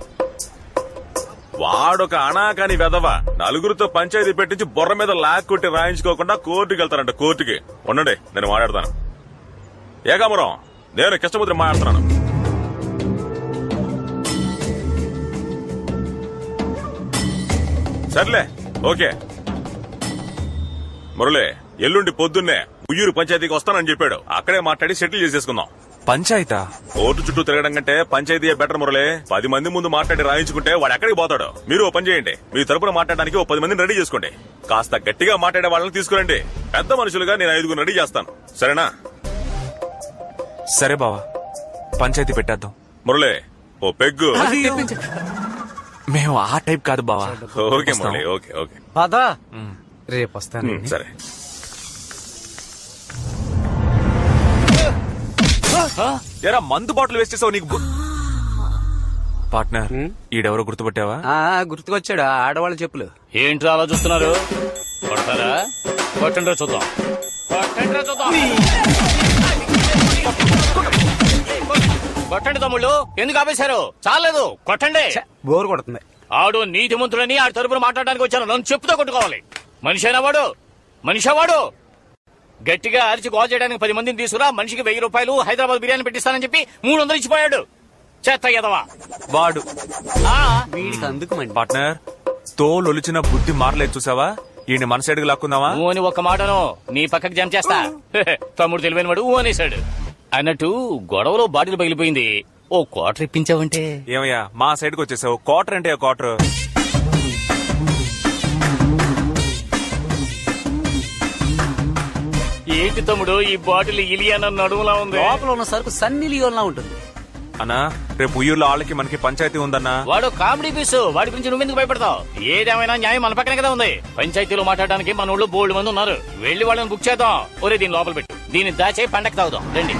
వాడొక అనాకాని వెదవ నలుగురితో పంచాయతీ పెట్టించి బొర్ర మీద లాక్ కొట్టి రాయించుకోకుండా కోర్టుకి వెళ్తారంట కోర్టుకి ఉండండి నేను మాట్లాడతాను ఏకాపురం నేను కృష్ణముద్ర మాట్లాడుతున్నాను సర్లే ఓకే మురళి ఎల్లుండి పొద్దున్నే ఉయ్యూరు పంచాయతీకి వస్తానని చెప్పాడు అక్కడే మాట్లాడి సెటిల్ చేసేసుకుందాం పంచాయతా కోర్టు చుట్టూ తిరగడం కంటే పంచాయతీ బెటర్ మురళి పది మంది ముందు మాట్లాడి రాయించుకుంటే వాడు ఎక్కడికి పోతాడు మీరు ఓ పని చేయండి మీ తరపున మాట్లాడడానికి ఓ పది మందిని రెడీ చేసుకోండి కాస్త గట్టిగా మాట్లాడే వాళ్ళని తీసుకురండి పెద్ద మనుషులుగా నేను ఐదుగురు రెడీ చేస్తాను సరేనా సరే బావా పంచాయతీ పెట్టేద్దాం మురళి ఓ పెగ్గు మేము ఆ టైప్ కాదు బావా ఓకే మురళి ఓకే ఓకే పదా రేపు వస్తాను ఉమ్, సరే ఎరా మందు బాటిల్ వేస్ట్ చేసావు నీకు బు- పార్ట్నర్ ఈడెవరో గుర్తుపట్టావా ఆ గుర్తుకొచ్చాడు ఆ ఆడవాళ్ళ చెప్పులు ఏంట్రా అలా చూస్తున్నారు కొడతారా కొట్టండి చూద్దాం కొట్టండి చూద్దాం కొట్టండి తమ్ముళ్ళు ఎందుకు ఆపేశారు చాలేదు కొట్టండి బోరు కొడుతుంది ఆడు నీతిమంతుడని ఆడి తరపున మాట్లాడడానికి వచ్చాను నన్ను చెప్పుతో కొట్టుకోవాలి మనిషి అయినా వాడు మనిషి వాడు గట్టిగా అరిచి గోల్ చేయడానికి పది మందిని తీసుకురా మనిషికి వెయ్యి రూపాయలు హైదరాబాద్ బిర్యానీ పెట్టిస్తానని చెప్పి మూడు వందలు ఇచ్చిపోయాడు చెత్త ఎదవా వాడు వీడికి అందుకు మండి పార్ట్నర్ తోలు ఒలిచిన బుద్ధి మారలేదు చూసావా ఈయన మన సైడ్కి లాక్కుందామా ఊ అని ఒక్క మాటను నీ పక్కకి జంప్ చేస్తా తమ్ముడు తెలివైన వాడు ఊ అనేశాడు అన్నట్టు గొడవలో బాటిల్ పగిలిపోయింది ఓ క్వార్టర్ ఇప్పించావంటే ఏమయ్యా మా సైడ్కి వచ్చేసావు క్వార్టర్ అంటే క్వార్టర్ ఏంటి తమ్ముడు ఈ బాటిల్ ఇలియాన నడుములా ఉంది లోపల ఉన్న సరుకు సన్ని లియోల్లా ఉంటుంది అన్నా రేపు ఉయ్యూరులో వాళ్ళకి మనకి పంచాయతీ ఉందన్నా వాడు కామెడీ పీసు వాడి గురించి నువ్వెందుకు భయపడతావు ఏదేమైనా న్యాయం మన పక్కనే కదా ఉంది పంచాయతీలో మాట్లాడడానికి మన ఊళ్ళో బోల్డ్ మంది ఉన్నారు వెళ్ళి వాళ్ళని బుక్ చేద్దాం ఒరే దీని లోపల పెట్టు దీన్ని దాచే పండగ తాగుదాం రండి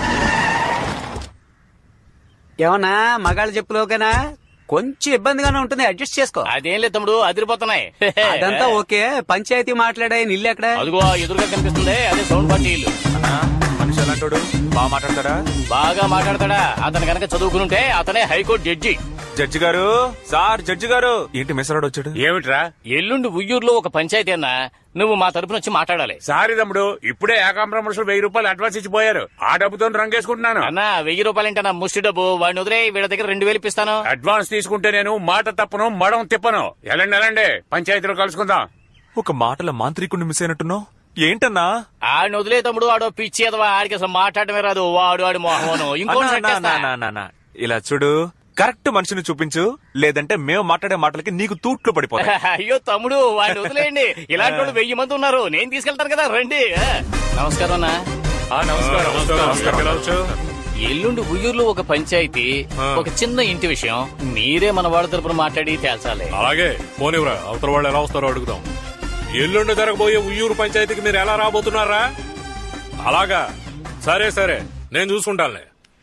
ఏమన్నా మగాళ్ళ చెప్పులోకేనా కొంచెం ఇబ్బందిగానే ఉంటుంది అడ్జస్ట్ చేసుకో అదేం లేదు తమ్ముడు అదిరిపోతున్నాయి అదంతా ఓకే పంచాయతీ మాట్లాడే ఇల్లు ఎక్కడ అదిగో ఆ ఎదురుగా కనిపిస్తుంది అదే సౌండ్ పార్టీ ఇల్లు మనిషి ఎలాంటోడు బాగా మాట్లాడతాడా బాగా మాట్లాడతాడా అతను కనుక చదువుకునుంటే అతనే హైకోర్టు జడ్జి జడ్జి గారు సార్ జడ్జి గారు ఏంటి మిసరాడు వచ్చాడు ఏమిట్రా ఎల్లుండి ఉయ్యూరులో ఒక పంచాయతీ అన్నా నువ్వు మా తరపున వచ్చి మాట్లాడాలి సారీ తమ్ముడు ఇప్పుడే ఏకాంబర మనుషులు వెయ్యి రూపాయలు అడ్వాన్స్ ఇచ్చిపోయారు ఆ డబ్బుతో రంగేసుకుంటున్నాను అన్న వెయ్యి రూపాయలంటే నా ముష్టి డబ్బు వాడిని వదిలే వీళ్ళ దగ్గర రెండు వేలు ఇప్పిస్తాను అడ్వాన్స్ తీసుకుంటే నేను మాట తప్పను మడం తిప్పను ఎలాండి ఎలాండి పంచాయతీలో కలుసుకుందాం ఒక మాటల మాంత్రికుడిని మిస్ అయినట్టున్నావు ఏంటన్నా ఆడిని వదిలే తమ్ముడు ఆడో పిచ్చి ఎదవా ఆడికి అసలు మాట్లాడమే రాదు వాడు వాడు మోహను ఇంకో అన్నా, అన్నా, అన్నా, అన్నా, అన్నా, అన్నా. ఇలా చూడు కరెక్ట్ మనిషిని చూపించు లేదంటే మేము మాట్లాడే మాటలకి నీకు తూట్లు పడిపోతాయి అయ్యో తమ్ముడు వాడిని వదిలేయండి ఇలాంటి వాళ్ళు వెయ్యి మంది ఉన్నారు నేను తీసుకెళ్తాను కదా రండి ఆ, నమస్కారం అన్న నమస్కారం నమస్కారం ఎలా వచ్చావు? ఎల్లుండి ఉయ్యూరులో ఒక పంచాయతీ ఒక చిన్న ఇంటి విషయం మీరే మన వాళ్ళ తరపున మాట్లాడి తేల్చాలి అలాగే పోనివరా అవతల వాళ్ళు ఎలా వస్తారో అడుగుదాం ఎల్లుండి జరగబోయే ఉయ్యూరు పంచాయతీకి మీరు ఎలా రాబోతున్నారా అలాగా సరే సరే నేను చూసుకుంటానులే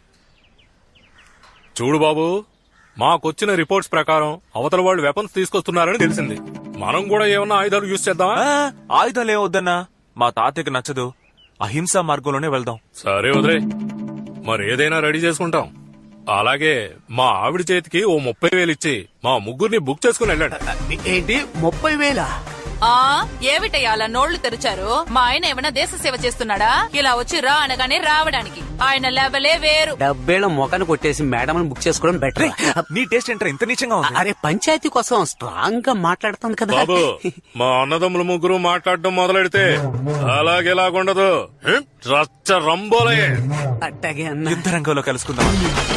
చూడు బాబు మాకొచ్చిన రిపోర్ట్స్ ప్రకారం అవతల వాళ్ళు వెపన్స్ తీసుకొస్తున్నారని తెలిసింది మనం కూడా ఏమన్నా ఆయుధాలు యూజ్ చేద్దామా ఆ, ఆయుధాలు ఏం వద్దన్నా మా తాతయ్యకి నచ్చదు అహింసా మార్గంలోనే వెళ్దాం సరే వదిలే మరి ఏదైనా రెడీ చేసుకుంటాం అలాగే మా ఆవిడ చేతికి ఓ ముప్పై వేలు ఇచ్చి మా ముగ్గురిని బుక్ చేసుకుని వెళ్ళండి ఏంటి ముప్పై వేలా ఆ ఏమిటయ్యా అలా నోళ్లు తెరిచారు మా ఆయన ఏమైనా దేశ సేవ చేస్తున్నాడా ఇలా వచ్చి రా అనగానే రావడానికి ఆయన లెవలే వేరు డబ్బేళ్ళ మొఖాన్ని కొట్టేసి మేడం బుక్ చేసుకోవడం బెటర్ నీ టేస్ట్ ఏంటర్ ఇంత నీచంగా ఉంది అరే పంచాయతీ కోసం స్ట్రాంగ్ గా మాట్లాడుతుంది కదా బాబు మా అన్నదమ్ములు ముగ్గురు మాట్లాడడం మొదలెడితే అలాగేలాగుండదు రచ్చ రంబోలయే అట్టాగే అన్న యుద్ధ రంగంలో కలుసుకుందాం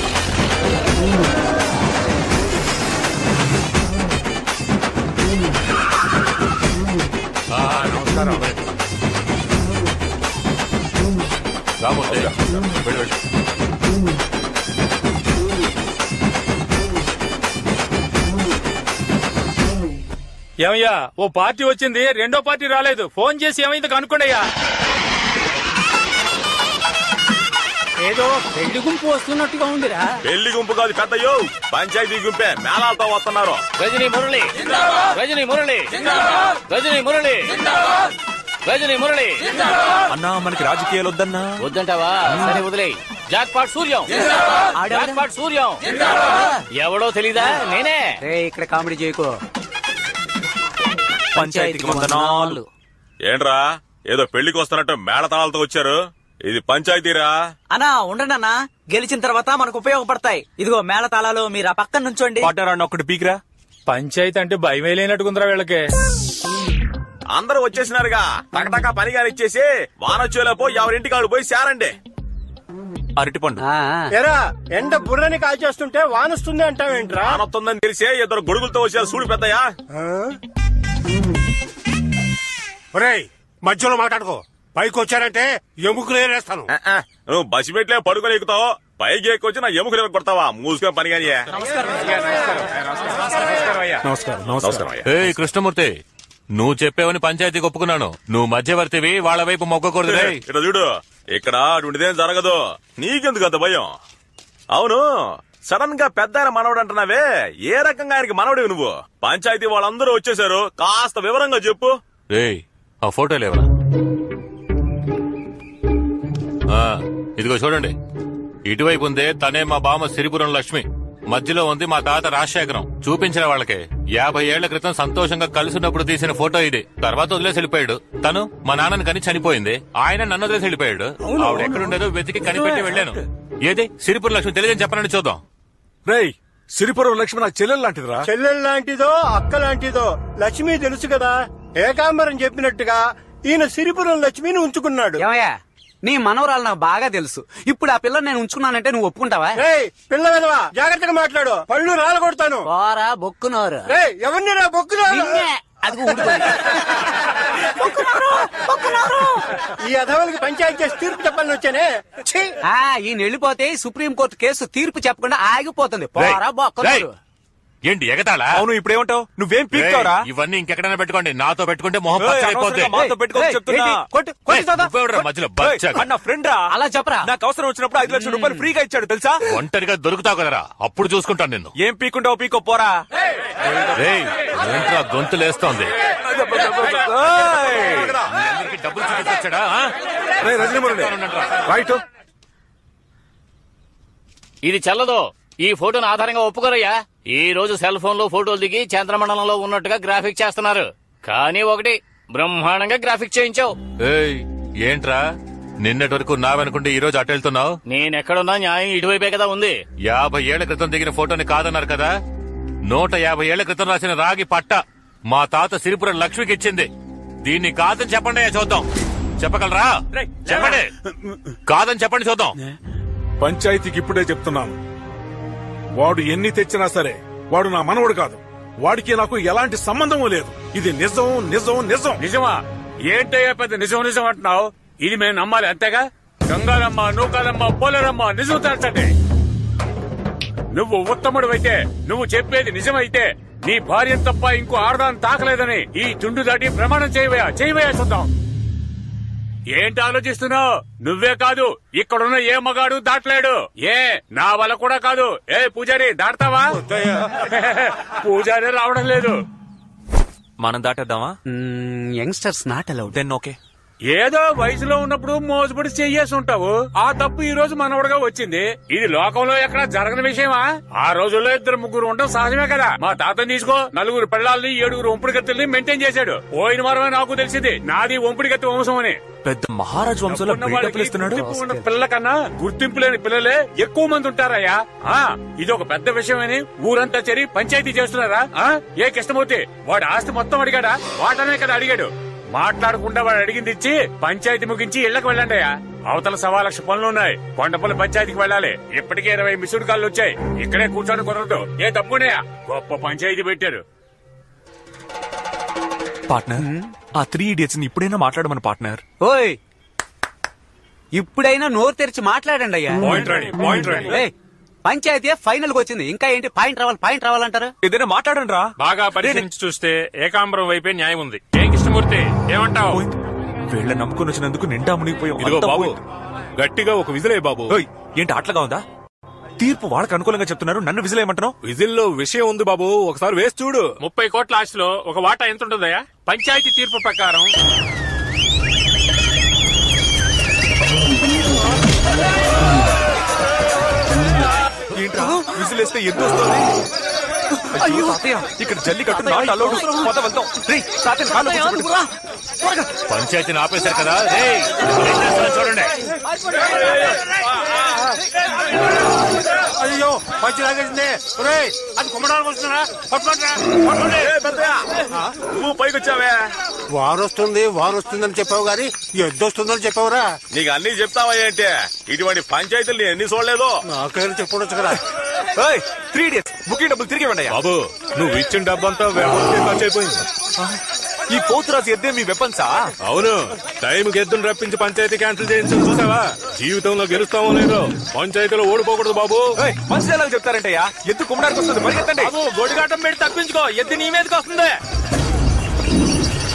నమస్కారం రాబోతే వెళ్ళు, వెళ్ళు. ఏమయ్యా ఓ పార్టీ వచ్చింది రెండో పార్టీ రాలేదు ఫోన్ చేసి ఏమైంది కనుక్కోండియ్యా ఏదో పెళ్లి గుంపు వస్తున్నట్టుగా ఉందిరా పెళ్లి గుంపు కాదు పెద్దయ్యో పంచాయతీ గుంపే మేళాలతో వస్తున్నారు రజనీ మురళి రజనీ మురళి రజనీ మురళి రజనీ మురళి అన్నా మనకి రాజకీయాలు వద్దన్నా వద్దంటావా సరే వదిలే jackpot Suryam jackpot Suryam ఎవడో తెలీదా నేనే రే ఇక్కడ కామెడీ చేయకు పంచాయతీకి వందనాలు ఏంట్రా ఏదో పెళ్లికి వస్తున్నట్టు మేళతాళాలతో వచ్చారు ఇది పంచాయతీరా అన్నా ఉండండి అన్నా గెలిచిన తర్వాత మనకు ఉపయోగపడతాయి ఇదిగో మేళ తాళాలు మీరు ఆ పక్కన నుంచోండి పడ్డారా ఒకటి పీకిరా పంచాయతీ అంటే భయమే లేనట్టుకుందిరా వీళ్ళకి అందరూ వచ్చేసినారుగా టకటకా పని ఇచ్చేసి వానొచ్చేలోపు ఎవరింటికి ఆడు పోయి శారండి అరటిపండు ఎరా ఎండ బుర్రని కాల్చేస్తుంటే వానొస్తుంది అంటావేంట్రా వానొస్తుందని తెలిసే ఇద్దరు గొడుగులతో వచ్చారు చూడు పెద్దయ్యా ఒరేయ్ మధ్యలో మాట్లాడుకో పైకి వచ్చారంటే ఎముకలు ఏరేస్తాను నువ్వు బసి పెట్లే పడుకొని ఎక్కుతావు పైకి ఎక్కువచ్చి నా ఎముకలు కొడతావా మూసుకొని పని కానీ నమస్కారం నమస్కారం అయ్యా ఏ కృష్ణమూర్తి నువ్వు చెప్పేవని పంచాయతీకి ఒప్పుకున్నాను నువ్వు మధ్యవర్తివి వాళ్ళ వైపు మొగ్గకూడదు రేయ్. ఇక్కడ చూడు ఇక్కడ అటువంటిదేం జరగదు నీకెందుకు అంత భయం అవును సడన్ గా పెద్ద ఆయన మనవడు అంటున్నావే ఏ రకంగా ఆయనకి మనవడివి నువ్వు పంచాయతీ వాళ్ళందరూ వచ్చేసారు కాస్త వివరంగా చెప్పు రేయ్ ఆ ఫోటో లేవరా ఆ, ఇదిగో చూడండి ఇటువైపు ఉందే తనే మా బామ్మ సిరిపురం లక్ష్మి మధ్యలో ఉంది మా తాత రాజశేఖరం చూపించిన వాళ్ళకి యాభై ఏళ్ల క్రితం సంతోషంగా కలిసినప్పుడు తీసిన ఫోటో ఇది తర్వాత వదిలేసి వెళ్ళిపోయాడు తను మా నాన్నని కని చనిపోయింది ఆయన నన్ను వదిలేసి వెళ్ళిపోయాడు ఆవిడ ఎక్కడుండేదో వెతికి కనిపెట్టి వెళ్ళాను ఏది సిరిపురం లక్ష్మి తెలియదని చెప్పనని చూద్దాం రేయ్ సిరిపురం లక్ష్మి నా చెల్లెలు లాంటిదిరా చెల్లెలు లాంటిదో అక్క లాంటిదో లక్ష్మి తెలుసు కదా ఏకాంబరం చెప్పినట్టుగా ఈయన సిరిపురం లక్ష్మిని ఉంచుకున్నాడు ఏమయ్యా నీ మనవరాలు నాకు బాగా తెలుసు ఇప్పుడు ఆ పిల్ల నేను ఉంచుకున్నానంటే నువ్వు ఒప్పుకుంటావా ఏయ్ పిల్ల విధవా జాగ్రత్తగా మాట్లాడు పళ్ళు రాలగొడతాను పోరా బొక్కునోరు ఏయ్ ఎవరిని రా బొక్కులు నిన్నే. అదిగో ఊడిపోయింది. ఈ అధవలకి పంచాయతీ చేసి తీర్పు చెప్పాలని వచ్చానే ఛీ! ఆ ఈయన వెళ్ళిపోతే సుప్రీం కోర్టు కేసు తీర్పు చెప్పకుండా ఆగిపోతుంది పోరా రేయ్, బొక్కనోరు ఏంటి ఎగతాళా అవును ఇప్పుడేమంటావు నువ్వేం రేయ్, పీక్తావరా ఇవన్నీ ఇంకెక్కడైనా పెట్టుకోండి నాతో పెట్టుకుంటే మొహం ఏయ్, పచ్చడైపోద్ది అనవసరంగా మాతో పెట్టుకోకు చెప్తున్నా. కొట్టు కొట్టు ఏయ్, చూద్దాం. నువ్వెవడురా మధ్యలో బచ్చగా? అన్న ఫ్రెండ్ రా అలా చెప్పరా నాకు అవసరం వచ్చినప్పుడు ఐదు లక్షల రూపాయలు ఫ్రీగా ఇచ్చాడు తెలుసా ఒంటరిగా దొరుకుతావు కదరా అప్పుడు చూసుకుంటాను నిన్ను ఏం పీకుంటావు పీకో పోరా రేయ్ ఏంట్రా గొంతులేస్తోంది ఏయ్! అందరికీ డబ్బులు చూపించొచ్చాడా ఆ? రేయ్ రజనీమురళి రైట్ ఇది చెల్లదు ఈ ఫోటోను ఆధారంగా ఒప్పుకోరయ్యా ఈ రోజు సెల్ ఫోన్ లో ఫోటోలు దిగి చంద్రమండలంలో ఉన్నట్టుగా గ్రాఫిక్ చేస్తున్నారు కానీ ఒకటి బ్రహ్మాండంగా గ్రాఫిక్ చేయించావు ఏయ్ ఏంట్రా నిన్నటి వరకు నావనుకుంటే ఈ రోజు అటు వెళ్తున్నావు నేనెక్కడున్నా న్యాయం ఇటువైపే కదా ఉంది యాభై ఏళ్ల క్రితం దిగిన ఫోటోని కాదన్నారు కదా నూట యాభై ఏళ్ల క్రితం రాసిన రాగి పట్ట మా తాత సిరిపురం లక్ష్మికి ఇచ్చింది దీన్ని కాదని చెప్పండి చూద్దాం చెప్పగలరా చెప్పండి కాదని చెప్పండి చూద్దాం పంచాయతీకి ఇప్పుడే చెప్తున్నాను వాడు ఎన్ని తెచ్చినా సరే వాడు నా మనవడు కాదు వాడికి నాకు ఎలాంటి సంబంధము లేదు ఇది నిజం నిజం నిజం నిజమా ఏంటయ్యా పెద్ద నిజం నిజం అంటున్నావు ఇది మేము నమ్మాలి అంతేగా గంగారమ్మ నూకాలమ్మ పోలేరమ్మ నిజం తెలుసండి నువ్వు ఉత్తముడు అయితే నువ్వు చెప్పేది నిజమైతే నీ భార్య తప్ప ఇంకో ఆడదాన్ని తాకలేదని ఈ తుండు దాటి ప్రమాణం చేయవయా చేయవయా చూద్దాం ఏంటి ఆలోచిస్తున్నావు నువ్వే కాదు ఇక్కడున్న ఏ మగాడు దాటలేడు ఏ నా వల్ల కూడా కాదు ఏ పూజారి దాటతావా పూజారి రావడం లేదు మనం దాటేద్దామా youngsters not allowed then okay ఏదో వయసులో ఉన్నప్పుడు మోసపడి చెయ్యేసి ఉంటావు ఆ తప్పు ఈ రోజు మనవడగా వచ్చింది ఇది లోకంలో ఎక్కడ జరగని విషయమా ఆ రోజుల్లో ఇద్దరు ముగ్గురు ఉండడం సహజమే కదా మా తాతని తీసుకో నలుగురు పిల్లల్ని ఏడుగురు ఒంపుడి గత్తుల్ని మెయింటైన్ చేశాడు పోయిన వారమే నాకు తెలిసింది నాది ఒంపుడి గత్తి వంశం అని పెద్ద మహారాజ్ వంశంలో ఉన్న బిల్డప్లు వాళ్ళకి ఇస్తున్నాడు గుర్తింపు ఉన్న పిల్లల కన్నా గుర్తింపు లేని పిల్లలే ఎక్కువ మంది ఉంటారయ్యా ఆ ఇది ఒక పెద్ద విషయమని ఊరంతా చేరి పంచాయతీ చేస్తున్నారా ఆ ఏ కృష్ణమూర్తి వాడు ఆస్తి మొత్తం అడిగాడా వాటనే కదా అడిగాడు మాట్లాడకుండా వాడు అడిగింది ఇచ్చి పంచాయతీ ముగించి ఇళ్లకు వెళ్ళండి అయ్యా అవతల సవా లక్ష పనులు ఉన్నాయి కొండపల్లి పంచాయతీకి వెళ్ళాలి ఇప్పటికే ఇరవై మిస్డ్ కాళ్ళు వచ్చాయి ఇక్కడే కూర్చొని కుదరదు ఏ తప్పునేయా గొప్ప పంచాయతీ పెట్టారు పార్ట్నర్ ఆ త్రీ ఇడియట్స్ ని ఇప్పుడైనా మాట్లాడమని పార్ట్నర్ ఓయ్ ఇప్పుడైనా నోరు తెరిచి మాట్లాడండి అయ్యా పాయింట్ రెడీ పాయింట్ రెడీ ఏయ్, పంచాయతీ ఫైనల్ కి వచ్చింది ఇంకా ఏంటి పాయింట్ రావాలి పాయింట్ రావాలంటారు ఏదైనా మాట్లాడండి రా బాగా పరిశీలించి చూస్తే ఏకాంబరం వైపే న్యాయం ఉంది ఏం కృష్ణమూర్తి ఏమంటావు వీళ్ళ నమ్ముకుని వచ్చినందుకు నిండా మునిగిపోయాం ఇదిగో అంతా బాబు పోయింది. గట్టిగా ఒక విజిలే బాబు ఓయ్, ఏంటి అట్లగా ఉందా తీర్పు వాళ్ళకి అనుకూలంగా చెప్తున్నారు నన్ను విజిలేయమంటున్నావు విజిల్లో విషయం ఉంది బాబు ఒకసారి వేసి చూడు ముప్పై కోట్ల ఆస్తిలో ఒక వాటా ఎంత ఉంటుందయ్యా పంచాయతీ తీర్పు ప్రకారం ఏంట్రా విజిలేస్తే ఎంత వస్తుంది అయ్యో తాతయ్య ఇక్కడ జల్లి కట్టు నాట్ అలౌడ్ పద వెళ్తాం రేయ్ తాతయ్య కాళ్ళు కూర్చోబెట్టు. పంచాయతీని ఆపేశారు కదా రేయ్, ఏం చేస్తున్నారో చూడండి అయ్యో పంచి లాగేసింది ఒరేయ్, అది కుమ్మడానికి వస్తున్నారా పట్టుకోండిరా, పట్టుకోండి. నువ్వు పైకి వచ్చావే వారు వస్తుంది వారు వస్తుందని చెప్పావు గాని ఎద్దు వస్తుందని చెప్పావురా నీకు అన్ని చెప్తావా ఏంటి ఇటువంటి పంచాయతీలు నేను ఎన్ని చూడలేదు నాకైనా చెప్పొచ్చు కదా ఏయ్, త్రీ ఇడియట్స్ బుకింగ్ డబ్బులు తిరిగి ఇవ్వండి అయ్యా. బాబు నువ్వు ఇచ్చిన డబ్బంతా వ్యవస్థ ఖర్చు అయిపోయింది ఈ పోతురాజు ఎద్దే మీ వెపన్సా అవును టైం ఎద్దును రప్పించి పంచాయతీ క్యాన్సిల్ చేయించి చూసావా జీవితంలో గెలుస్తామో లేదో పంచాయతీలో ఓడిపోకూడదు బాబు మంచి ఎలా చెప్తారంటయ్యా ఎద్దు కుమ్మడానికి వస్తుంది పరిగెత్తండి గొడిగాటం పెట్టి తప్పించుకో ఎద్దు నీ మీదకి వస్తుంది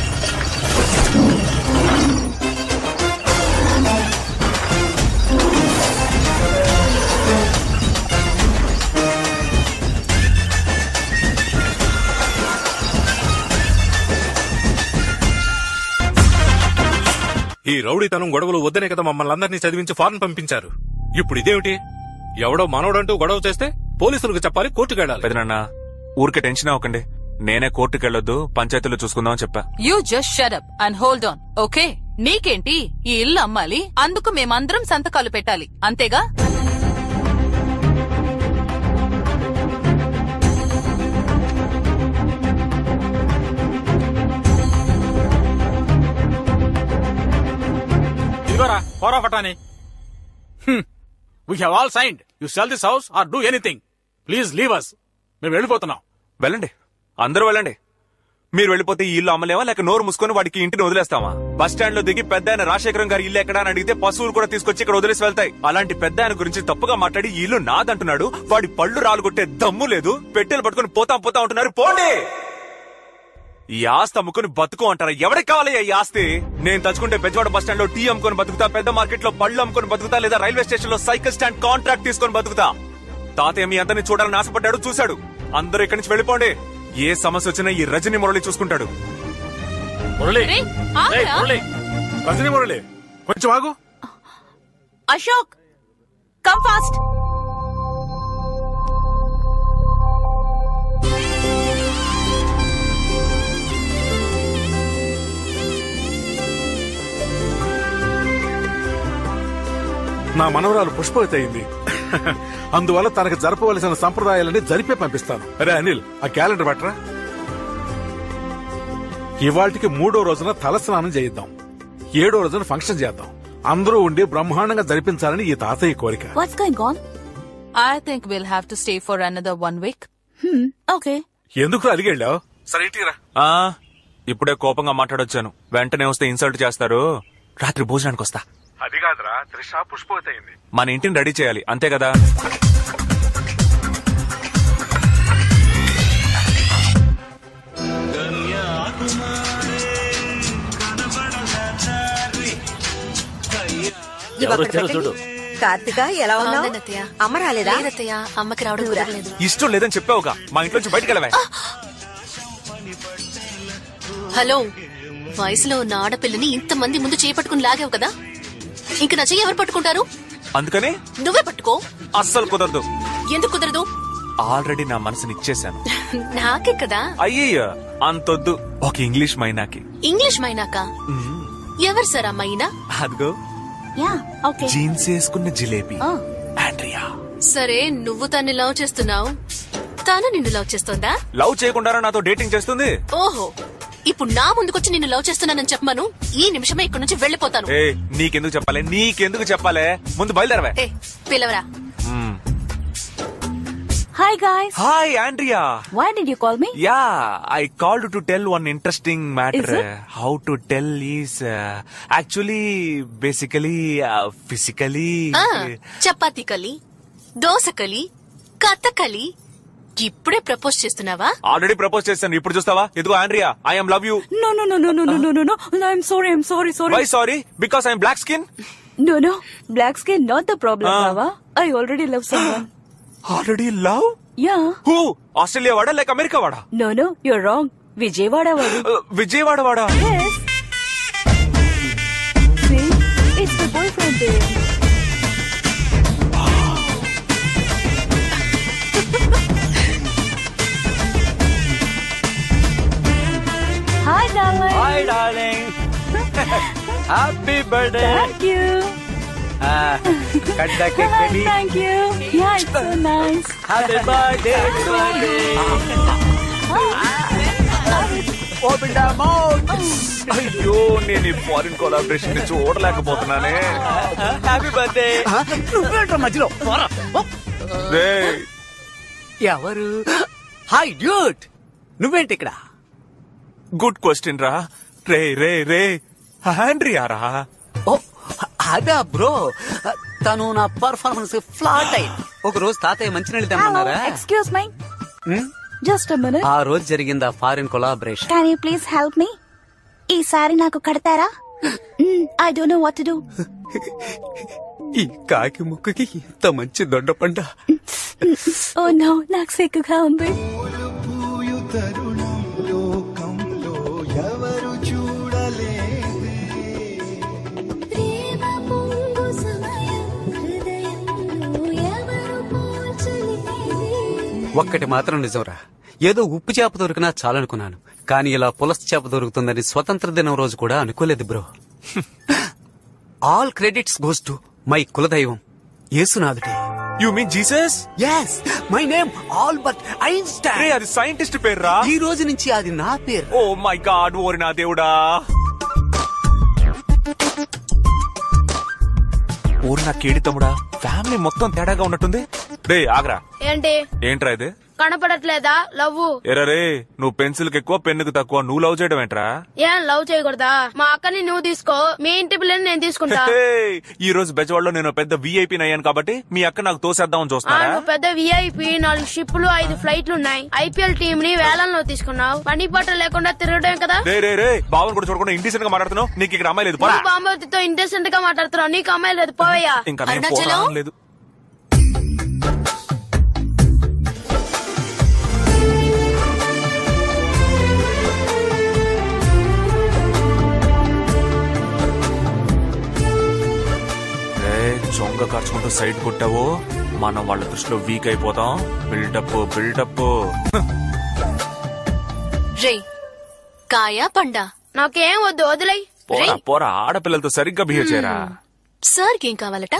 ఈ రౌడీతనం గొడవలు వద్దనే కదా మమ్మల్ని అందరినీ చదివించి ఫారెన్ పంపించారు ఇప్పుడు ఇదేమిటి ఎవడో మనవడంటూ గొడవ చేస్తే పోలీసులకు చెప్పాలి కోర్టుకు వెళ్ళాలి పెదనాన్న ఊరికే టెన్షన్ అవ్వకండి నేనే కోర్టుకి వెళ్ళొద్దు పంచాయతీలో చూసుకుందామని చెప్పా you just shut up and hold on okay నీకేంటి ఈ ఇల్లు అమ్మాలి అందుకు మేమందరం సంతకాలు పెట్టాలి అంతేగా ఇదిగోరా పోరా పటాని we have all signed you sell this house or do anything please leave us మేము వెళ్ళిపోతున్నాం వెళ్ళండి అందరూ వెళ్ళండి మీరు వెళ్ళిపోతే ఈ ఇల్లు అమ్మలేమా లేక నోరు మూసుకొని వాడికి ఇంటిని వదిలేస్తామా బస్ స్టాండ్ లో దిగి పెద్ద ఆయన రాజశేఖరం గారి ఇల్లు ఎక్కడా అని అడిగితే పశువులు కూడా తీసుకొచ్చి ఇక్కడ వదిలేసి వెళ్తాయి అలాంటి పెద్ద ఆయన గురించి తప్పుగా మాట్లాడి ఈ ఇల్లు నాదంటున్నాడు వాడి పళ్ళు రాలుగొట్టే దమ్ము లేదు పెట్టెలు పట్టుకొని పోతాం పోతా ఉంటున్నారు పోండి ఈ ఆస్తి అమ్ముకుని బతుకు అంటారా ఎవరికి కావాలి ఈ ఆస్తి నేను తలుచుకుంటే బెజవాడ బస్ స్టాండ్ లో టీ అమ్ముకొని బతుకుతా పెద్ద మార్కెట్ లో పళ్ళు అమ్ముకొని బతుకుతా లేదా రైల్వే స్టేషన్ లో సైకిల్ స్టాండ్ కాంట్రాక్ట్ తీసుకొని బతుకుతా తాతయ్య మీ అందరిని చూడాలని ఆశపడ్డాడు చూశాడు అందరూ ఇక్కడి నుంచి వెళ్ళిపోండి ఏ సమస్య వచ్చినా ఈ రజని మురళి చూసుకుంటాడు మురళి రే, ఆగ్రా. ఏయ్, మురళి రజనీ మురళి కొంచెం ఆగు అశోక్ కమ్ ఫాస్ట్ నా మనవరాలు పుష్పవతి అయింది అందువల్ల తనకు జరపవలసిన సంప్రదాయాలని జరిపే పంపిస్తాను అరే అనిల్ ఆ క్యాలెండర్ పట్టరా ఇవాళకి మూడో రోజున తలస్నానం చేయిద్దాం ఏడో రోజున ఫంక్షన్ చేద్దాం అందరూ ఉండి బ్రహ్మాండంగా జరిపించాలని ఈ తాతయ్య కోరిక what's going on I think will have to stay for another one week okay ఎందుకు అలిగెళ్ళావు సరే ఇటీరా ఆ ఇప్పుడే కోపంగా మాట్లాడొచ్చాను వెంటనే వస్తే ఇన్సల్ట్ చేస్తారు రాత్రి భోజనానికి వస్తా అది కాదురా త్రిష పుష్పవతి అయింది మన ఇంటిని రెడీ చేయాలి అంతే కదా ఎవరు వచ్చారో చూడు. కార్తిక ఎలా ఉన్నావు బాగున్నానత్తయ్య. అమ్మ రాలేదా లేదత్తయ్య అమ్మకి రావడం కుదరలేదు ఇష్టం లేదని చెప్పావుగా మా ఇంట్లోంచి బయటకు వెళ్ళవే హలో వయసులో ఉన్న ఆడపిల్లని ఇంతమంది ముందు చేపట్టుకుని లాగావు కదా ఇంక నా చెయ్యి ఎవరు పట్టుకుంటారు అందుకని నువ్వే పట్టుకో అస్సలు కుదరదు ఎందుకు కుదరదు ఆల్రెడీ నా మనసుని ఇచ్చేశాను నాకే కదా అయ్యయ్య అంతొద్దు ఒక ఇంగ్లీష్ మైనాకి ఇంగ్లీష్ మైనాక ఎవరు సార్ ఆ మైనా అదిగో యా ఓకే జీన్స్ వేసుకున్న జిలేబీ ఆండ్రియా సరే నువ్వు తన్ని లవ్ చేస్తున్నావు తాను నిన్ను లవ్ చేస్తోందా లవ్ చేయకుండా నాతో డేటింగ్ చేస్తుంది ఓహో ఇప్పుడు నా ముందుకొచ్చి నిన్ను లవ్ చేస్తున్నానని చెప్పమను ఈ నిమిషమే ఇక్కడి నుంచి వెళ్ళిపోతాను ఏ నీకెందుకు చెప్పాలి నీకెందుకు చెప్పాలి ముందు బయలుదేరవే ఏ పిలవరా hi guys hi Andrea why did you call me yeah I called to tell one interesting matter Is it? How to tell is actually basically physically ఆ, చపాతీ కలి దోశ కలి కథకలి ఇప్పుడే ప్రపోజ్ చేస్తున్నావా ఆల్రెడీ ప్రపోజ్ చేశాను ఇప్పుడు చూస్తావా ఇదిగో Andrea I'm love you No, no, no, no, no, no, no, no, no. I'm sorry, I'm sorry, sorry. Why sorry because I'm black skin No, no. Black skin, not the problem, Ah. Baba. I already love someone. Already love yeah. Who Australia వాడా లేక America వాడా No, no, you're wrong. Vijayawada wadu. Vijayawada వాడా Yes. See? It's the boyfriend there. Hi, darling. Hi darling happy birthday Thank you. Cut the cake baby Thank you. Yeah, it's so nice. Happy birthday open the mouth అయ్యో నేను ఈ foreign collaboration ని చూడలేకపోతున్నానే happy birthday నువ్వేంట్రా మధ్యలో పోరా. ఓ. రేయ్, ఎవరు hi duet నువ్వేంటి ఇక్కడ గుడ్ క్వశ్చన్ రా రే రే రే ఆండ్రియా రా ఓ అదా బ్రో తను నా పర్ఫార్మెన్స్ ఫ్లాట్ అయింది ఒక రోజు తాతయ్య మంచినీళ్ళు Hello. తెమ్మన్నారా Excuse me. హ్మ్? Just a minute. ఆ రోజు జరిగింది ఆ foreign collaboration Can you please help me? ఈసారి నాకు కడతారా I don't know what to do ఈ కాకి ముక్కుకి ఇంత మంచి దొండపండ ఓ నో నాకు సిగ్గుగా ఉంది ఒక్కటి మాత్రం నిజంరా ఏదో ఉప్పు చేప దొరికినా చాలనుకున్నాను కానీ ఇలా పులస చేప దొరుకుతుందని స్వతంత్ర దినం రోజు కూడా అనుకోలేదు bro all credits goes to my కులదైవం యేసునాథుడే you mean Jesus yes my name Albert Einstein అది సైంటిస్ట్ పేర్రా ఈ రోజు నుంచి అది నా పేరు ఓ మై గాడ్ ఓరి నా దేవుడా ఓరి నా కేడి తమ్ముడా ఫ్యామిలీ మొత్తం తేడాగా ఉన్నట్టుంది రే ఆగ్రా ఏంటి ఏంట్రా ఇది కనపడట్లేదా లవ్ ఎరా రే నువ్వు పెన్సిల్ కి ఎక్కువ పెన్నుకు తక్కువ నువ్వు లవ్ చేయడం ఏంట్రా ఏం లవ్ చేయకూడదా మా అక్కని నువ్వు తీసుకో మీ ఇంటి పిల్లని నేను తీసుకుంటా హే, ఈ రోజు బెజవాడలో నేను పెద్ద విఐపీ అయ్యాను కాబట్టి మీ అక్క నాకు తోసేద్దామని ఆ, చూస్తున్నారా నువ్వు పెద్ద విఐపి నాలుగు షిప్పులు ఐదు ఫ్లైట్లు ఉన్నాయి ఐపీఎల్ టీం ని వేలంలో తీసుకున్నావు పని పాట లేకుండా తిరగడం కదా రే రే రే బావన్ కూడా చూడకుండా ఇండిసెంట్ గా మాట్లాడుతున్నావు నీకు ఇక్కడ అమ్మాయి లేదు పోరా. నువ్వు బాంబవతితో ఇంటెసెంట్ గా మాట్లాడుతున్నావు నీకు అమ్మాయి లేదు పోవయ్యా ఇంకా నేను పోరా లేదు రే, చొంగ కార్చుకుంటూ సైడ్ కొట్టావు మనం వాళ్ళ దృష్టిలో వీక్ అయిపోతాం బిల్డప్ బిల్డప్ రే కాయా పండా నాకేం వద్దు వదిలే పోరా పోరా ఆడపిల్లలతో సరిగ్గా బిహేవ్ చేయరా సార్కి ఏం కావాలట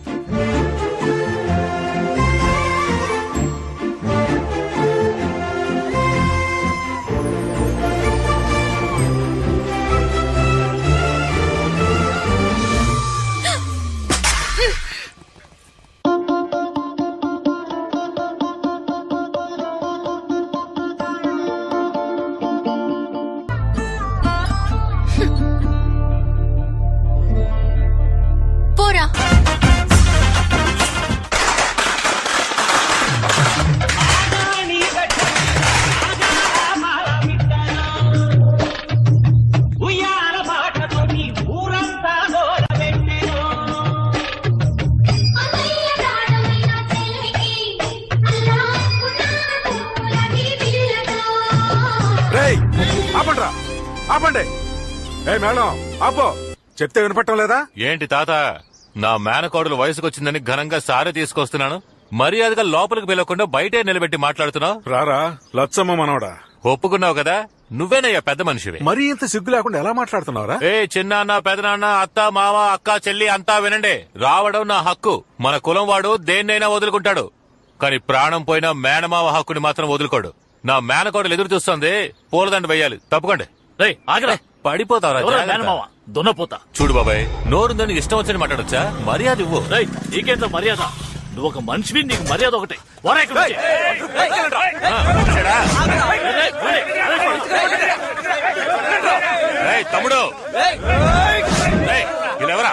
పోరా రేయ్ ఆపండ్రా ఆపండి ఏ మేడం ఆపో చెప్తే వినపట్టం లేదా ఏంటి తాత నా మేనకోడలు వయసుకొచ్చిందని ఘనంగా సారే తీసుకొస్తున్నాను మర్యాదగా లోపలికి పిలవకుండా బయటే నిలబెట్టి మాట్లాడుతున్నావు రారా లచ్చమ్మ మనవడా ఒప్పుకున్నావు కదా నువ్వేనయ్యా పెద్ద మనిషివి మరీ ఇంత సిగ్గు లేకుండా ఎలా మాట్లాడుతున్నావురా ఏ చిన్నాన్న పెదనాన్న అత్త మామ అక్క చెల్లి అంతా వినండి రావడం నా హక్కు మన కులం వాడు దేన్నైనా వదులుకుంటాడు కానీ ప్రాణం పోయిన మేనమావ హక్కుని మాత్రం వదులుకోడు నా మేనకోడలు ఎదురు చూస్తుంది పూలదండ వేయాలి తప్పుకోండి రేయ్ ఆగరా పడిపోతావరా ఎవరా జాగ్రత్త. మేనమావ దున్నపోతా చూడు బాబాయ్ నోరుందని ఇష్టం వచ్చని మాట్లాడొచ్చా మర్యాద ఇవ్వు రేయ్ నీకేంత మర్యాద నువ్వు ఒక మనిషివి నీకు మర్యాద ఒకటే వరా ఇక్కడి నుంచి. రేయ్, తమ్ముడు రేయ్, వీళ్ళెవరా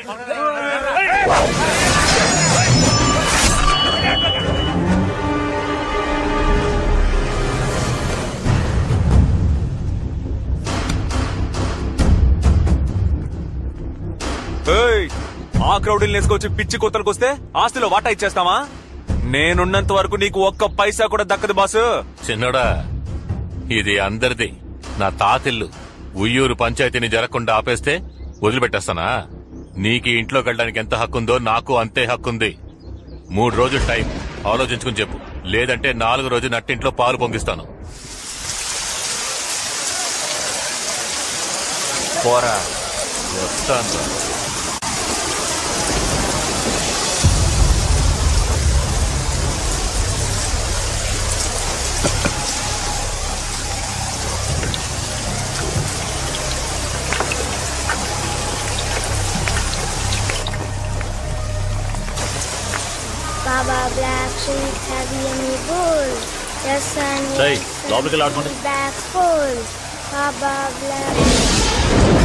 ఏయ్, ఆ క్రౌడ్ వేసుకొచ్చి పిచ్చి కొత్తలకు వస్తే ఆస్తిలో వాటా ఇచ్చేస్తావా నేనున్నంత వరకు నీకు ఒక్క పైసా కూడా దక్కదు బాసు చిన్నోడా ఇది అందరిది నా తాతిల్లు ఉయ్యూరు పంచాయతీని జరగకుండా ఆపేస్తే వదిలిపెట్టేస్తానా నీకు ఈ ఇంట్లోకి వెళ్ళడానికి ఎంత హక్కుందో నాకు అంతే హక్కుంది మూడు రోజులు టైం ఆలోచించుకుని చెప్పు లేదంటే నాలుగు రోజు నట్టింట్లో పాలు పొంగిస్తాను పోరా వస్తాను Baba Black Sheep, have you any bull? Yes, and రేయ్ లోపలికి వెళ్ళి ఆడుకోండి back full. Baba Black.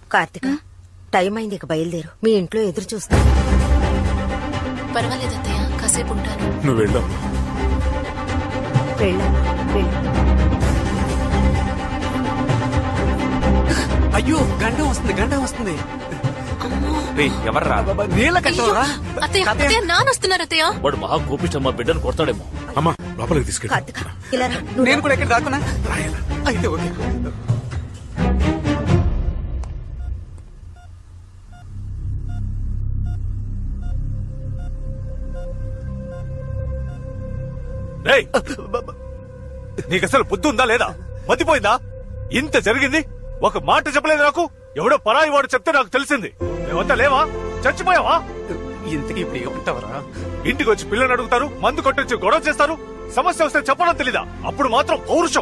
Karthika time అయింది ఇక బయలుదేరు మీ ఇంట్లో ఎదురు చూస్తా పర్వాలేదు అత్తయ్య కాసేపు ఉంటాను నువ్వు వెళ్ళు వెళ్ళు వెళ్ళు అయ్యో గండం వస్తుంది గండం వస్తుంది రే ఎవర్రా నీళ్ళ కట్టవరా అత్తయ్య అత్తయ్య నాన్న వస్తున్నారు అత్తయ్య వాడు మహా కోపిష్ట మా బిడ్డను కొడతాడేమో అమ్మా లోపలికి తీసుకెళ్ళి కార్తిక ఇలా రా. నేను కూడా ఎక్కడ దాక్కున్నా అయితే ఓకే రేయ్ నీకు అసలు బుద్ధి ఉందా లేదా మతిపోయిందా ఇంత జరిగింది ఒక మాట చెప్పలేదు నాకు ఎవడో పరాయి వాడు చెప్తే నాకు తెలిసింది మేమంతా లేవా చచ్చిపోయావా ఇంతకీ ఇప్పుడు ఏమంటావరా ఇంటికి వచ్చి పిల్లని అడుగుతారు మందు కొట్టొచ్చి గొడవ చేస్తారు సమస్య వస్తే చెప్పడం తెలీదా అప్పుడు మాత్రం పౌరుషం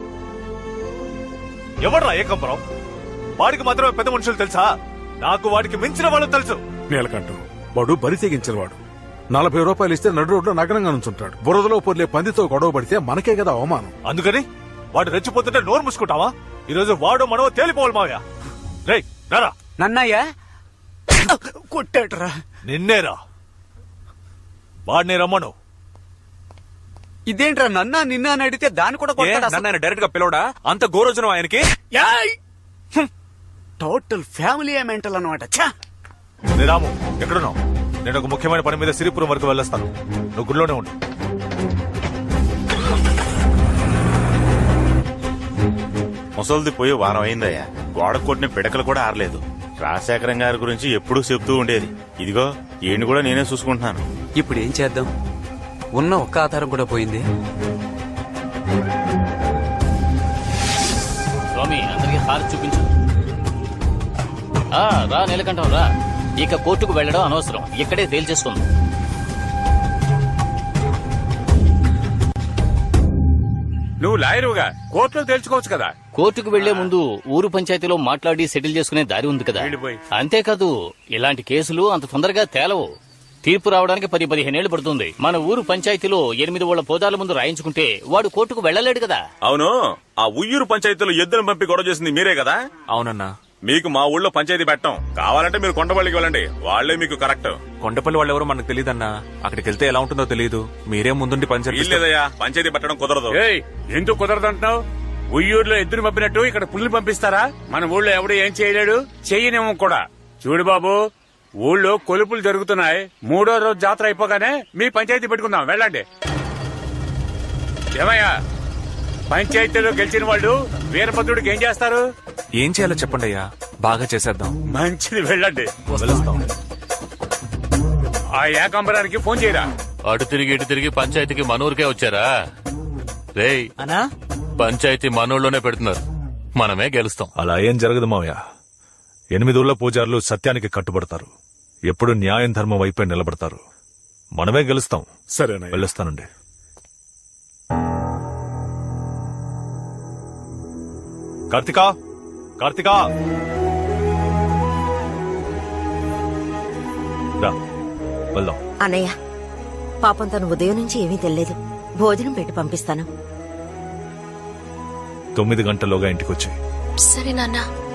ఎవడ్రా ఏకంబరం వాడికి మాత్రమే పెద్ద మనుషులు తెలుసా నాకు వాడికి మించిన వాళ్ళు తెలుసు నీలకంఠం వాడు బరి తెగించిన వాడు నలభై రూపాయలు ఇస్తే నడు రోడ్లో నగరంగా నుంచుంటాడు బురదలో పొర్లే పందితో గొడవ పడితే మనకే కదా అవమానం అందుకని వాడు రెచ్చిపోతుంటే నోరు మూసుకుంటావా ఈరోజు వాడు మనవో తేలిపోవాలి మావయ్య రేయ్ రారా నన్నయ్య కొట్టాడురా నిన్నేరా వాడిని రమ్మను ఇదేంట్రా నన్నా నిన్న అని అడిగితే దాన్ని కూడా కొట్టాడు అసలు. నన్ను డైరెక్ట్ గా పిలవడా అంత గోరోజనం ఆయనకి యాయ్! హ్మ్. టోటల్ ఫ్యామిలీ మెంటల్ అనమాట ఛా రే రాము ఎక్కడున్నావు నేను ఒక ముఖ్యమైన పని మీద సిరిపురం వరకు వెళ్ళొస్తాను నువ్వు గుడిలోనే ఉండు ముసలిది పోయి వారం అయిందయ్యా గోడ కొట్టిన పిడకలు కూడా ఆరలేదు రాజశేఖరం గారి గురించి ఎప్పుడూ చెప్తూ ఉండేది ఇదిగో ఈయన కూడా నేనే చూసుకుంటున్నాను ఇప్పుడు ఏం చేద్దాం ఉన్న ఒక్క ఆధారం కూడా పోయింది స్వామి అందరికి హారతి చూపించు ఆ, రా నీలకంఠం రా ఇక కోర్టుకు వెళ్ళడం అనవసరం ఇక్కడే తేల్చేసుకుందాం నువ్వు లాయరుగా కోర్టులో తేల్చుకోవచ్చు కదా కోర్టుకు వెళ్లే ముందు ఊరు పంచాయతీలో మాట్లాడి సెటిల్ చేసుకునే దారి ఉంది కదా వెళ్ళిపోయి. అంతేకాదు ఇలాంటి కేసులు అంత తొందరగా తేలవు తీర్పు రావడానికి పది పదిహేనేళ్లు పడుతుంది మన ఊరు పంచాయతీలో ఎనిమిది ఓళ్ల పోదాల ముందు రాయించుకుంటే వాడు కోర్టుకు వెళ్ళలేడు కదా అవును ఆ ఉయ్యూరు పంచాయతీలో ఎద్దును పంపి గొడవ చేసింది మీరే కదా అవునన్నా మీకు మా ఊళ్ళో పంచాయతీ పెట్టం కావాలంటే మీరు కొండపల్లికి వెళ్ళండి వాళ్లే మీకు కరెక్ట్ కొండపల్లి వాళ్ళు ఎవరో మనకు తెలియదన్నా అక్కడికి వెళ్తే ఎలా ఉంటుందో తెలియదు మీరే ముందుండి పని జరిపిస్తారు. లేదయ్యా పంచాయతీ పెట్టడం కుదరదు ఏయ్ ఎందుకు కుదరదంటున్నావు ఉయ్యూరులో ఎద్దును పంపినట్టు ఇక్కడ పుల్ని పంపిస్తారా మన ఊళ్ళో ఎవడు ఏం చేయలేడు చెయ్యనేమో కూడా చూడు బాబు ఊళ్ళో కొలుపులు జరుగుతున్నాయి మూడో రోజు జాతర అయిపోగానే మీ పంచాయతీ పెట్టుకుందాం వెళ్ళండి ఏమయ్యా పంచాయతీలో గెలిచిన వాళ్ళు వీరభద్రుడికి ఏం చేస్తారు ఏం చేయాలో చెప్పండి అయ్యా బాగా చేసేద్దాం మంచిది వెళ్ళండి ఆ ఏకాంబరానికి ఫోన్ చేయరా అటు తిరిగి ఇటు తిరిగి పంచాయతీకి మనూరికే వచ్చారా రేయ్ అనా పంచాయతీ మనూర్లోనే పెడుతున్నారు మనమే గెలుస్తాం అలా ఏం జరగదు మావయ్య ఎనిమిది ఊళ్ళ పూజారులు సత్యానికి కట్టుబడతారు ఎప్పుడు న్యాయం ధర్మం వైపే నిలబడతారు మనమే గెలుస్తాం సరేనా వెళ్ళొస్తానండి కార్తికా కార్తికా రా వెళ్దాం అన్నయ్య పాపం తను ఉదయం నుంచి ఏమీ తెలియదు భోజనం పెట్టి పంపిస్తాను తొమ్మిది గంటల్లోగా ఇంటికి వచ్చి సరే నాన్న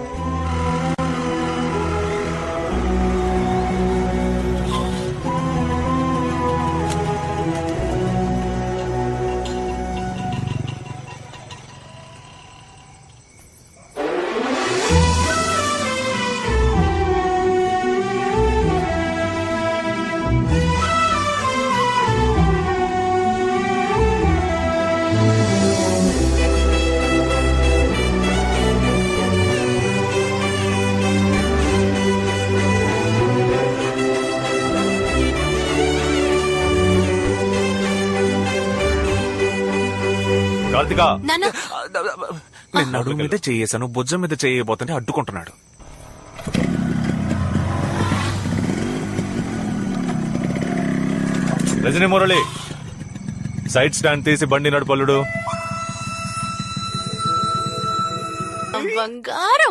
కార్తికా నాన్న నేను నడుము మీద చేయేసాను భుజం మీద చేయబోతుంటే అడ్డుకుంటున్నాడు రజనీ మురళి సైడ్ స్టాండ్ తీసి బండి నడుపల్లుడు బంగారం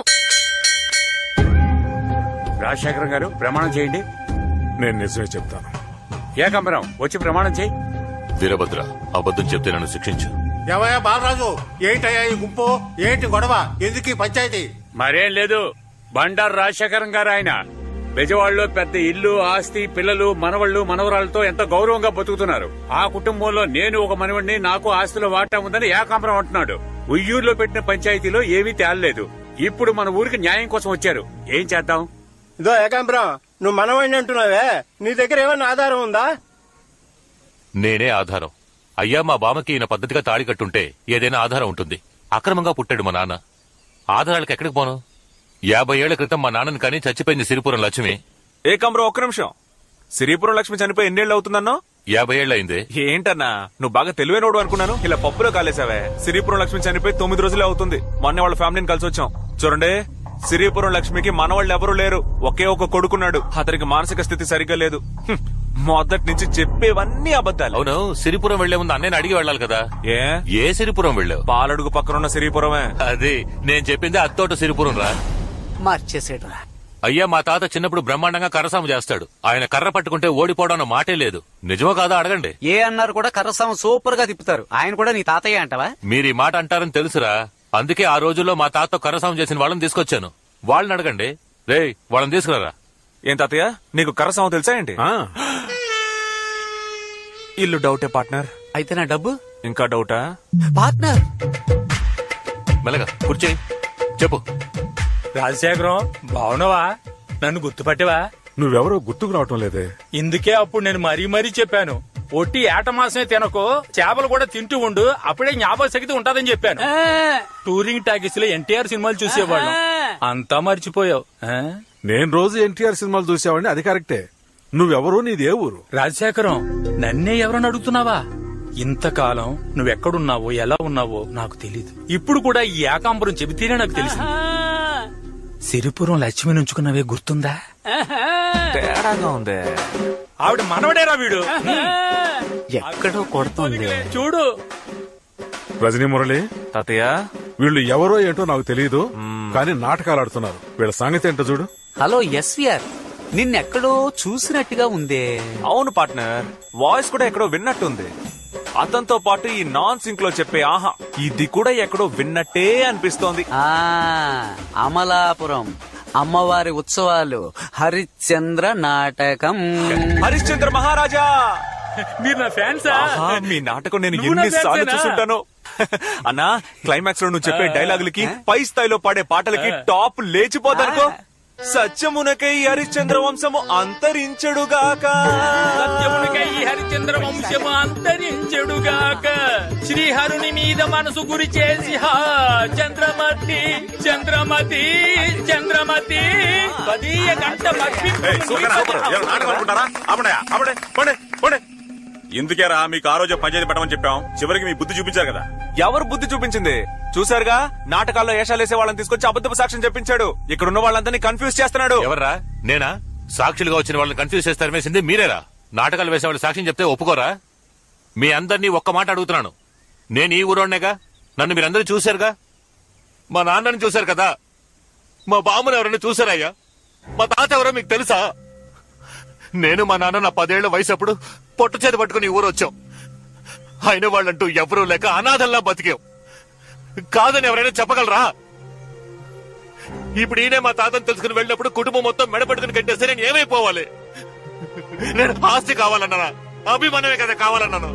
రాజశేఖరం గారు ప్రమాణం చేయండి నేను నిజమే చెప్తాను ఏకాంబరం వచ్చి ప్రమాణం చేయి వీరభద్ర అబద్ధం చెప్తే నన్ను శిక్షించు ఏమయ్యా బాలరాజు ఏంటయ్యా ఈ గుంపు ఏంటి గొడవ ఎందుకు ఈ పంచాయతీ మరేం లేదు బండారు రాజశేఖరం గారు ఆయన బెజవాడలో పెద్ద ఇల్లు ఆస్తి పిల్లలు మనవళ్ళు మనవరాలతో ఎంత గౌరవంగా బతుకుతున్నారు ఆ కుటుంబంలో నేను ఒక మనవడిని నాకు ఆస్తిలో వాటా ఉందని ఏకాంబరం అంటున్నాడు ఉయ్యూరులో పెట్టిన పంచాయతీలో ఏమీ తేలలేదు ఇప్పుడు మన ఊరికి న్యాయం కోసం వచ్చారు ఏం చేద్దాం ఇదో ఏకాంబరం నువ్వు మనవాడిని అంటున్నావే నీ దగ్గర ఏమన్నా ఆధారం ఉందా నేనే ఆధారం అయ్యా మా బామకి ఈయన పద్ధతిగా తాళి కట్టుంటే ఏదైనా ఆధారం ఉంటుంది అక్రమంగా పుట్టాడు మా నాన్న ఆధారాలకు ఎక్కడికి పోను యాభై ఏళ్ల క్రితం మా నాన్నని కానీ చచ్చిపోయింది సిరిపురం లక్ష్మి ఏకాంబరం ఒక్క నిమిషం సిరిపురం లక్ష్మి చనిపోయి ఎన్నేళ్ళు అవుతుందన్నో యాభై ఏళ్ళయింది ఏంటన్నా నువ్వు బాగా తెలివైనోడు అనుకున్నాను ఇలా పప్పులో కాలేసావే సిరిపురం లక్ష్మి చనిపోయి తొమ్మిది రోజులే అవుతుంది మొన్న వాళ్ళ ఫ్యామిలీని కలిసి వచ్చాం చూడండి సిరిపురం లక్ష్మికి మనవాళ్ళు ఎవరూ లేరు ఒకే ఒక కొడుకున్నాడు అతనికి మానసిక స్థితి సరిగ్గా లేదు హ్మ్. మొదటి నుంచి చెప్పేవన్నీ అబద్ధాలు అవును సిరిపురం వెళ్లే ముందు అన్నయ్యని అడిగి వెళ్ళాలి కదా ఏ ఏ సిరిపురం వెళ్ళావు పాలడుగు పక్కన ఉన్న సిరిపురమే అది నేను చెప్పింది అత్తోట సిరిపురం రా మార్చేసేడురా అయ్యా మా తాత చిన్నప్పుడు బ్రహ్మాండంగా కర్రసాము చేస్తాడు ఆయన కర్ర పట్టుకుంటే ఓడిపోవడం అన్న మాటే లేదు నిజమో కాదా అడగండి ఏ అన్నారు కూడా కర్రసామ సూపర్ గా తిప్పుతారు ఆయన కూడా నీ తాతయ్య అంటవా మీరు ఈ మాట అంటారని తెలుసురా అందుకే ఆ రోజుల్లో మా తాత కర్రసాము చేసిన వాళ్ళని తీసుకొచ్చాను వాళ్ళని అడగండి రే వాళ్ళని తీసుకురారా ఏం తాతయ్య నీకు కరసాము తెలుసా ఏంటి ఇల్లు డౌటే పార్ట్నర్ అయితే నా డబ్బు ఇంకా డౌటా పార్ట్నర్ మెల్లగా కూర్చోయి చెప్పు రాజశేఖరం బాగున్నావా నన్ను గుర్తుపట్టవా నువ్వెవరో గుర్తుకు రావటం లేదే ఇందుకే అప్పుడు నేను మరీ మరీ చెప్పాను ఒట్టి ఏట మాసమే తినకు చేపలు కూడా తింటూ ఉండు అప్పుడే జ్ఞాపక శక్తి ఉంటదని చెప్పాను టూరింగ్ టాకీస్ లో ఎన్టీఆర్ సినిమాలు చూసేవాళ్ళం అంతా మర్చిపోయావు ఆ? నేను రోజు ఎన్టీఆర్ సినిమాలు చూసేవాడిని అది కరెక్టే నువ్వెవరు నీది ఏ ఊరు రాజశేఖరం నన్నే ఎవరని అడుగుతున్నావా ఇంతకాలం నువ్వెక్కడున్నావో ఎలా ఉన్నావో నాకు తెలియదు ఇప్పుడు కూడా ఈ ఏకాంబరం చెబితేనే నాకు తెలిసింది సిరిపురం లక్ష్మి నుంచుకున్నవే గుర్తుందా తేడాగా ఉందే ఆవిడ మనవడేరా వీడు ఎక్కడో కొడుతుంది చూడు రజనీ మురళి తాతయ్య వీళ్ళు ఎవరో ఏంటో నాకు తెలియదు కానీ నాటకాలు ఆడుతున్నారు వీళ్ళ సంగతి ఏంటో చూడు హలో ఎస్విఆర్ నిన్నెక్కడో చూసినట్టుగా ఉందే అవును పార్ట్నర్ వాయిస్ కూడా ఎక్కడో విన్నట్టుంది అతనితో పాటు ఈ నాన్ సింక్ లో చెప్పే ఆహా ఇది కూడా ఎక్కడో విన్నట్టే అనిపిస్తోంది ఆ అమలాపురం అమ్మవారి ఉత్సవాలు హరిశ్చంద్ర నాటకం హరిశ్చంద్ర మహారాజా మీరు నా ఫ్యాన్సా ఆహా, మీ నాటకం నేను నువ్వు నా ఎన్నిసార్లు ఫ్యాన్సేనా? చూసుంటాను అన్నా క్లైమాక్స్ లో నువ్వు చెప్పే డైలాగులకి పై స్థాయిలో పాడే పాటలకి టాప్ లేచిపోతానుకో సత్యమునకై హరిశ్చంద్ర వంశము అంతరించడుగాక సత్యమునికై హరిచంద్ర వంశము అంతరించెడుగాక శ్రీహరుని మీద మనసు గురి చేసి హా చంద్రమతి చంద్రమతి చంద్రమతి పదీయ గంట భక్తి ఎందుకేరా మీకు ఆ రోజు పంచాయతీ పెట్టమని చెప్పాం చివరికి మీ బుద్ధి చూపించారు కదా ఎవరు బుద్ధి చూపించింది చూసారుగా నాటకాల్లో ఏషాలేసే వాళ్ళని తీసుకొచ్చి అబద్ధపు సాక్ష్యం చెప్పించాడు ఇక్కడ ఉన్న వాళ్ళందరినీ కన్ఫ్యూజ్ చేస్తున్నాడు ఎవర్రా నేనా సాక్షులుగా వచ్చిన వాళ్ళని కన్ఫ్యూజ్ చేస్తారు వేసింది మీరేరా నాటకాలు వేసే వాళ్ళు సాక్ష్యం చెప్తే ఒప్పుకోరా మీ అందరినీ ఒక్క మాట అడుగుతున్నాను నేను ఈ ఊరోడ్నేగా నన్ను మీరందరూ చూశారుగా మా నాన్నని చూశారు కదా మా బామ్మను ఎవరైనా చూశారయ్యా మా తాత ఎవరో మీకు తెలుసా నేను మా నాన్న నా పదేళ్ల వయసు అప్పుడు పొట్టు చేతి పట్టుకుని ఈ ఊరు వచ్చాం అయిన వాళ్ళంటూ ఎవరూ లేక అనాథల్లా బతికాం కాదని ఎవరైనా చెప్పగలరా ఇప్పుడు ఈయనే మా తాతను తెలుసుకుని వెళ్ళినప్పుడు కుటుంబం మొత్తం మెడపట్టుకుని కట్టేస్తే నేను ఏమైపోవాలి నేను ఆస్తి కావాలన్నానా అభిమానమే కదా కావాలన్నాను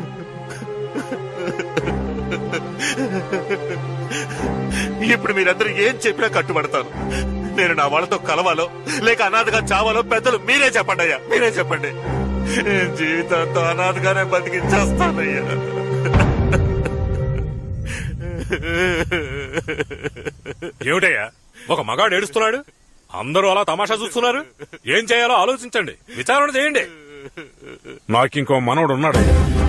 ఇప్పుడు మీరందరూ ఏం చెప్పినా కట్టుబడతాను నేను నా వాళ్ళతో కలవాలో లేక అనాథగా చావాలో పెద్దలు మీరే చెప్పండి అయ్యా మీరే చెప్పండి నేను జీవితంతో అనాథగానే బతికించేస్తానయ్యా ఏమిటయ్యా ఒక మగాడు ఏడుస్తున్నాడు అందరూ అలా తమాషా చూస్తున్నారు ఏం చేయాలో ఆలోచించండి విచారణ చేయండి నాకింకో మనవడు ఉన్నాడు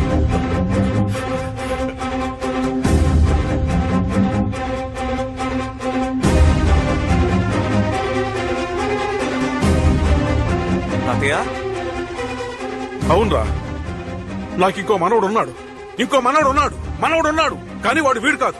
తాతయ్య అవునరా నాకింకో మనవడు ఉన్నాడు ఇంకో మనవడు ఉన్నాడు మనవడు ఉన్నాడు కానీ వాడు వీడు కాదు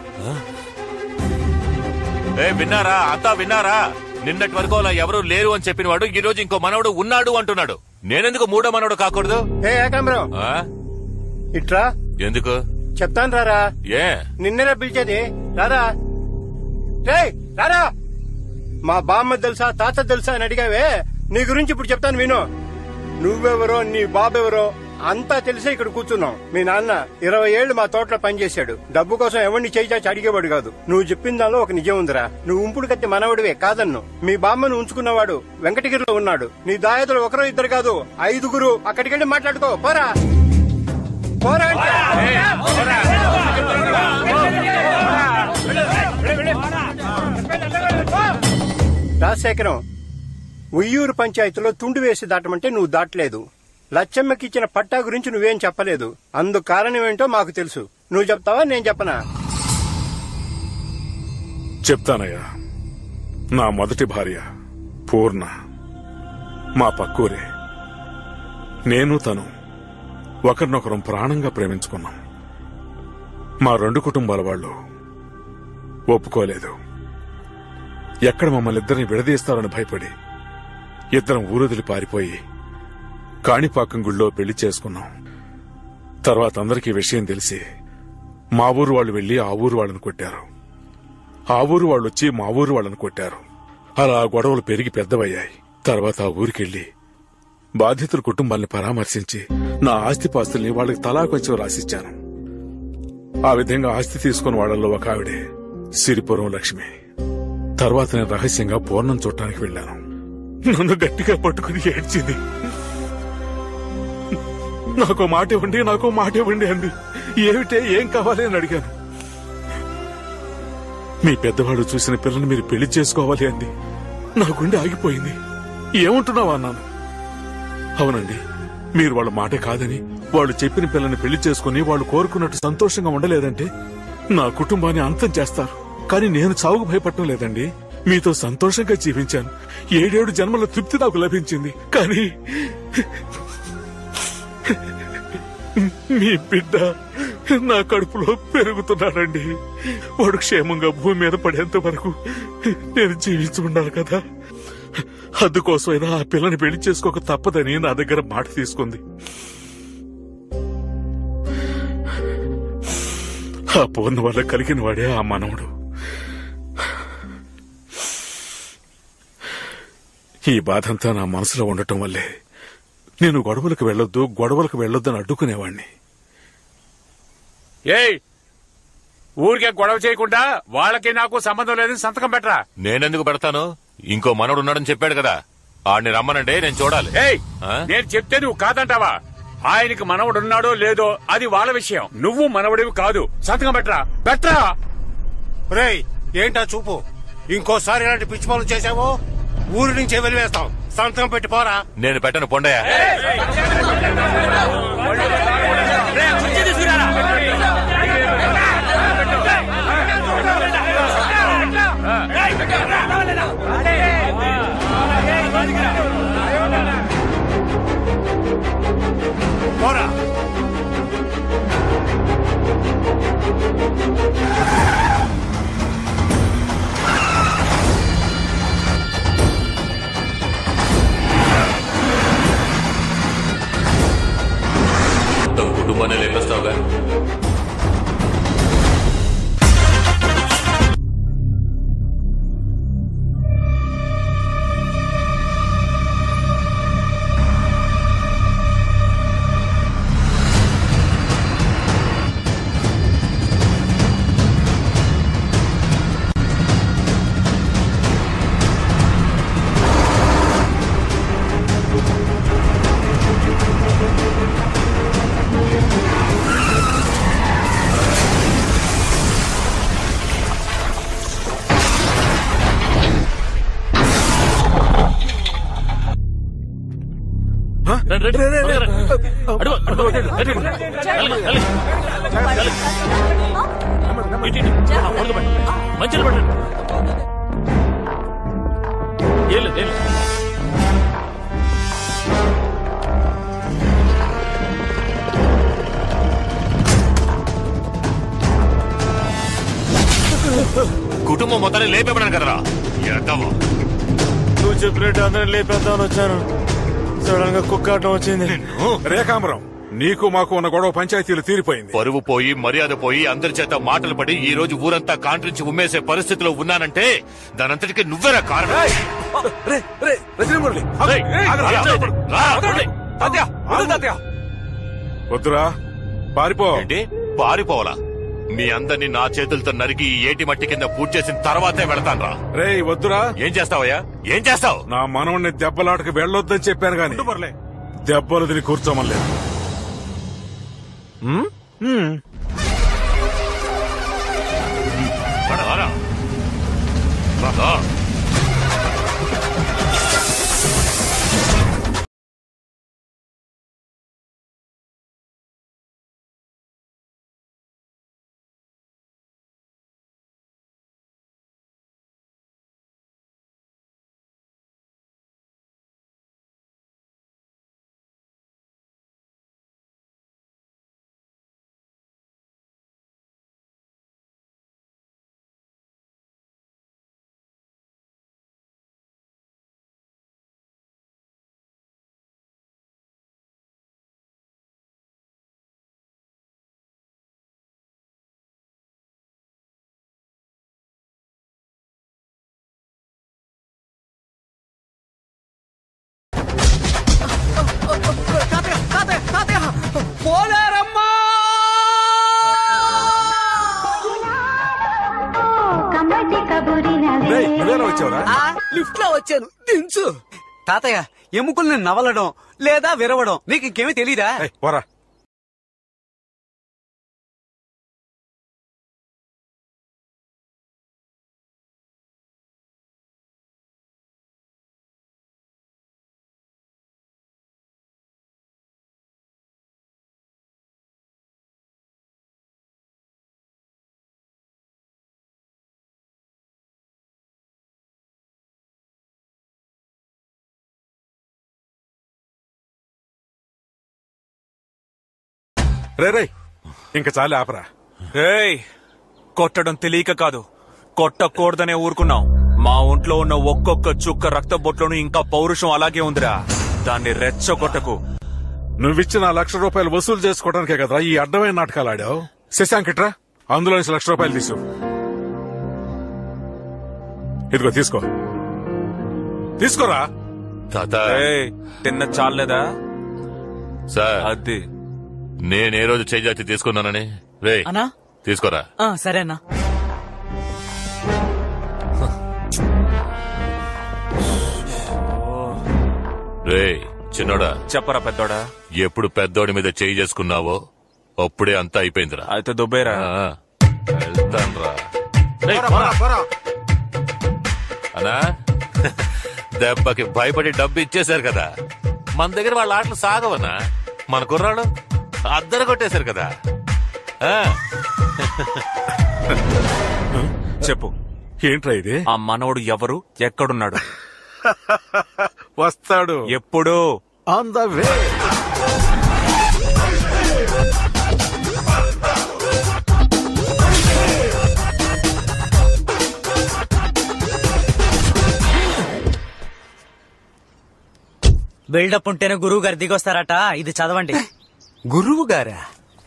ఏ విన్నారా అంతా విన్నారా నిన్నటి వరకు అలా ఎవరు లేరు అని చెప్పిన వాడు ఈ రోజు ఇంకో మనవడు ఉన్నాడు అంటున్నాడు నేనెందుకు మూడో మనవడు కాకూడదు ఏ ఏకాంబరం ఆ? ఇట్రా ఎందుకు చెప్తాను రారా ఏ నిన్ననే పిలిచేది రారా రే రారా మా బామ్మ తెలుసా తాత తెలుసా అని అడిగావే నీ గురించి ఇప్పుడు చెప్తాను విను నువ్వెవరో నీ బాబెవరో అంతా తెలిసే ఇక్కడ కూర్చున్నాం మీ నాన్న ఇరవై ఏళ్లు మా తోటలో పనిచేశాడు డబ్బు కోసం ఎవరిని చేయి చాచి అడిగేవాడు కాదు నువ్వు చెప్పిన దానిలో ఒక నిజం ఉందిరా నువ్వు ఉంపుడు కత్తి మనవడివే కాదన్ను మీ బామ్మను ఉంచుకున్నవాడు వెంకటగిరిలో ఉన్నాడు నీ దాయదులు ఒకరో ఇద్దరు కాదు ఐదుగురు అక్కడికెళ్ళి మాట్లాడుకో పోరా పోరా అంటే. రాజశేఖరం ఉయ్యూరు పంచాయతీలో తుండు వేసి దాటమంటే నువ్వు దాటలేదు లచ్చమ్మకి ఇచ్చిన పట్టా గురించి నువ్వేం చెప్పలేదు అందు కారణం ఏంటో మాకు తెలుసు నువ్వు చెప్తావా నేను చెప్పనా చెప్తానయ్యా నా మొదటి భార్య పూర్ణ మా పక్కూరే నేను తను ఒకరినొకరం ప్రాణంగా ప్రేమించుకున్నాం మా రెండు కుటుంబాల వాళ్ళు ఒప్పుకోలేదు ఎక్కడ మమ్మల్ని ఇద్దరిని విడదీస్తారని భయపడి ఇద్దరం ఊరొదిలి పారిపోయి కాణిపాకం గుళ్ళో పెళ్లి చేసుకున్నాం తర్వాత అందరికీ విషయం తెలిసి మా ఊరు వాళ్ళు వెళ్లి ఆ ఊరు వాళ్ళని కొట్టారు ఆ ఊరు వాళ్ళు వచ్చి మా ఊరు వాళ్ళని కొట్టారు అలా గొడవలు పెరిగి పెద్దవయ్యాయి తర్వాత ఆ ఊరికెళ్లి బాధితుల కుటుంబాల్ని పరామర్శించి నా ఆస్తిపాస్తుల్ని వాళ్ళకి తలా కొంచెం రాసిచ్చాను ఆ విధంగా ఆస్తి తీసుకున్న వాళ్ళల్లో ఒక ఆవిడే సిరిపురం లక్ష్మి తర్వాత నేను రహస్యంగా పూర్ణం చూడటానికి వెళ్ళాను నన్ను గట్టిగా పట్టుకుని ఏడ్చింది నాకో మాట ఇవ్వండి నాకో మాట ఇవ్వండి అంది ఏమిటే ఏం కావాలి అని అడిగాను మీ పెద్దవాడు చూసిన పిల్లని మీరు పెళ్లి చేసుకోవాలి అంది నా గుండె ఆగిపోయింది ఏమంటున్నావా అన్నాను అవునండి మీరు వాళ్ళ మాట కాదని వాళ్ళు చెప్పిన పిల్లని పెళ్లి చేసుకుని వాళ్ళు కోరుకున్నట్టు సంతోషంగా ఉండలేదంటే నా కుటుంబాన్ని అంతం చేస్తారు కానీ నేను చావుకు భయపడటం లేదండి మీతో సంతోషంగా జీవించాను ఏడేడు జన్మల తృప్తి నాకు లభించింది కానీ మీ బిడ్డ నా కడుపులో పెరుగుతున్నాడండి వాడు క్షేమంగా భూమి మీద పడేంత వరకు నేను జీవించి ఉండాలి కదా అందుకోసమైనా ఆ పిల్లని పెళ్లి చేసుకోక తప్పదని నా దగ్గర మాట తీసుకుంది ఆ పూర్ణ వల్ల కలిగిన వాడే ఆ మనవడు ఈ బాధంతా నా మనసులో ఉండటం వల్లే నేను గొడవలకు వెళ్ళొద్దు గొడవలకు వెళ్ళొద్దని అడ్డుకునేవాణ్ణి ఏయ్ ఊరికే గొడవ చేయకుండా వాళ్ళకి నాకు సంబంధం లేదని సంతకం పెట్టరా నేనెందుకు పెడతాను ఇంకో మనవడు ఉన్నాడని చెప్పాడు కదా ఆడిని రమ్మనంటే నేను చూడాలి ఏయ్ ఆ? నేను చెప్తే నువ్వు కాదంటావా ఆయనకి మనవడు ఉన్నాడో లేదో అది వాళ్ళ విషయం నువ్వు మనవడివి కాదు సంతకం పెట్టరా పెట్టరా రేయ్ ఏంటా చూపు ఇంకోసారి ఇలాంటి పిచ్చి పనులు చేసావో ఊరి నుంచే వెలివేస్తాం సంతకం పెట్టి పోరా నేను పెట్టను పొండయ్య పోరా మొత్తం కుటుంబాన్ని లేపేస్తావుగా రండి, రండి, త్వరగా రండి. అడుగు, అడుగు, అడుగు, అడుగు. వెళ్ళండి, వెళ్ళండి. ఇటు, ఇటు. ఆ, ఒడుగు పట్టండి. మంచిగా పట్టండి ఏళ్ళు ఏళ్ళు కుటుంబం మొత్తాన్ని లేపేమన్నాను కదరా ఎదవా నువ్వు చెప్పినట్టు అందరిని లేపేద్దామని వచ్చాను సడన్ గా కుక్క ఆటం వచ్చింది రేఖాంబరం నీకు మాకు ఉన్న గొడవ పంచాయతీలు తీరిపోయింది పరువు పోయి మర్యాద పోయి అందరి చేత మాటలు పడి ఈ రోజు ఊరంతా కాంట్రించి ఉమ్మేసే పరిస్థితిలో ఉన్నానంటే దానంతటికి నువ్వేరా కారణం రేయ్, ఆగరా, రా. వద్దురా పారిపో ఏంటి పారిపోవాలా మీ అందరినీ నా చేతులతో నరికి ఈ ఏటి మట్టి కింద పూర్తి చేసిన తర్వాతే వెళతాను రా రేయ్ వద్దురా ఏం చేస్తావయ్యా ఏం చేస్తావు నా మనవణ్ణి దెబ్బలాటకు వెళ్ళొద్దని చెప్పాను గాని దెబ్బలు తిని కూర్చోమలేదు పోలేరమ్మా లిఫ్ట్ లో వచ్చాను దించు తాతయ్య ఎముకల్ని నవలడం లేదా విరవడం నీకు ఇంకేమీ తెలీదా పోరా రే రే ఇంక చాలే ఆపరా ఏయ్ కొట్టడం తెలియక కాదు కొట్టకూడదనే ఊరుకున్నాం మా ఒంట్లో ఉన్న ఒక్కొక్క చుక్క రక్త బొట్లోనూ ఇంకా పౌరుషం అలాగే ఉందిరా దాన్ని రెచ్చగొట్టకు నువ్విచ్చిన ఆ లక్ష రూపాయలు వసూలు చేసుకోవడానికే కదరా ఈ అడ్డమైన నాటకాలు ఆడావు శశాంక్ ఇట్రా అందులో నుంచి లక్ష రూపాయలు తీసు ఇదిగో తీసుకో తీసుకోరా తాత ఏయ్, తిన్న చాలేదా సార్ అది నేనే రోజు చేజాతి తీసుకున్నానని రే అన్నా తీసుకోరా ఆ, సరే అన్నా రే చిన్నోడా చెప్పరా పెద్దోడా ఎప్పుడు పెద్దోడి మీద చేయి చేసుకున్నావో అప్పుడే అంతా అయిపోయిందిరా అయితే దుబ్బేరా వెళ్తాన్రా అనా దెబ్బకి భయపడి డబ్బు ఇచ్చేశారు కదా మన దగ్గర వాళ్ళ ఆటలు సాగవనా మన కుర్రాడు అద్దరు కొట్టేశారు కదా ఆ చెప్పు ఏంట్రా ఇది ఆ మనవడు ఎవరు ఎక్కడున్నాడు వస్తాడు ఎప్పుడు ఆన్ ద వే బిల్డప్ ఉంటేనే గురువు గారు దిగొస్తారట ఇది చదవండి గురువు గారా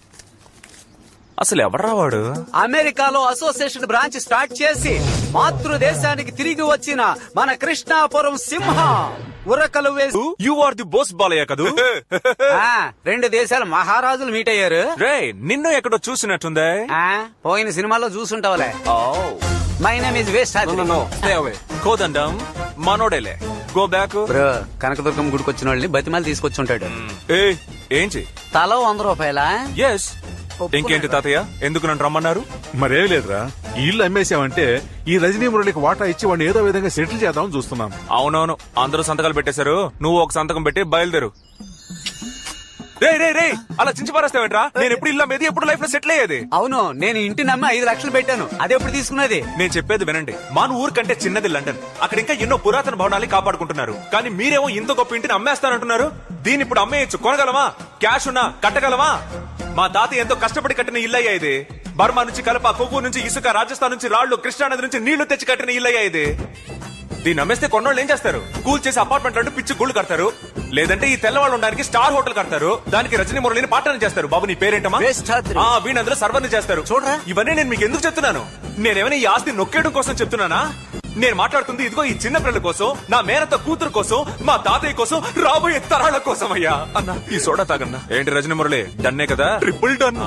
అసలు ఎవర్రా వాడు అమెరికాలో అసోసియేషన్ బ్రాంచ్ స్టార్ట్ చేసి మాతృదేశానికి తిరిగి వచ్చిన మన కృష్ణాపురం సింహ ఉరకలు వేసి you are the boss Balayya కదూ ఆ, రెండు దేశాల మహారాజులు మీట్ అయ్యారు రే నిన్ను ఎక్కడో చూసినట్టుందే ఆ, పోయిన సినిమాలో చూసుంటావులే my name is waste Kodandam మనోడేలే గో బ్యాక్ బ్రో కనకదుర్గం గుడికి వచ్చిన వాళ్ళని బతిమాలి తీసుకొచ్చుంటాడు ఏ ఏంటి తలో వంద రూపాయల ఎస్ ఇంకేంటి తాతయ్య ఎందుకు నన్ను రమ్మన్నారు మరేం లేదురా ఈ ఇల్లు అమ్మేసామంటే ఈ రజనీ మురళికి వాటా ఇచ్చి వాడిని ఏదో విధంగా సెటిల్ చేద్దామని చూస్తున్నాను అవునవును అందరూ సంతకాలు పెట్టేశారు నువ్వు ఒక సంతకం పెట్టి బయలుదేరు రే రే రే అలా చించి పారేస్తావేంట్రా నేను ఎప్పుడు ఇల్లు అమ్మేది ఎప్పుడు లైఫ్ లో సెటిల్ అయ్యేది అవును నేను ఇంటి నమ్మి ఐదు లక్షలు పెట్టాను అది ఎప్పుడు తీసుకున్నది నేను చెప్పేది వినండి మన ఊరు కంటే చిన్నది లండన్ అక్కడ ఇంకా ఎన్నో పురాతన భవనాలు కాపాడుకుంటున్నారు కానీ మీరేమో ఇంత గొప్ప ఇంటిని అమ్మేస్తానంటున్నారు దీన్ని ఇప్పుడు అమ్మేయచ్చు కొనగలమా క్యాష్ ఉన్నా కట్టగలమా మా తాత ఎంతో కష్టపడి కట్టిన ఇల్లయ్యా ఇది బర్మా నుంచి కలప కొవ్వు నుంచి ఇసుక రాజస్థాన్ నుంచి రాళ్లు కృష్ణానది నుంచి నీళ్లు తెచ్చి కట్టిన ఇల్లయ్యా ఇది దీన్ని అమ్మేస్తే కొన్నోళ్ళు ఏం చేస్తారు కూల్ చేసి అపార్ట్మెంట్ అంటూ పిచ్చి గుళ్ళు కడతారు లేదంటే ఈ తెల్లవాళ్ళు ఉండడానికి స్టార్ హోటల్ కడతారు దానికి రజనీ మురళిని పాటన చేస్తారు బాబు నీ పేరేంటమా ఆ వీణ్ అందులో సర్వర్ని చేస్తారు చూడరా ఇవన్నీ నేను మీకు ఎందుకు చెప్తున్నాను నేనేమైనా ఈ ఆస్తి నొక్కేయడం కోసం చెప్తున్నానా నేను మాట్లాడుతుంది ఇదిగో ఈ చిన్న పిల్లల కోసం నా మేనత్త కూతురు కోసం మా తాతయ్య కోసం రాబోయే తరాల కోసం అయ్యా అన్న ఈ సోడా తాగన్నా ఏంటి రజనీ మురళి డన్నే కదా ట్రిపుల్ డన్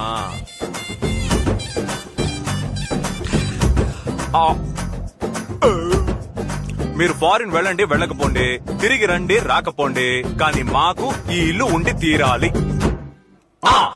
మీరు ఫారిన్ వెళ్ళండి వెళ్ళకపోండి తిరిగి రండి రాకపోండి కానీ మాకు ఈ ఇల్లు ఉండి తీరాలి ఆ